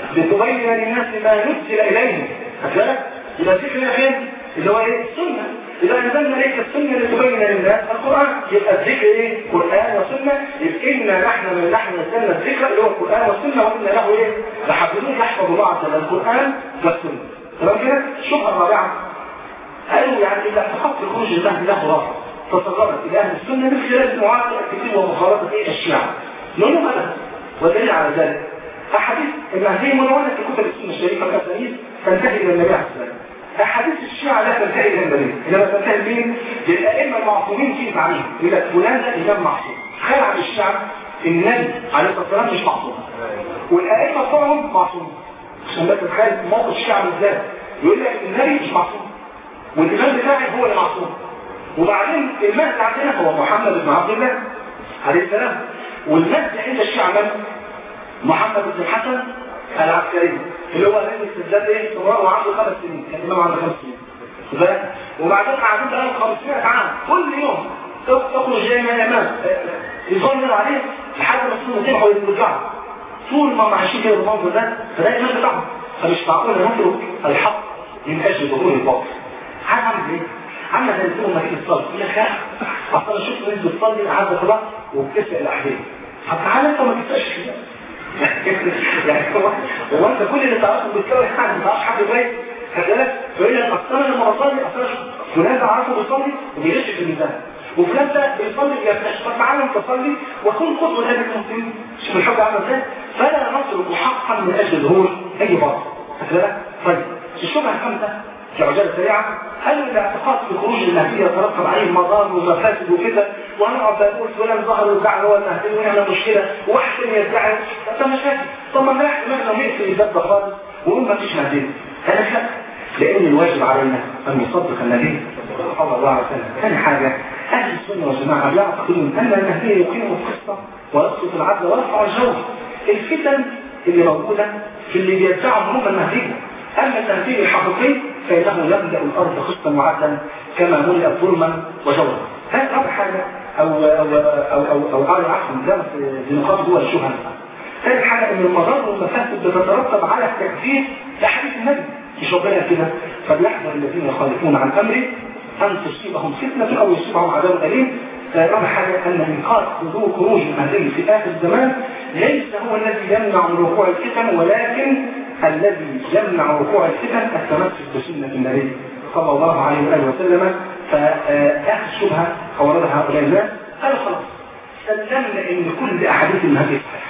لتبين للناس ما نزل إليهم هتلاقي يبقى الذكر هنا فين؟ اللي هو ايه؟ السنة إذا أنزلنا إليك السنة لتبين للناس القرآن يبقى الذكر إيه؟ قرآن وسنة يبقى إنا نحن من نحن نزلنا الذكر اللي هو القرآن والسنة وإنا له إيه؟ لحافظون يحفظ الله عز وجل القرآن والسنة تمام كده؟ الشبهة الرابعة قالوا يعني إذا اعتقدت خروج المهدي له رافض تصرفت إلى أهل السنة من خلال معاقبة كثير ومخالطة إيه الشيعة نقول لهم هذا والدليل على ذلك أحاديث المهدي منونة في كتب السنة الشريفة الأسانيد تنتهي إلى النبي عليه الصلاة أحاديث الشيعة لا تنتهي إلى النبي إنما تنتهي لمين؟ للأئمة المعصومين في تعليم يقول لك فلان ده إمام معصوم خير عن الشيعة النبي عليه الصلاة والسلام مش معصوم والأئمة طبعا معصومين عشان بس تتخيل موقف الشيعة بالذات يقول لك النبي مش معصوم والإمام بتاعي هو اللي معصوم وبعدين المهدي عندنا هو محمد بن عبد الله عليه السلام والمهدي عند الشيعة من محمد بن الحسن العسكري اللي هو نبي استبداد ايه استمرار وعنده خمس سنين كان امام عنده خمس سنين وبعدين قاعدين بقى 500 عام كل يوم تخرج زي ما امام يظن عليه لحد ما السنه تنحوا ويرجعوا طول ما ماشيين كده بالمنظر ده فده الامام بتاعهم فمش معقول نترك الحق من اجل ظهور الباطل هعمل ايه؟ عامله زي الزوم لما تيجي تصلي يقول لك اصل انا شفت ناس بتصلي قاعده صلاه وبتسال الاحداث طب تعالى انت ما تسالش كده يعني هو هو انت كل اللي تعرفه بتساوي حاجه ما تعرفش حد كويس كذلك فيقول لك اصل انا لما بصلي اصل انا فلان ده عارفه بيصلي وبيغش في الميزان وفلان ده بيصلي بيفتش طب تعالى انت صلي وكن قدوه لهذه المسلمين شوف الحب عامل ازاي فلا نترك حقا من اجل ظهور اي باطل كذلك طيب الشبهه الخامسه في عجاله سريعه هل الاعتقاد في خروج المهدي يترتب عليه مضار ومفاسد وكده وهنقعد نقول فلان ظهر وادعى هو المهدي ونعمل مشكله وواحد ثاني يدعي ده مشاكل طب ما نريح دماغنا ونقفل الباب ده خالص ونقول ما فيش مهدي انا لا لان الواجب علينا ان نصدق النبي صلى الله عليه وسلم ثاني حاجه اهل السنه والجماعه بيعتقدون ان المهدي يقيم القسط ويسقط العدل ويرفع الجور الفتن اللي موجوده في اللي بيدعوا هم المهدي اما التنفيذ الحقيقي فإنه يملأ الأرض خصبا وعدلا كما ملئت ظلما وجورا هذه أول حاجة أو أو أو أو أو أو عفوا ده في نقاط جوه الشبهة ثاني حاجة إن المضار والمفاسد بتترتب على التكفير لحديث النبي مش ربنا كده فليحذر الذين يخالفون عن أمره أن تصيبهم فتنة أو يصيبهم عذاب أليم رابع حاجة أن إنكار حضور خروج المهدي في آخر الزمان ليس هو الذي يمنع من وقوع الفتن ولكن الذي يمنع وقوع الفتن التمسك بسنة النبي صلى الله عليه وآله وسلم فآخر شبهة أوردها هؤلاء الناس قالوا خلاص سلمنا إن كل أحاديث المهدي صحيح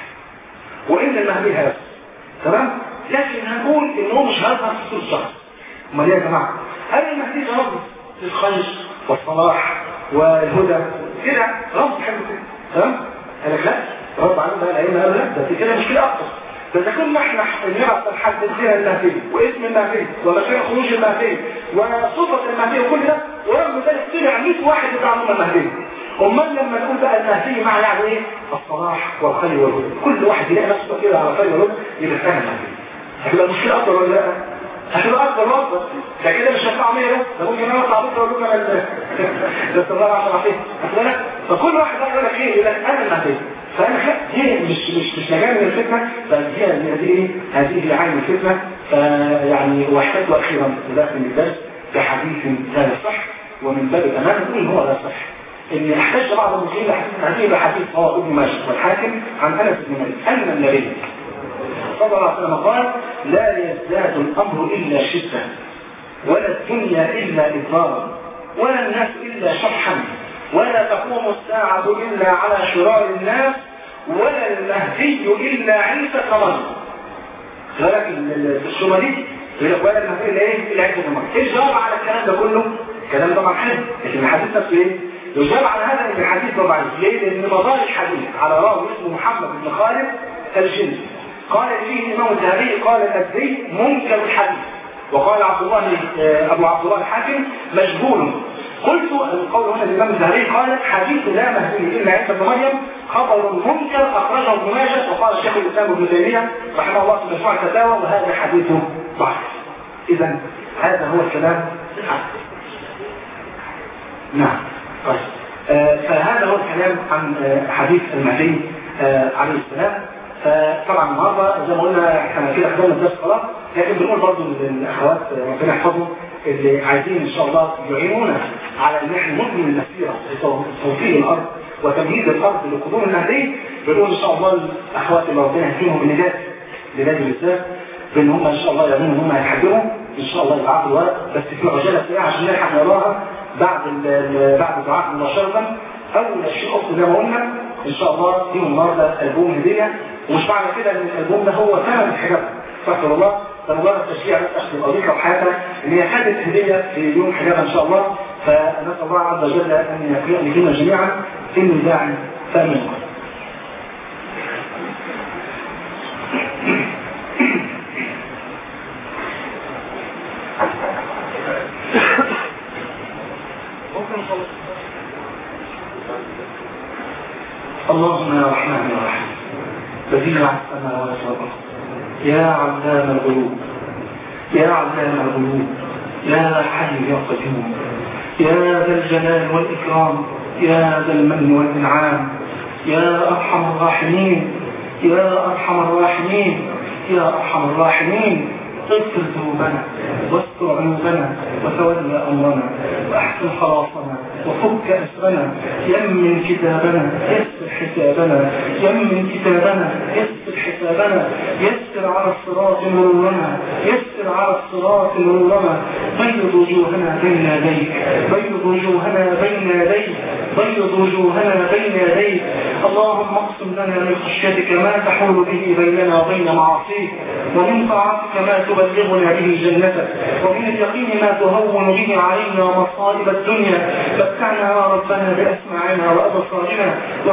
وإن المهدي هذا تمام لكن هنقول إن هو مش هيظهر في صورة شخص أمال يا جماعة هل المهدي ده رمز للخير والصلاح والهدى كده رمز حلو كده تمام؟ قال لك لا رد عليهم بقى الأئمة قالوا لا ده في كده مشكلة أكتر فإذا كنا احنا نعرف نحدد فيها المهدي واسم المهدي ومكان خروج المهدي وصفة المهدي وكل ده ورغم ذلك طلع 100 واحد يدعمون المهدي امال لما نقول بقى المهدي معنى يعني ايه؟ الصلاح والخير والهدى كل واحد يلاقي نفسه كده على خير والهدى يبقى فاهم المهدي هتبقى المشكلة أكبر ولا لا؟ هتبقى أكبر وأكبر ده كده مش هينفع 100 بس ده ممكن أنا أطلع بكرة أقول لكم أنا ده الله 10 عشان أصل فكل واحد بقى يقول لك إيه؟ يقول لك أنا المهدي فأنا خلاص هي مش مش مش نجاة من الفتنة بل هي هذه ايه؟ هذه هي عين الفتنة فيعني واحتاج أخيرا داخل الدرس بحديث لا يصح ومن باب الأمان نقول هو لا يصح إن احتاج بعض المسلمين لحديث هذه بحديث هو ابن ماجه والحاكم عن أنس بن مالك أن النبي صلى الله عليه وسلم قال لا يزداد الأمر إلا شدة ولا الدنيا إلا إضرارا ولا الناس إلا شرحا ولا تقوم الساعة إلا على شرار الناس ولا المهدي إلا عيسى كمريم لكن الشبهة دي يقول لك ولا المهدي إلا إيه إلا عيسى كمريم إيه الجواب على الكلام ده كله؟ الكلام طبعا حلو لكن الحديث نفسه إيه؟ يجاب على هذا ان الحديث ده ضعيف ليه؟ لان مدار الحديث على راوي اسمه محمد بن خالد الجنسي قال فيه الامام الذهبي قال الازدي منكر الحديث وقال عبد الله ابو عبد الله الحاكم مجهول قلت القول هنا الامام الذهبي قال حديث لا مهدي الا عيسى بن مريم خبر منكر اخرجه ابن ماجه وقال الشيخ الاسلام ابن تيميه رحمه الله في مجموع الفتاوى وهذا حديث ضعيف اذا هذا هو الكلام نعم طيب آه فهذا هو الكلام عن آه حديث المهدي آه عليه السلام طبعا النهارده زي ما قلنا احنا كده خدنا الدرس خلاص لكن بنقول برضه للاخوات ربنا يحفظهم اللي عايزين ان شاء الله يعينونا على ان احنا نكمل المسيره في توفير الارض وتمهيد الارض لقدوم المهدي بنقول ان شاء الله الاخوات اللي ربنا يهديهم بالنجاه لنادي الاسلام بان هم ان شاء الله يعلموا ان هم هيحجبوا ان شاء الله يبعثوا الورق بس في عجاله سريعه عشان نلحق نقراها بعد بعد الدعاء مباشره اول شيء اصل زي ما قلنا ان شاء الله دي النهارده البوم هديه ومش معنى كده ان الالبوم ده هو ثمن الحجاب استغفر الله ده مجرد تشجيع بس اخذ القضيه وحياتها ان هي خدت هديه في يوم حجابها ان شاء الله فنسال الله عز وجل ان يكرمنا جميعا ان داعي فامن اللهم يا رحمن يا رحيم بديع السماوات والارض يا علام الغيوب يا علام الغيوب يا حي يا قيوم يا ذا الجلال والاكرام يا ذا المن والانعام يا ارحم الراحمين يا ارحم الراحمين يا ارحم الراحمين اغفر ذنوبنا واستر عيوبنا وتولى امرنا واحسن خلاصنا وفك اسرنا يمن كتابنا يسر حسابنا يمن كتابنا يسر حسابنا يسر على الصراط مرورنا يسر على الصراط مرورنا بيض وجوهنا بين يديك بيض وجوهنا بين يديك بيض وجوهنا بين يديك اللهم اقسم لنا من خشيتك ما تحول به بيننا وبين معاصيك ومن طاعتك ما تبلغنا به جنتك ومن اليقين ما تهون به علينا مصائب الدنيا متعنا يا ربنا باسماعنا وابصارنا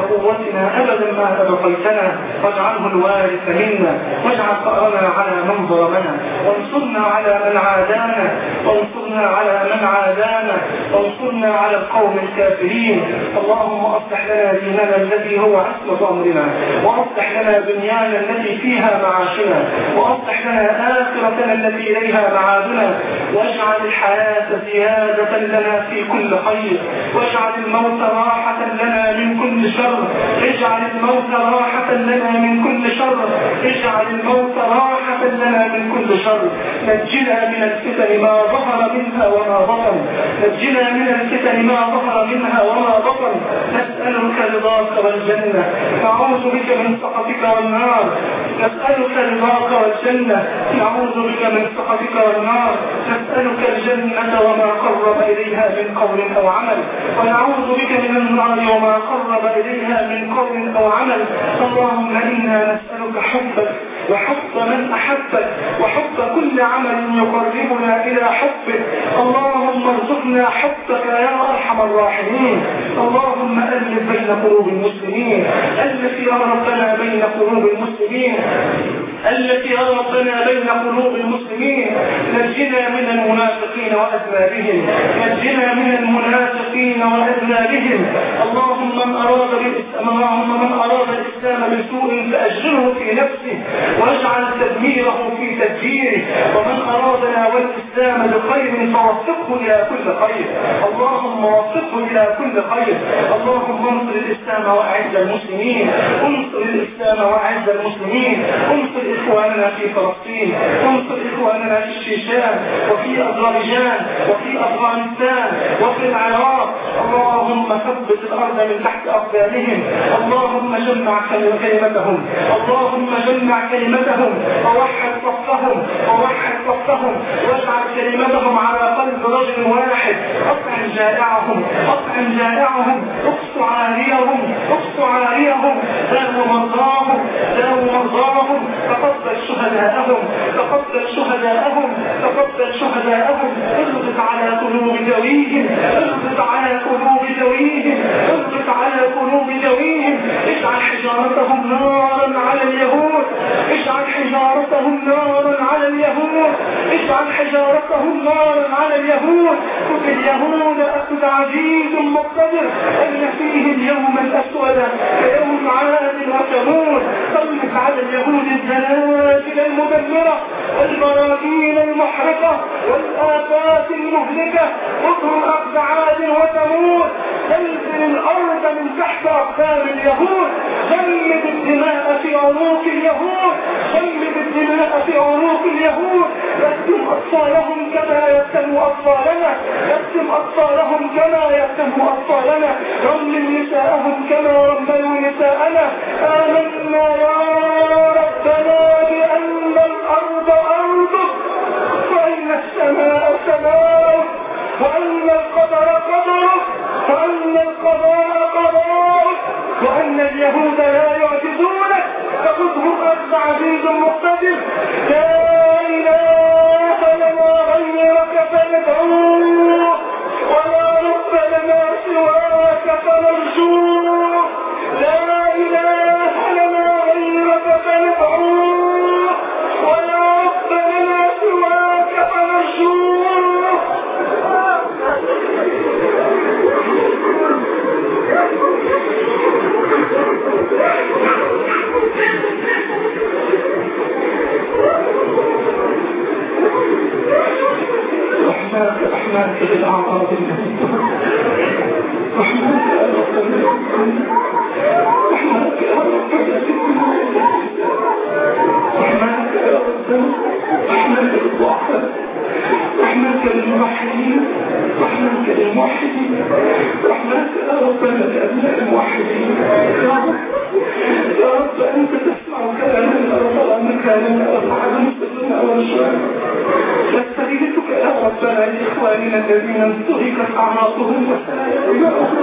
وقوتنا ابدا ما ابقيتنا واجعله الوارث منا واجعل ثارنا على من ظلمنا وانصرنا على من عادانا وانصرنا على من عادانا وانصرنا على القوم الكافرين اللهم اصلح لنا ديننا الذي هو عصمة امرنا واصلح لنا دنيانا التي فيها معاشنا واصلح لنا اخرتنا التي اليها معادنا واجعل الحياة زيادة لنا في كل خير واجعل الموت راحة لنا من كل شر اجعل الموت راحة لنا من كل شر اجعل الموت راحة لنا من كل شر نجنا من الفتن ما ظهر منها وما بطن نجنا من الفتن ما ظهر منها وما بطن نسألك رضاك والجنة نعوذ بك من سخطك والنار نسألك رضاك والجنة نعوذ بك من سخطك والنار نسألك الجنة وما قرب إليها من قول أو عمل ونعوذ بك من النار وما قرب إليها من قول أو عمل اللهم إنا نسألك حبك وحب من أحبك وحب كل عمل يقربنا إلى حبك اللهم ارزقنا حبك يا أرحم الراحمين اللهم ألف بين قلوب المسلمين ألف يا ربنا بين قلوب المسلمين التي يا ربنا بين قلوب المسلمين نجنا من المنافقين وأذنابهم نجنا من المنافقين وأذنابهم اللهم من أراد بالإسلام اللهم من أراد الإسلام بسوء فأجره في نفسه واجعل تدميره في تدبيره ومن أرادنا والإسلام بخير فوفقه إلى كل خير اللهم وفقه إلى كل خير اللهم انصر الإسلام وأعز المسلمين انصر الإسلام وأعز المسلمين انصر إخواننا في فلسطين انصر إخواننا في الشيشان وفي أذربيجان وفي أفغانستان وفي العراق اللهم ثبت الأرض من تحت أقدامهم اللهم جمع كلمتهم اللهم جمع كلمتهم ووحد صفهم ووحد صفهم واجعل كلمتهم على قلب رجل واحد أطعم جائعهم أطعم جائعهم اقص عاريهم اقص عاريهم داو مرضاهم داو مرضاهم تقبل شهداءهم تقبل شهداءهم تقبل شهداءهم اغلق على قلوب ذويهم اغلق على قلوب ذويهم اغلق على قلوب ذويهم اجعل حجارتهم نارا على اليهود اجعل حجارتهم نارا على اليهود اجعل حجارتهم نارا على اليهود خذ اليهود اخذ عزيز مقتدر ان فيهم يوما اسودا كيوم عاد وثمود سلط على اليهود الزلازل المدمره والبراكين المحرقه والافات المهلكه اطهر اخذ عاد وثمود زلزل الارض من تحت اقدام اليهود جمد الدماء في عروق اليهود جمد الدماء في عروق اليهود ردم أطفالهم كما يفتن أطفالنا اقسم أطفالهم كما يفتن أطفالنا رمل نساءهم كما رملوا نساءنا آمنا يا ربنا بأن الأرض أرضك وأن السماء سماؤك وأن القدر قدرك وأن القضاء قضاءك وأن اليهود لا يعجزونك فخذهم أخذ عزيز مقتدر لا إله لنا غيرك فندعوه ولا رب لنا سواك فنرجوه لا إله لنا غيرك فندعوه ولا رب لنا سواك فنرجوه رحماك رحماك للأعراض رحماك يا رب رحماك يا رب رحماك يا رب رحماك للضعفاء رحماك للموحدين رحماك للموحدين رحماك يا ربنا لأبناء الموحدين يا رب يا رب أنت تسمع كلامنا رفع مكاننا رفع مستقبلنا ورشوانا نستغيثك يا ربنا لإخواننا الذين انتهكت أعراضهم وسائرهم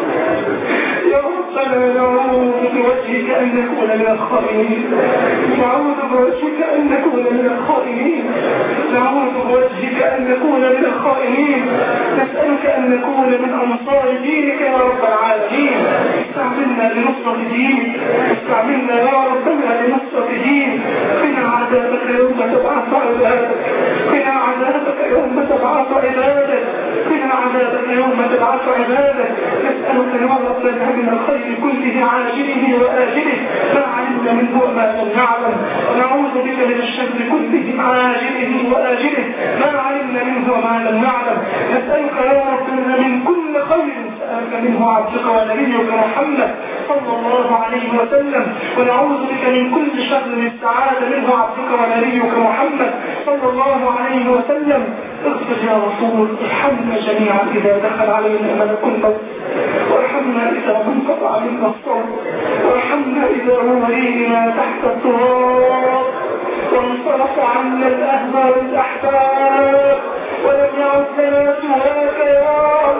يا ربنا نعوذ بوجهك أن نكون من الخائنين نعوذ بوجهك أن نكون من الخائنين نعوذ بوجهك أن نكون من الخائنين نسألك أن نكون من أنصار دينك يا رب العالمين استعملنا لنصرة دينك استعملنا يا ربنا لنصرة دينك قنا عذابك يوم تبعث عبادك قنا عذابك يوم تبعث عبادك قنا عذابك يوم تبعث عبادك نسألك يا ربنا من الخير كله عاجله وآجله ما علمنا منه وما لم نعلم ونعوذ بك من الشر كله عاجله وآجله ما علمنا منه وما لم نعلم نسألك يا ربنا من كل خير سألك منه عبدك ونبيك محمد صلى الله عليه وسلم ونعوذ بك من كل شر استعاذ منه عبدك ونبيك محمد صلى الله عليه وسلم اغفر يا رسول ارحمنا جميعا إذا دخل علينا ملك الموت وارحمنا إذا انقطع منا الصوت وارحمنا إذا ورينا تحت التراب وانصرف عنا الأهل والأحباب ولم يعد لنا سواك يا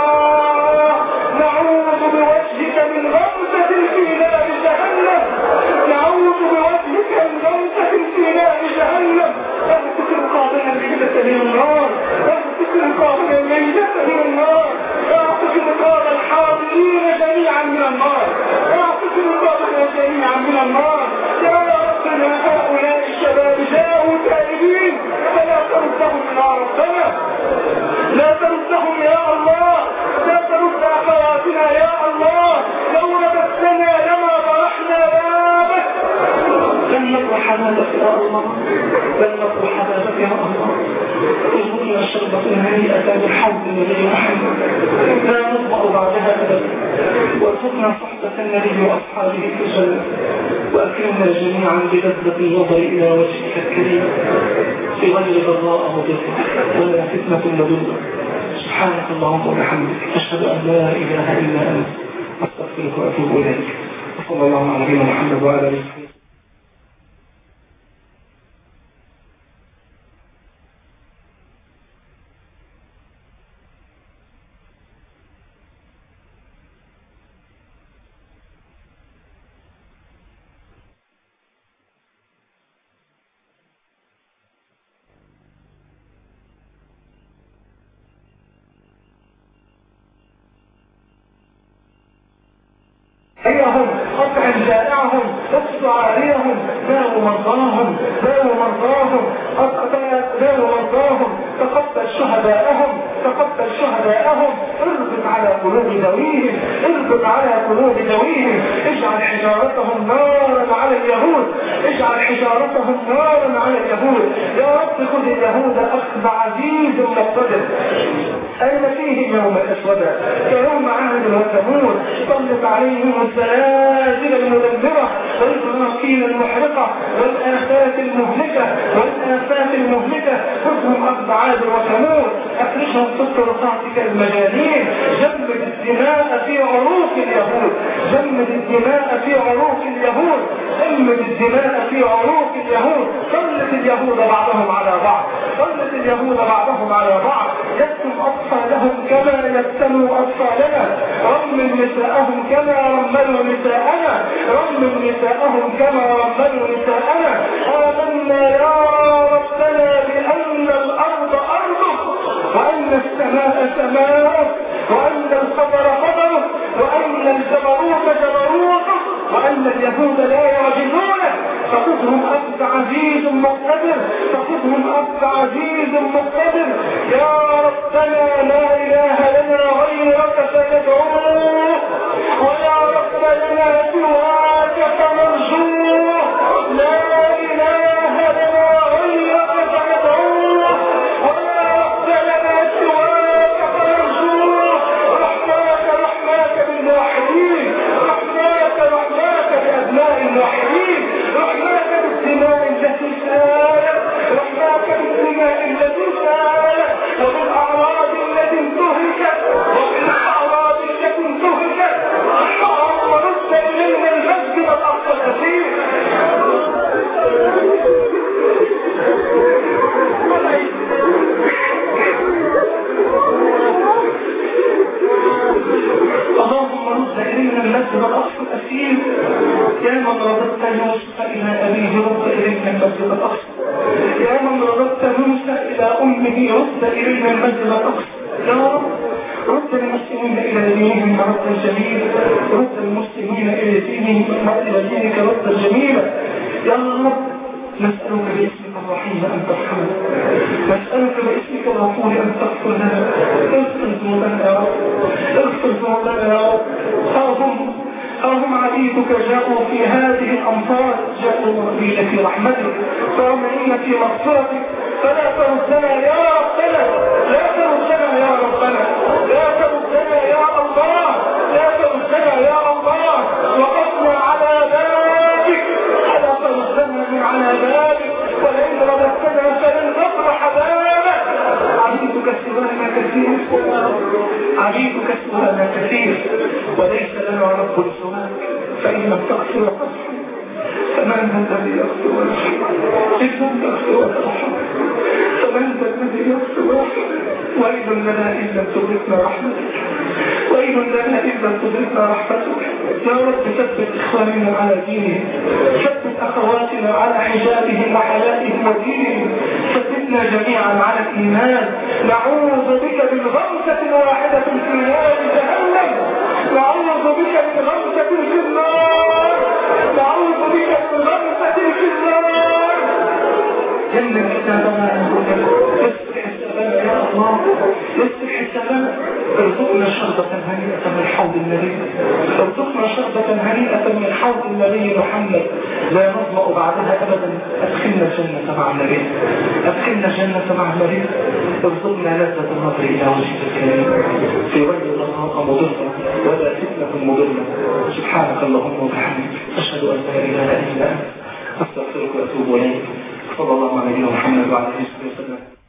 الله نعوذ بوجهك من غمزة في نار جهنم نعوذ بوجهك من غمزة في نار جهنم اغفر رقابنا الليلة من النار اغفر رقابنا الليلة من النار اغفر رقاب الحاضرين جميعا من النار اغفر رقابنا جميعا من النار يا ربنا هؤلاء الشباب جاءوا تائبين فلا تردهم يا ربنا لا تردهم يا الله لا ترد اخواتنا يا الله لو رددتنا لما فرحنا بابك لن نفرح بابك يا الله لن نفرح بابك يا الله ارزقنا شربة هنيئة بالحوض النبي محمد لا نظمأ بعدها ابدا وارزقنا صحبة النبي واصحابه في الجنة واكرمنا جميعا بلذة النظر الى وجهك الكريم في غير ضراء مضرة ولا فتنة مضرة سبحانك اللهم وبحمدك أشهد أن لا إله إلا أنت أستغفرك وأتوب إليك وصلى الله على نبينا محمد وعلى آله وصحبه أيهم قطع جائعهم اكس عاريهم داو مرضاهم داو مرضاهم داو مرضاهم تقبل شهداءهم تقبل شهداءهم اربط على قلوب ذويهم اربط على قلوب ذويهم اجعل حجارتهم نارا على اليهود اجعل حجارتهم نارا على اليهود يا رب خذ اليهود اخذ عزيز مقتدر أين فيهم يوم الأسود كيوم عهد وثمود صلت عليهم الزلازل المدمرة والبراكين المحرقة والآفات المهلكة والآفات المهلكة خذهم أخذ عاد وثمود أخرجهم ست رصاصك المجانين جمد الدماء في عروق اليهود جمد الدماء في عروق اليهود جمد الدماء في عروق اليهود سلط اليهود بعضهم على بعض سلط اليهود بعضهم على بعض يكتم أطفالهم كما يكتموا أطفالنا رمل نساءهم كما رملوا نساءنا رمل نساءهم كما رملوا نساءنا آمنا يا ربنا بأن الأرض أرضك وأن السماء سماءك وأن القدر قدرك وأن الجبروت جبروتك وأن اليهود لا يعجزونك فخذهم أخذ عزيز مقتدر فخذهم أخذ عزيز مقتدر يا ربنا لا إله لنا غيرك فندعوه ويا رب لنا سواك فنرجوه لا إله لنا غيرك فندعوه ويا رب لنا سواك فنرجوه رحماك رحماك بالموحدين رحماك رحماك بأبناء الموحدين رحماك بالدماء التي سالت رحماك بالدماء التي سالت وبالأعراض التي انتهكت وبالأعراض التي انتهكت اللهم رد إلينا المسجد الأقصى الأثير اللهم رد إلينا المسجد الأقصى الأثير يا من رددت يوسف إلى أبيه رد إلينا المسجد الأقصى يا من رددت موسى إلى أمه رد إلينا المسجد الأقصى يا رب رد المسلمين إلى دينهم ردا جميلا رد المسلمين إلى دينهم إلى دينك ردا جميلا يا رب نسألك باسمك الرحيم أن ترحمنا نسألك باسمك الغفور أن تغفر لنا اغفر ذنوبنا يا رب اغفر ذنوبنا يا رب هم هم عبيدك جاءوا في هذه الأمطار جاءوا مقبيل في رحمتك فرمعين في مغفرتك فلا تردنا يا ربنا لا تردنا يا ربنا لا تردنا يا الله لا تردنا يا الله وقفنا على بابك ألا تردنا من على بابك ولئن رددتنا فلن نفرح بابك عبيدك سوانا كثير عبيدك سوانا كثير وليس لنا رب سواك فإن لم تغفر وترحم فمن ذا الذي يغفر ويرحم إن لم تغفر وترحم فمن ذا الذي يغفر ويرحم ويل لنا إن لم تدركنا رحمتك ويل لنا إن لم تدركنا رحمتك يا رب ثبت إخواننا على دينهم ثبت أخواتنا على حجابهم وحياتهم ودينهم ثبتنا جميعا على الإيمان نعوذ بك من غمسة واحدة في نار جهنم نعوذ بك من غمسة في النار نعوذ بك من غمسة في النار جنة حسابنا يصلح حسابنا يا الله يصلح حسابنا ارزقنا شربة هنيئة من حوض النبي ارزقنا شربة هنيئة من حوض النبي محمد لا نظمأ بعدها أبدا أدخلنا الجنة مع النبي أدخلنا الجنة مع النبي ارزقنا لذة النظر إلى وجهك الكريم في وجه ضراء مضرة ولا فتنة مضرة سبحانك اللهم وبحمدك أشهد أن لا إله إلا أنت أستغفرك وأتوب إليك صلى الله عليه وسلم محمد وعلى آله وسلم